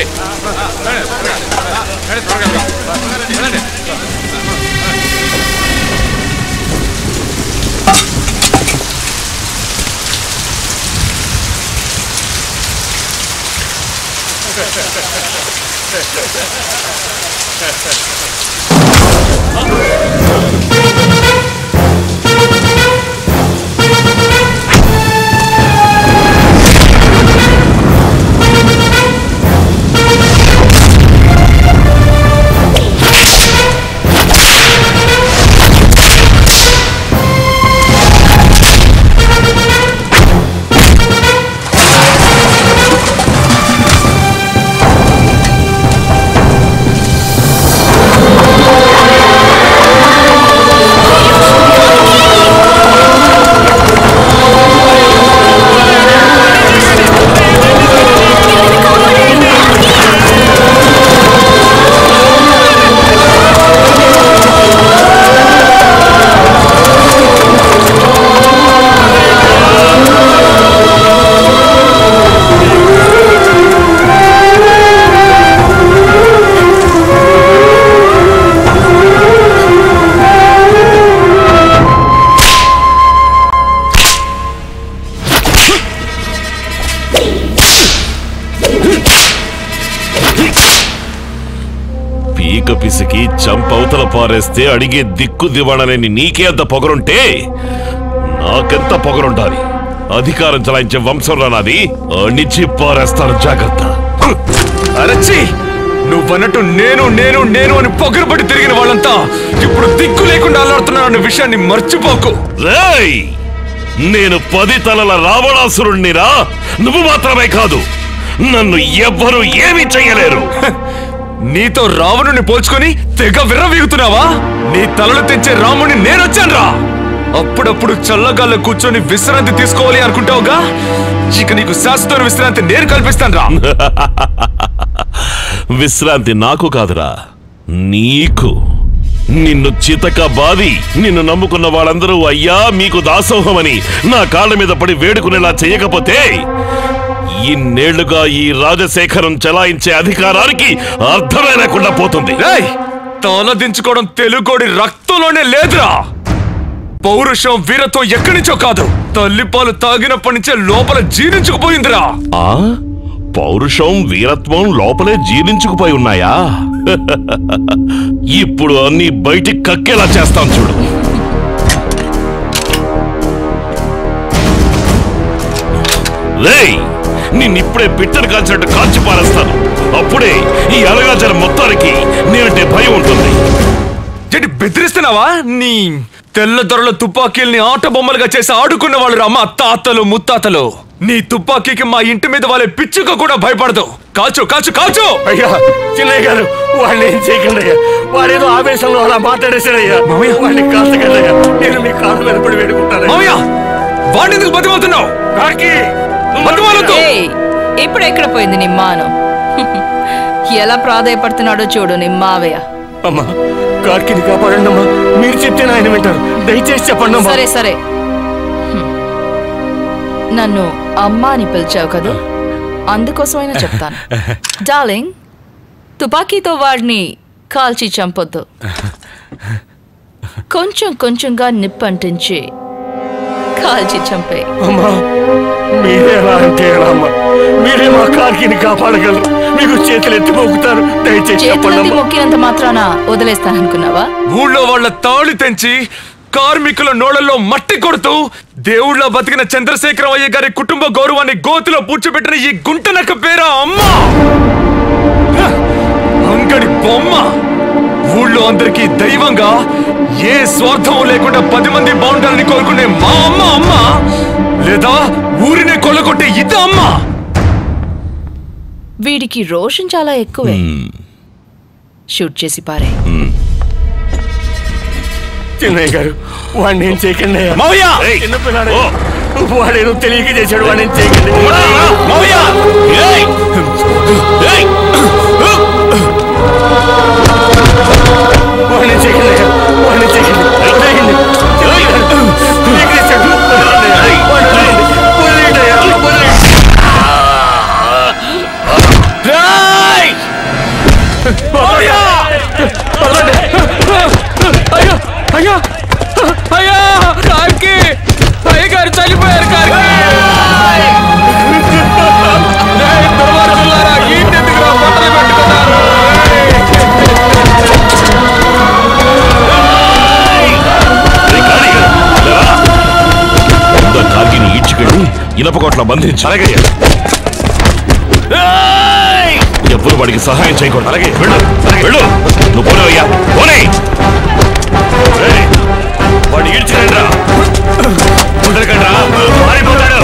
పీక పిసికి చంపవతల పారేస్తే అడిగే దిక్కు దివాణలేని నీకే అంత పొగరుంటే నాకెంత పొగరుండాలి అధికారం చలాయించే వంశంలో నాది అణిచి పారేస్తాను జాగ్రత్త అరచి నువ్వన్నట్టు నేను నేను నేను అని పొగరుపడి తిరిగిన వాళ్ళంతా ఇప్పుడు దిక్కు లేకుండా అల్లాడుతున్నారు అన్న విషయాన్ని మర్చిపోకు రేయ్ నేను పది తలల రావణాసురుణ్ణిరా నువ్వు మాత్రమే కాదు నన్ను ఎవ్వరూ ఏమీ చెయ్యలేరు నీతో రావణుని పోల్చుకొని తెగ విర్రవీగుతున్నావా నీ తలలు తెచ్చే రాముని నేనొచ్చానురా అప్పుడప్పుడు చల్లగాల్లో కూర్చొని విశ్రాంతి తీసుకోవాలి అనుకుంటావుగా ఇక నీకు శాశ్వత విశ్రాంతి నేను కల్పిస్తాను రా విశ్రాంతి నాకు కాదురా నీకు నిన్ను చితక బాది నిన్ను నమ్ముకున్న వాళ్ళందరూ అయ్యా మీకు దాసోహమని నా కాళ్ళ మీద పడి వేడుకునేలా చేయకపోతే ఇన్నేళ్లుగా ఈ రాజశేఖరం చలాయించే అధికారానికి అర్థమే లేకుండా పోతుంది రేయ్ తల దించుకోవడం తెలుగోడి రక్తంలోనే లేదురా పౌరుషం వీరత్వం ఎక్కడి నుంచో కాదు తల్లిపాలు తాగినప్పటి నుంచే లోపల జీర్ణించుకుపోయిందిరా ఆ పౌరుషం వీరత్వం లోపలే జీర్ణించుకుపోయి ఉన్నాయా ఇప్పుడు అన్ని బయటికి కక్కేలా చేస్తాం చూడు రేయ్ నిన్నిప్పుడే పిట్టను కాల్చినట్టు కాల్చి పారేస్తాను అప్పుడే ఈ అలగాచల మొత్తానికి నేనంటే భయం ఉంటుంది ఏంటి బెదిరిస్తున్నావా నీ తెల్ల దొరల తుపాకీల్ని ఆట బొమ్మలుగా చేసి ఆడుకున్న వాళ్ళు రా మా తాతలు ముత్తాతలు నీ తుపాకీకి మా ఇంటి మీద వాళ్ళే పిచ్చుక కూడా భయపడదు కాచు కాచు కాచు అయ్యా చిన్నయ్య గారు వాడిని ఏం చేయకండి అయ్యా వాడేదో ఆవేశంలో అలా మాట్లాడేశాడయ్యా వాడిని కాల్చకండి అయ్యా నేను మీ కాళ్ళ మీద పడి వేడుకుంటాను మామయ్య వాడిని ఎందుకు బతిమవుతున్నావు బతిమాలొద్దు. ఏయ్, ఇప్పుడు ఎక్కడ పోయింది నీ మానం ఎలా ప్రాధాయపడుతున్నాడో చూడు నీ మావయ్య అమ్మా కార్కిని కాపాడండి అమ్మా మీరు చెప్తే ఆయన వింటారు దయచేసి చెప్పండి అమ్మా సరే సరే హ్మ్. నన్ను అమ్మా అని పిలిచావు కదా అందుకోసమైనా చెప్తాను డార్లింగ్ తుపాకీతో వాడిని కాల్చి చంపొద్దు కొంచెం కొంచెంగా నిప్పంటించి కాల్చి చంపే అమ్మా మీరే ఎలా అంటే ఎలా అమ్మా మీరే మా కార్కిని కాపాడగలరు మీకు చేతులు ఎత్తి మొక్కుతారు దయచేసి చెప్పండి చేతులెత్తి అమ్మా మొక్కినంత మాత్రాన వదిలేస్తాననుకున్నావా ఊళ్ళో వాళ్ళ తాళి తెంచి కార్మికుల నోళ్లలో మట్టి కొడుతూ దేవుళ్ళ బతికిన చంద్రశేఖరం అయ్య గారి కుటుంబ గౌరవాన్ని గోతిలో పూడ్చిపెట్టిన ఈ గుంటనక్క పేరా అమ్మా హ! అంగడి బొమ్మ ఊళ్ళో అందరికీ దైవంగా ఏ స్వార్థం లేకుండా పది మంది బాగుండాలని కోరుకునే మా అమ్మ అమ్మ లేదా ఊరినే కొల్లగొట్టే ఇత అమ్మ వీడికి రోషన్ చాలా ఎక్కువే షూట్ చేసి పారే చిన్నయ్య గారు వాడిని ఏం చేయకండి అయ్యా. మావయ్య! ఏయ్! చిన్న పిల్లాడు వాడేదో తెలియక చేశాడు వాడిని ఏం చేయకండి మావయ్య! ఏయ్! ఏయ్! వాడిని చేయకండి అయ్యా. వాడిని చేయకండి వదిలేయండి. చిన్నయ్య గారు, తెలియక చేశాడు. వదలండి అయ్యా. వాడిని వదిలేయండి. వదిలేయండి అయ్యా. వదిలేయండి. అయ్యో అయ్యో అయ్యో కార్కి అయ్య గారు చనిపోయారు కార్కి రేయ్, దుర్మార్గులారా, ఈయన్నెందుకురా పొట్టలు పెట్టుకున్నారు? ముందు ఆ కార్గిని ఈడ్చుకెళ్ళి ఇనపకొట్ల బంధించు అలాగే ఎవ్వరు వాడికి సహాయం చేయకూడదు అలాగే వెళ్ళు వెళ్ళు నువ్వు పోలేవయ్యా పోనీ ఏయ్, వాడిని ఈడ్చుకెళ్ళరా ఉండకండ్రా మారిపోతాడు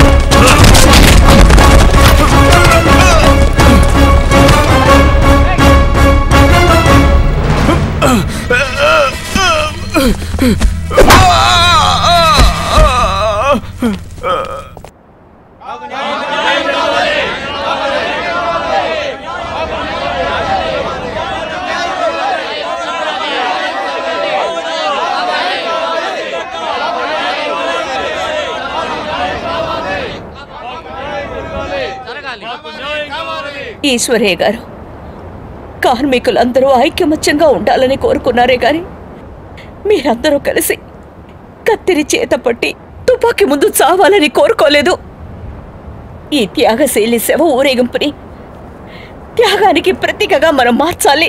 ఈశ్వరయ్య గారు కార్మికులందరూ ఐకమత్యంగా ఉండాలని కోరుకున్నారే గాని మీరందరూ కలిసి కత్తిరి చేత పట్టి తుపాకీ ముందు చావాలని కోరుకోలేదు ఈ త్యాగశీలి శవ ఊరేగింపుని త్యాగానికి ప్రతీకగా మనం మార్చాలి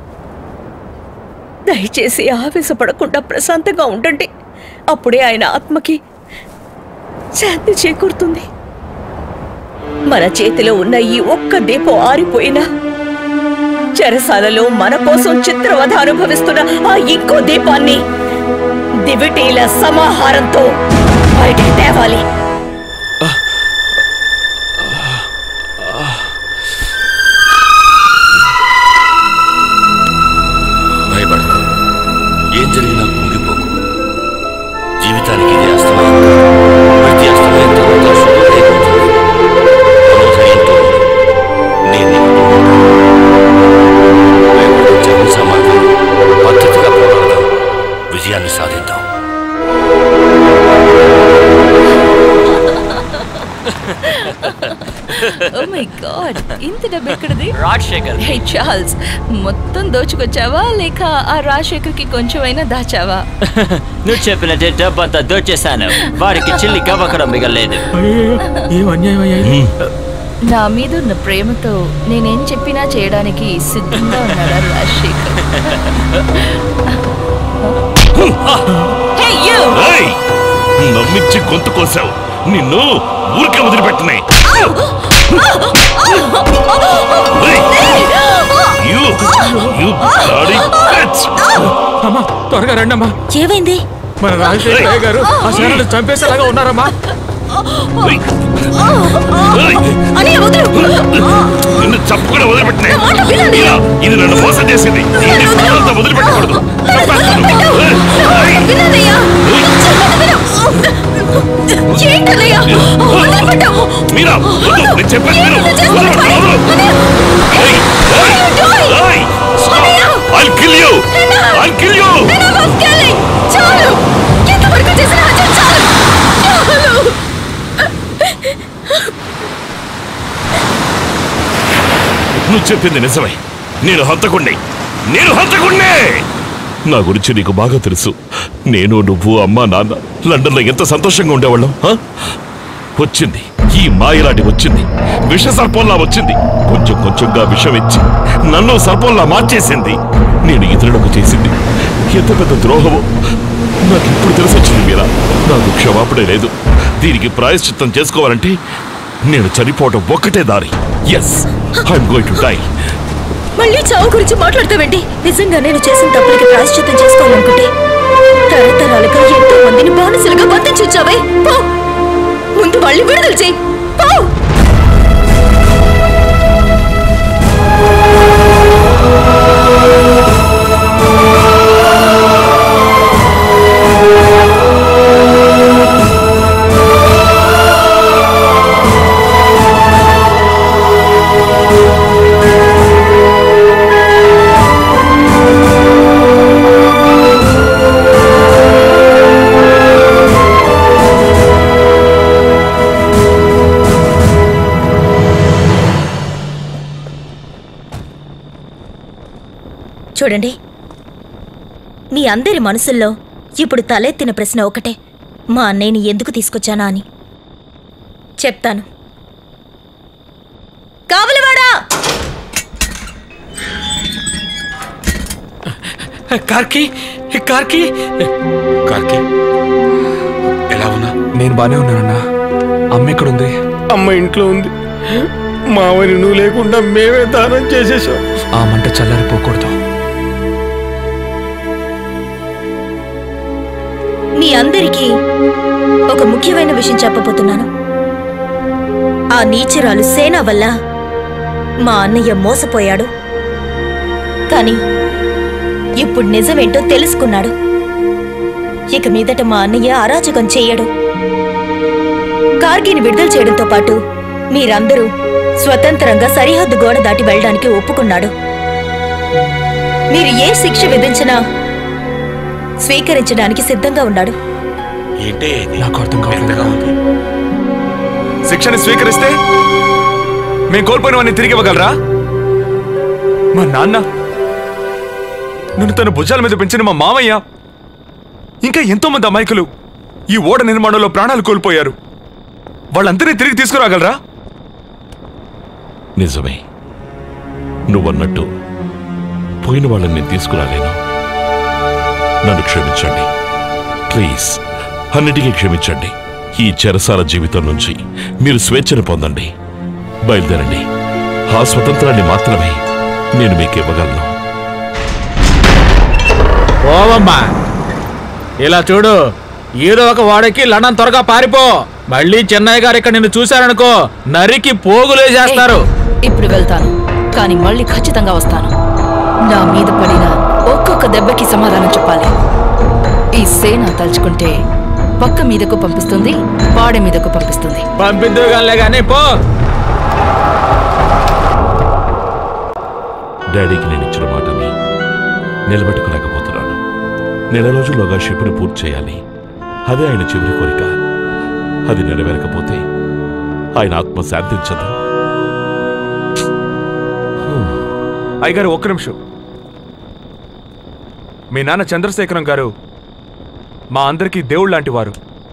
దయచేసి ఆవేశపడకుండా ప్రశాంతంగా ఉండండి అప్పుడే ఆయన ఆత్మకి శాంతి చేకూరుతుంది మన చేతిలో ఉన్న ఈ ఒక్క దీపం ఆరిపోయినా చెరసాలలో మన కోసం చిత్రవధ అనుభవిస్తున్న ఆ ఇంకో దీపాన్ని దివిటీల సమాహారంతో బయటికి తేవాలి ఇంత డబ్బు ఎక్కడిది రాజశేఖర్ హే చార్ల్స్ మొత్తం దోచుకొచ్చావా లేక ఆ రాజశేఖర్కి కొంచెమైనా దాచావా నువ్వు చెప్పినట్టే డబ్బంతా దోచేశాను వారికి చిల్లి గవ్వకడం మిగలేదు ఏం అన్యాయం అయ్యాయి నా మీద ఉన్న ప్రేమతో నేనేం చెప్పినా చేయడానికి సిద్ధంగా ఉన్నాడా రాజశేఖర్ Hey, నమ్మించి గొంతు కోసావు నిన్ను ఊరికే వదిలిపెట్టనే You, you bloody bitch! అమ్మా త్వరగా రండి అమ్మా ఏమైంది మన రాజశేఖర్ గారు ఆ శరణులు చంపేసేలాగా ఉన్నారమ్మా నిన్ను చప్పుకుండా వదిలిపెట్టనే మీరా, ఇది నన్ను మోసం చేసింది ఇది ప్రాణాలతో వదిలిపెట్టకూడదు చంపేస్తాను. మీరా వద్దు, నేను చెప్పేది విను. వదలు, వదలు. ఏయ్, ఏయ్, ఏయ్, stop. I'll kill you. I'll kill you. చాలు ఎంతవరకు చేసిన హత్య చాలు చాలు నువ్వు చెప్పింది నిజమే నేను హంతకుణ్ణి నేను హంతకుణ్ణే నా గురించి నీకు బాగా తెలుసు నేను నువ్వు అమ్మ నాన్న లండన్లో ఎంత సంతోషంగా ఉండేవాళ్ళం హ? వచ్చింది ఈ మాయలాంటి వచ్చింది విష సర్పంలా వచ్చింది కొంచెం కొంచెంగా విషం ఇచ్చి నన్ను సర్పంలా మార్చేసింది నేను ఇతరులకు చేసింది ఎంత పెద్ద ద్రోహమో నాకు ఇప్పుడు తెలిసొచ్చింది మీరా నాకు క్షమాపణ లేదు దీనికి ప్రాయశ్చిత్తం చేసుకోవాలంటే నేను చనిపోవడం ఒక్కటే దారి yes I'm going to die మళ్ళీ చావు గురించి మాట్లాడతావేంటి నిజంగా నేను చేసిన తప్పులకి ప్రాయశ్చిత్తం చేసుకోవాలనుకుంటే తరతరాలుగా ఎంతో మందిని బానిసలుగా బంధించుంచావే పో ముందు వాళ్ళని విడుదల చేయి పో చూడండి మీ అందరి మనసుల్లో ఇప్పుడు తలెత్తిన ప్రశ్న ఒకటే మా అన్నయ్యని ఎందుకు తీసుకొచ్చానా అని చెప్తాను కావలివాడా కార్కి కార్కి కార్కి ఎలా ఉన్నా నేను బానే ఉన్నానన్నా అమ్మ ఎక్కడుంది అమ్మ ఇంట్లో ఉంది మావని నువ్వు లేకుండా మేమే దానం చేసేసాం ఆ మంట చల్లారిపోకూడదు మీ అందరికీ ఒక ముఖ్యమైన విషయం చెప్పబోతున్నాను ఆ నీచరాలు సేన వల్ల మా అన్నయ్య మోసపోయాడు కానీ ఇప్పుడు నిజమేంటో తెలుసుకున్నాడు ఇక మీదట మా అన్నయ్య అరాచకం చెయ్యడు కార్గిని విడుదల చేయడంతో పాటు మీరందరూ స్వతంత్రంగా సరిహద్దు గోడ దాటి వెళ్ళడానికి ఒప్పుకున్నాడు మీరు ఏ శిక్ష విధించినా స్వీకరించడానికి సిద్ధంగా ఉన్నాడు ఏంటే నాకు అర్థం కావట్లేదు శిక్షను స్వీకరిస్తే మేము కోల్పోయినవన్నీ తిరిగి ఇవ్వగలరా మా నాన్న నన్ను తన భుజాల మీద పెంచిన మా మామయ్య ఇంకా ఎంతో మంది అమాయకులు ఈ ఓడ నిర్మాణంలో ప్రాణాలు కోల్పోయారు వాళ్ళందరినీ తిరిగి తీసుకురాగలరా నిజమే నువ్వన్నట్టు పోయిన వాళ్ళని నేను తీసుకురాలేను నన్ను క్షమించండి ప్లీజ్ అన్నిటికీ క్షమించండి ఈ చెరసాల జీవితం నుంచి మీరు స్వేచ్ఛను పొందండి బయలుదేరండి ఆ స్వతంత్రాన్ని మాత్రమే నేను మీకు ఇవ్వగలను ఓవమ్మా ఇలా చూడు ఏదో ఒక వాడకి లండన్ త్వరగా పారిపో మళ్ళీ చెన్నై గారు ఇక్కడ నిన్ను చూశారనుకో నరికి పోగులే చేస్తారు ఇప్పుడు వెళ్తాను కానీ మళ్ళీ ఖచ్చితంగా వస్తాను నా మీద పడిన ఒక్కొక్క దెబ్బకి సమాధానం చెప్పాలి ఈ సేన తలుచుకుంటే పక్క మీదకు పంపిస్తుంది వాడ మీదకు పంపిస్తుంది పంపిద్దు కానీ పో డాడీకి నేను ఇచ్చిన మాటని నిలబెట్టుకోలేకపోతున్నాను నెల రోజుల్లోగా షిప్ని పూర్తి చేయాలి అదే ఆయన చివరి కోరిక అది నెరవేరకపోతే ఆయన ఆత్మ శాంతించదు అయ్యగారు ఒక్క నిమిషం మీ నాన్న చంద్రశేఖరం గారు మా అందరికీ దేవుడు లాంటి వారు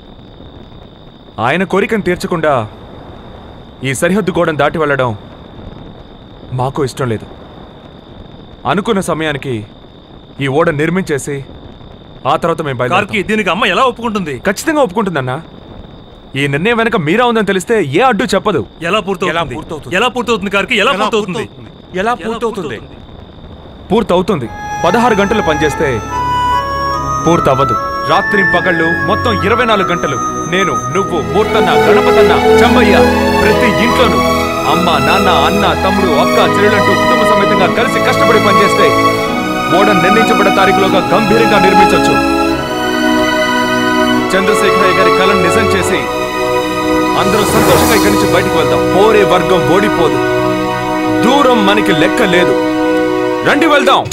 ఆయన కోరికను తీర్చకుండా ఈ సరిహద్దు గోడను దాటి వెళ్ళడం మాకు ఇష్టం లేదు అనుకున్న సమయానికి ఈ ఓడ నిర్మించేసి ఆ తర్వాత మేము కార్కి బయలుదేరుతాం. దీనికి అమ్మ ఎలా ఒప్పుకుంటుంది ఖచ్చితంగా ఒప్పుకుంటుందన్నా ఈ నిర్ణయం వెనక మీరా ఉందని తెలిస్తే ఏ అడ్డు చెప్పదు ఎలా పూర్తవుతుంది ఎలా పూర్తవుతుంది కార్కి ఎలా పూర్తవుతుంది ఎలా పూర్తవుతుంది పూర్తవుతుంది పదహారు గంటలు పనిచేస్తే పూర్తవ్వదు రాత్రి పగళ్ళు మొత్తం ఇరవై నాలుగు గంటలు నేను నువ్వు మూర్తన్న గణపతన్న చంబయ్య ప్రతి ఇంట్లోనూ అమ్మ నాన్న అన్న తమ్ముడు అక్క చెల్లెలంటూ కుటుంబ సమేతంగా కలిసి కష్టపడి పనిచేస్తే ఓడ నిర్ణయించబడ్డ తారీఖులోగా గంభీరంగా నిర్మించవచ్చు చంద్రశేఖరయ్య గారి కళను నిజం చేసి అందరూ సంతోషంగా ఇక్కడి నుంచి బయటకు వెళ్దాం పోరే వర్గం ఓడిపోదు దూరం మనకి లెక్క లేదు రండి వెళ్దాం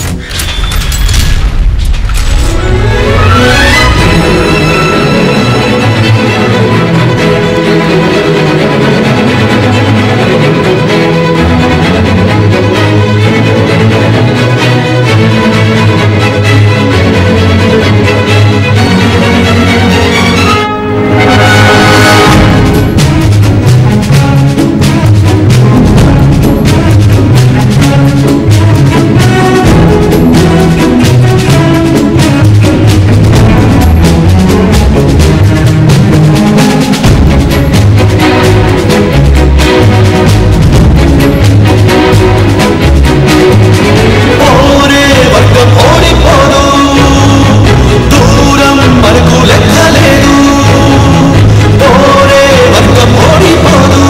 ఓరే వర్గం ఓడిపోదు దూరం మనకు లెక్కలేదు ఓరే వర్గం ఓడిపోదు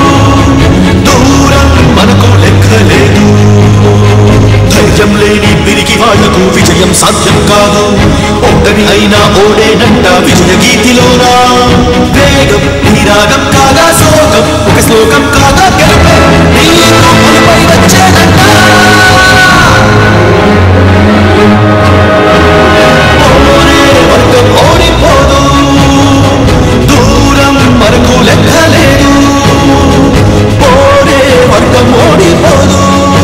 దూరం మనకు లెక్కలేదు ధైర్యం లేని పిరికి వాళ్లకు విజయం సాధ్యం కాదు ఒంటరి అయినా ఓడేనంట విజయ గీతిలోనా వేగం నీ రాగం కాగా శోకం ఒక శ్లోకం కాగా గెలుపే నీకు పలుపై వచ్చేదంట ఓరే వర్గం ఓడిపోదు దూరం మనకు లెక్కలేదు ఓరే వర్గం ఓడిపోదు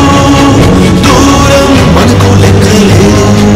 దూరం మనకు లెక్కలేదు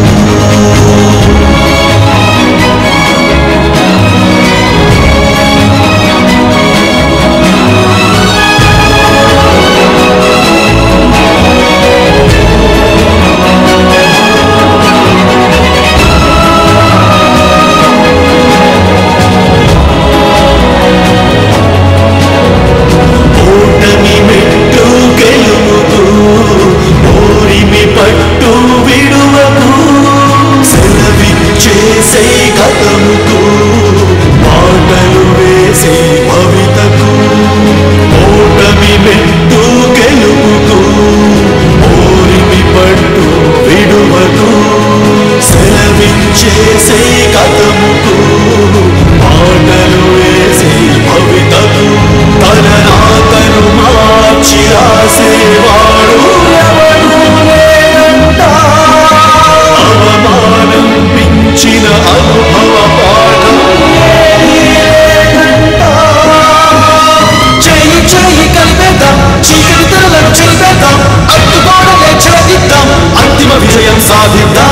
ఓటమి మెట్టు గెలుపుకు ఓరిమి పట్టు విడువకు సెలవిచ్చేసే కథముకు మాటలు వేసే భవితకు ఓటమి మెట్టు గెలుపుకు ఓరిమి పట్టు విడువకు సెలవిచ్చేసే కథముకు మాటలు వేసే భవితకు తన రాతను మార్చి రాసేవాడు ఎవడు లేనంట. అవమానం మించిన అనుభవ పాఠం ఏదీ లేనంట. చెయ్యి చెయ్యి కలిపేద్దాం చీకటి తెరలను చెరిపేద్దాం అడ్డుగోడలే ఛేదిద్దాం అంతిమ విజయం సాధిద్దాం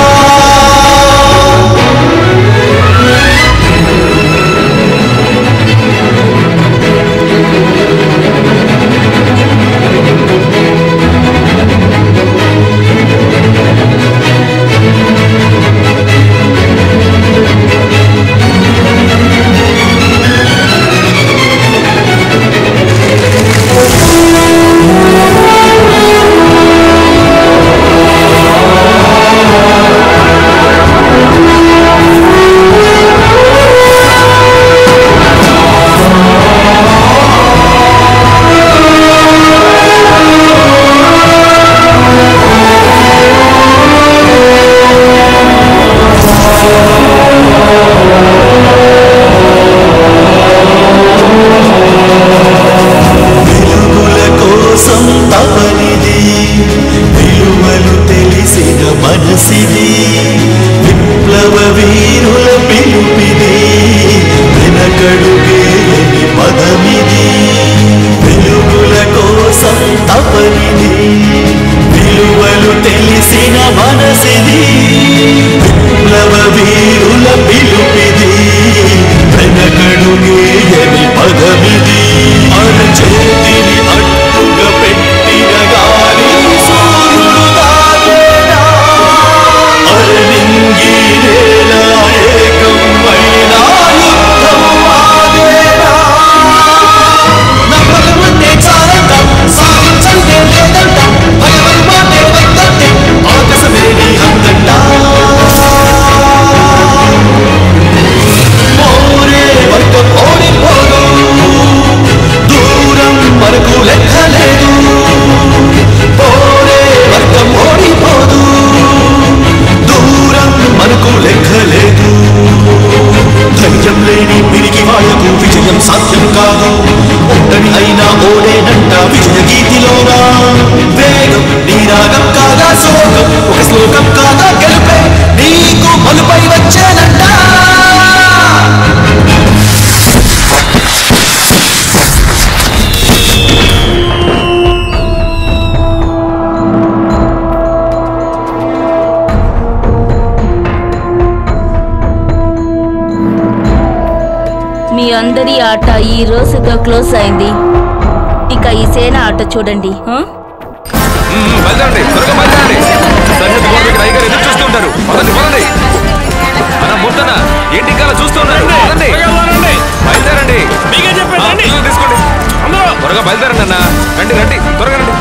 వెలుగుల కోసం తపనిది విలువలు తెలిసిన మనసిది విప్లవ వీరుల పిలుపిది వెనకడుగేయని పదమిది వెలుగుల కోసం తపనిది విలువ సేన మనసిది విప్లవ వీరుల పిలుపిది వెనకడు గేయని పదమిది అరచేతిని అడ్డుగా పెట్టిన గాలి సూర్యుడు తాగేనా అరనింగి నేల ఏకమైన యుద్ధం ఆగేనా నమ్మకముందే చాలంట సాధించంటే లేదంట భయమై మాటే వైద్యంటే ఆకాశమే నీ అందంట మోరే వర్గం ఓడిపోదు దూరం వరకు లెక్క లేదు పోరే వర్గం ఓడిపోదు దూరం మనకు లెక్క లేదు ధైర్యం లేని పిరికి వాళ్లకు విజయం సాధ్యం కాదు ఒంటరి అయినా ఓడేనంట విజయ గీతిలోనా వేగం నీ రాగం కాదా శోకం ఒక శ్లోకం కాదా గెలుపే నీకు మలుపై వచ్చేనంట మీ అందరి ఆట ఈ రోజుతో క్లోజ్ అయింది ఇక ఈ సేన ఆట చూడండి ఆ? బయలుదేరండి త్వరగా బయలుదేరండి సరిహద్దు గోడ దగ్గర అయ్యగారు ఎదురు చూస్తుంటారు పదండి పదండి అన్న ముద్దన ఏంటి ఇంకా అలా చూస్తున్నారు పదండి బయలుదేరండి ఆ, ఇదిగో తీసుకోండి త్వరగా బయలుదేరండి అన్న రండి రండి త్వరగా రండి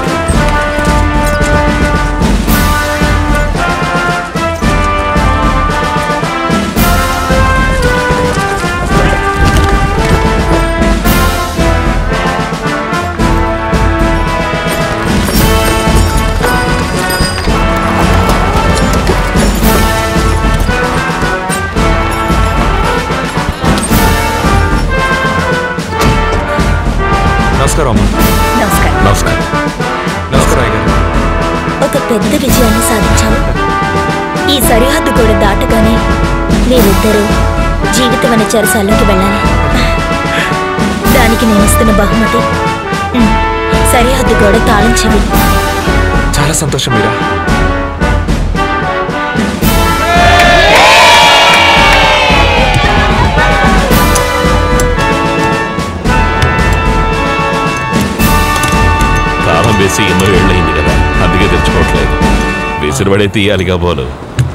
నమస్కారం అమ్మా నమస్కారం నమస్కారం నమస్కారం అయ్యగారు ఒక పెద్ద విజయాన్ని సాధించావు ఈ సరిహద్దు గోడ దాటగానే మీరిద్దరూ జీవితమైన చెరసాల్లోకి వెళ్ళాలి దానికి నేను ఇస్తున్న బహుమతి ఉమ్, సరిహద్దు గోడ తాళం చెవి చాలా సంతోషం మీరా తాళం వేసి ఎన్నో ఏళ్ళయింది కదా అందుకే తెచ్చుకోవట్లేదు విసిరిపడే తీయాలిగా బోలు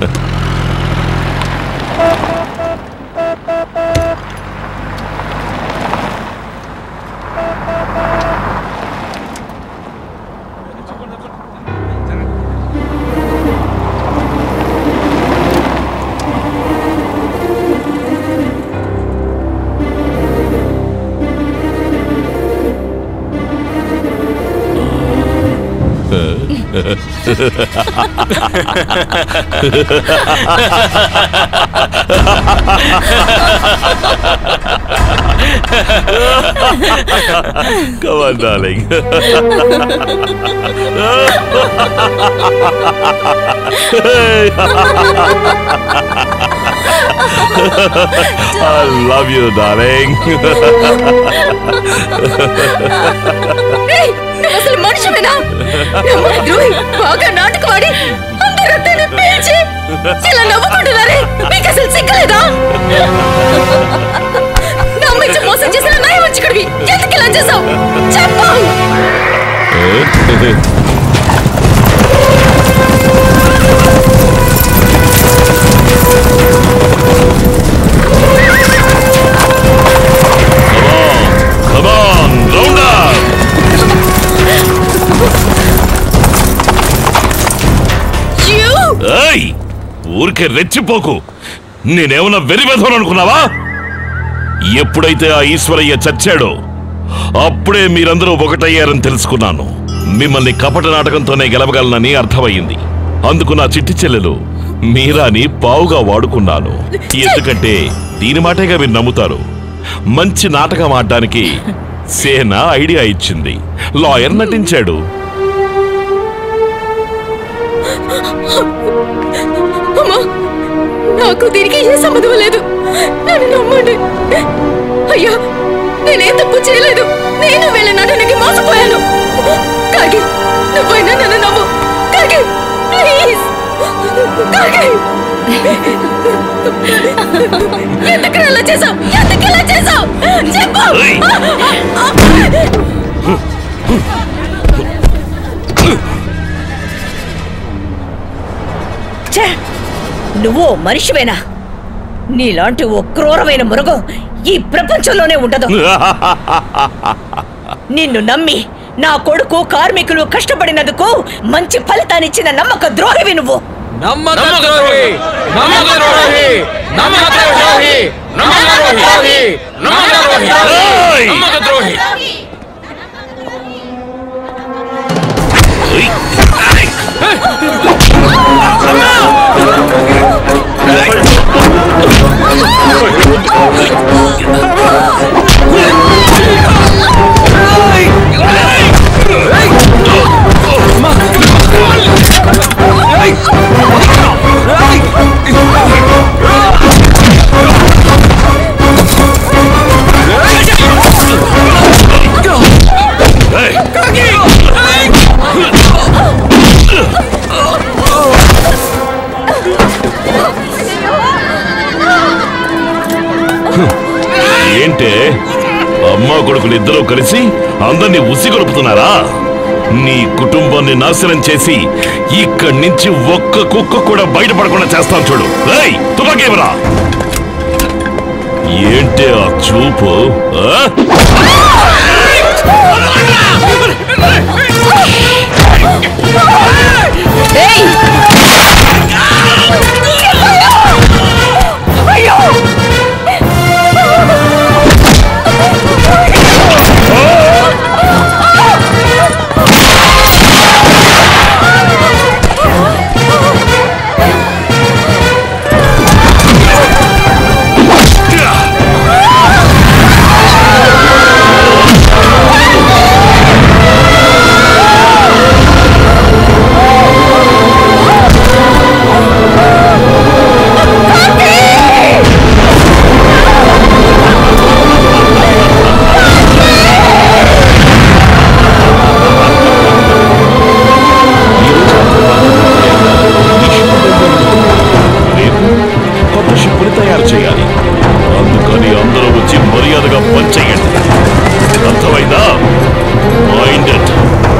Come on, darling. I love you, darling. ఏయ్, నువ్వు అసలు మనిషివేనా నమ్మని ద్రోహి బాగా నాటకవాడి అందరూ రక్తాన్ని పీల్చి ఇలా నవ్వుకుంటున్నారే మీకు అసలు సిగ్గలేదా నమ్మించి మోసం చేసిన నయవంచకుడివి ఎందుకు ఇలా చేసావు చెప్పు Come on, round up. ఏయ్ ఊరికే రెచ్చిపోకు నేనేమన్నా వెరివెధను అనుకున్నావా ఎప్పుడైతే ఆ ఈశ్వరయ్య చచ్చాడో అప్పుడే మీరందరూ ఒకటయ్యారని తెలుసుకున్నాను మిమ్మల్ని కపట నాటకంతోనే గెలవగలనని అర్థమయ్యింది అందుకు నా చిట్టి చెల్లెలు మీరాని పావుగా వాడుకున్నాను ఎందుకంటే దీని మాటేగా మీరు నమ్ముతారు మంచి నాటకం ఆడడానికి సేన ఐడియా ఇచ్చింది లాయర్ నటించాడు అమ్మా నాకు దీనికి ఏ సంబంధం లేదు నన్ను నమ్మండి అయ్యా నేనేం తప్పు చేయలేదు నేను వీళ్ళ నటనకి మోసపోయాను కాకి నువ్వైనా నన్ను నమ్ము కాకి ప్లీజ్ ఎందుకు ఇలా చేసావు ఎందుకు ఇలా చేసావు చెప్పు ఛే! నువ్వు ఓ మనిషివేనా నీలాంటి ఓ క్రూరమైన మృగం ఈ ప్రపంచంలోనే ఉండదు నిన్ను నమ్మి నా కొడుకు కార్మికులు కష్టపడినందుకు మంచి ఫలితాన్నిచ్చిన నమ్మక ద్రోహివి నువ్వు నమ్మక ద్రోహి నమ్మక ద్రోహి నమ్మక ద్రోహి నమ్మక ద్రోహి నమ్మక ద్రోహి నమ్మక ద్రోహి ఏంటే అమ్మా కొడుకులు ఇద్దరూ కలిసి అందరినీ ఉసిగొలుపుతున్నారా నీ కుటుంబాన్ని నాశనం చేసి ఇక్కడి నుంచి ఒక్క కుక్క కూడా బయటపడకుండా చేస్తాను చూడు ఏయ్ తుపాకేమరా ఏంటే ఆ చూపు ఆ? రేపు కొత్త షిప్పుని తయారు చేయాలి అందుకని అందరూ వచ్చి మర్యాదగా పనిచేయండి అర్థమైందా మైండెడ్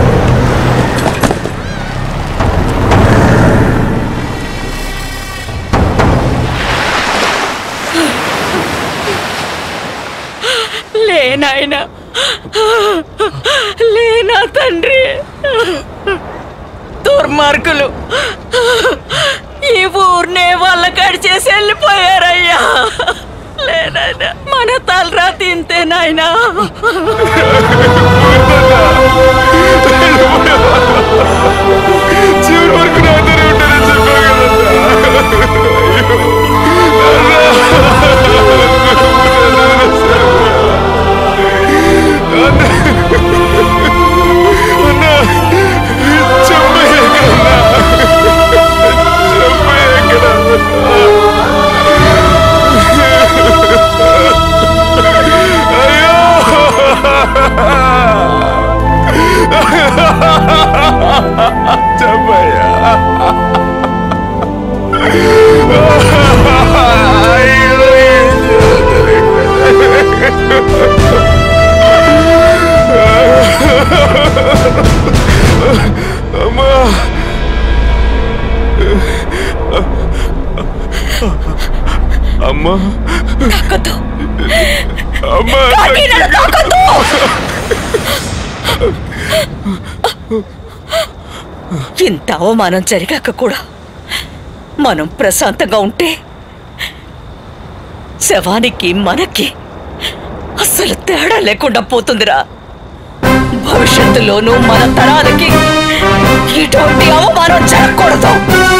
లేనాయనా లేనా తండ్రి దుర్మార్గులు ఈ ఊర్నే వాళ్ళ కడిచేసి వెళ్ళిపోయారయ్యా లేనాయనా మన తలరా తింతే నాయనా చివరి వరకు నాతోనే ఉంటానని చెప్పావు అమ్మా అమ్మా అమ్మా ఇంత అవమానం జరిగాక కూడా మనం ప్రశాంతంగా ఉంటే శవానికి మనకి అసలు తేడా లేకుండా పోతుందిరా భవిష్యత్తులోనూ మన తరాలకి ఇటువంటి అవమానం జరగకూడదు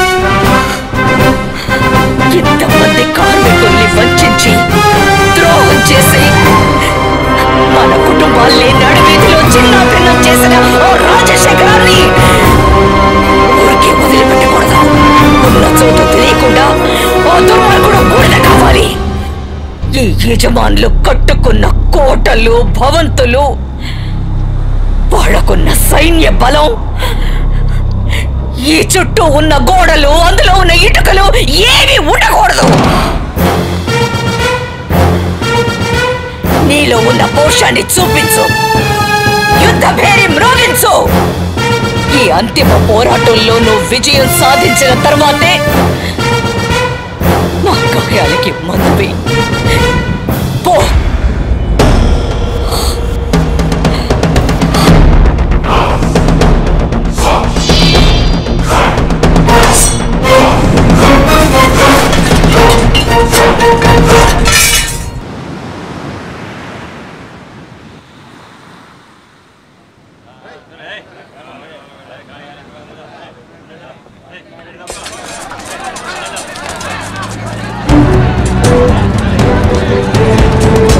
ఇంతమంది కార్మికుల్ని వంచించి ద్రోహం చేసి మన కుటుంబాల్ని నడివీధిలో చిన్న భిన్నం చేసిన ఓ రాజశేఖరాన్ని ఊరికే వదిలిపెట్టకూడదు ఉన్న చోటు తెలియకుండా ఓ దుర్మార్గుడు బూడిద కావాలి ఈ యజమానులు కట్టుకున్న కోటలు భవంతులు వాళ్ళకున్న సైన్య బలం ఈ చుట్టూ ఉన్న గోడలు అందులో ఉన్న ఇటుకలు ఏవి ఉండకూడదు నీలో ఉన్న పౌరుషాన్ని చూపించు యుద్ధ భేరి మ్రోగించు ఈ అంతిమ పోరాటంలో నువ్వు విజయం సాధించిన తర్వాతే నా గాయాలకి మందు వేయి. పో ఆ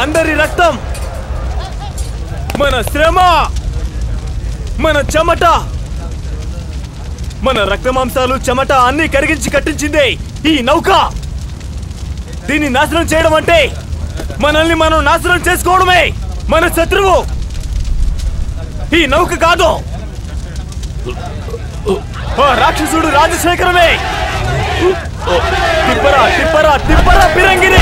అందరి రక్తం మన శ్రమ మన చెమట మన రక్తమాంసాలు చెమట అన్ని కరిగించి కట్టించిందే ఈ నౌక దీన్ని నాశనం చేయడం అంటే మనల్ని మనం నాశనం చేసుకోవడమే మన శత్రువు ఈ నౌక కాదు ఆ రాక్షసుడు రాజశేఖరమే తిప్పరా తిప్పరా తిప్పరా పిరంగిని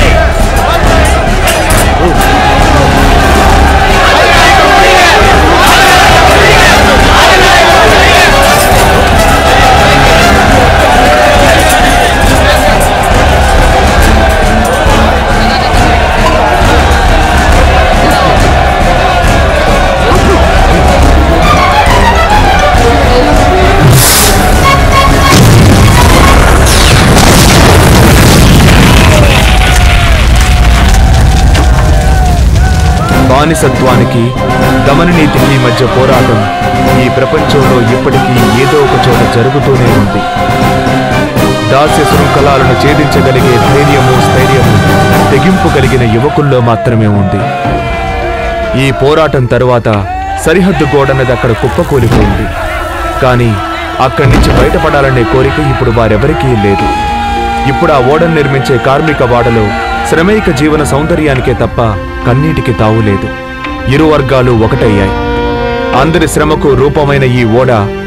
బానిసత్వానికి దమననీతికి మధ్య పోరాటం ఈ ప్రపంచంలో ఇప్పటికీ ఏదో ఒక చోట జరుగుతూనే ఉంది దాస్య శృంఖలాలను ఛేదించగలిగే ధైర్యము స్థైర్యము తెగింపు కలిగిన యువకుల్లో మాత్రమే ఉంది ఈ పోరాటం తరువాత సరిహద్దు గోడన్నది అక్కడ కుప్పకూలిపోయింది కానీ అక్కడి నుంచి బయటపడాలనే కోరిక ఇప్పుడు వారెవరికీ లేదు ఇప్పుడు ఆ ఓడను నిర్మించే కార్మిక వాడలో శ్రమైక జీవన సౌందర్యానికే తప్ప కన్నీటికి తావులేదు ఇరు వర్గాలు ఒకటయ్యాయి అందరి శ్రమకు రూపమైన ఈ ఓడ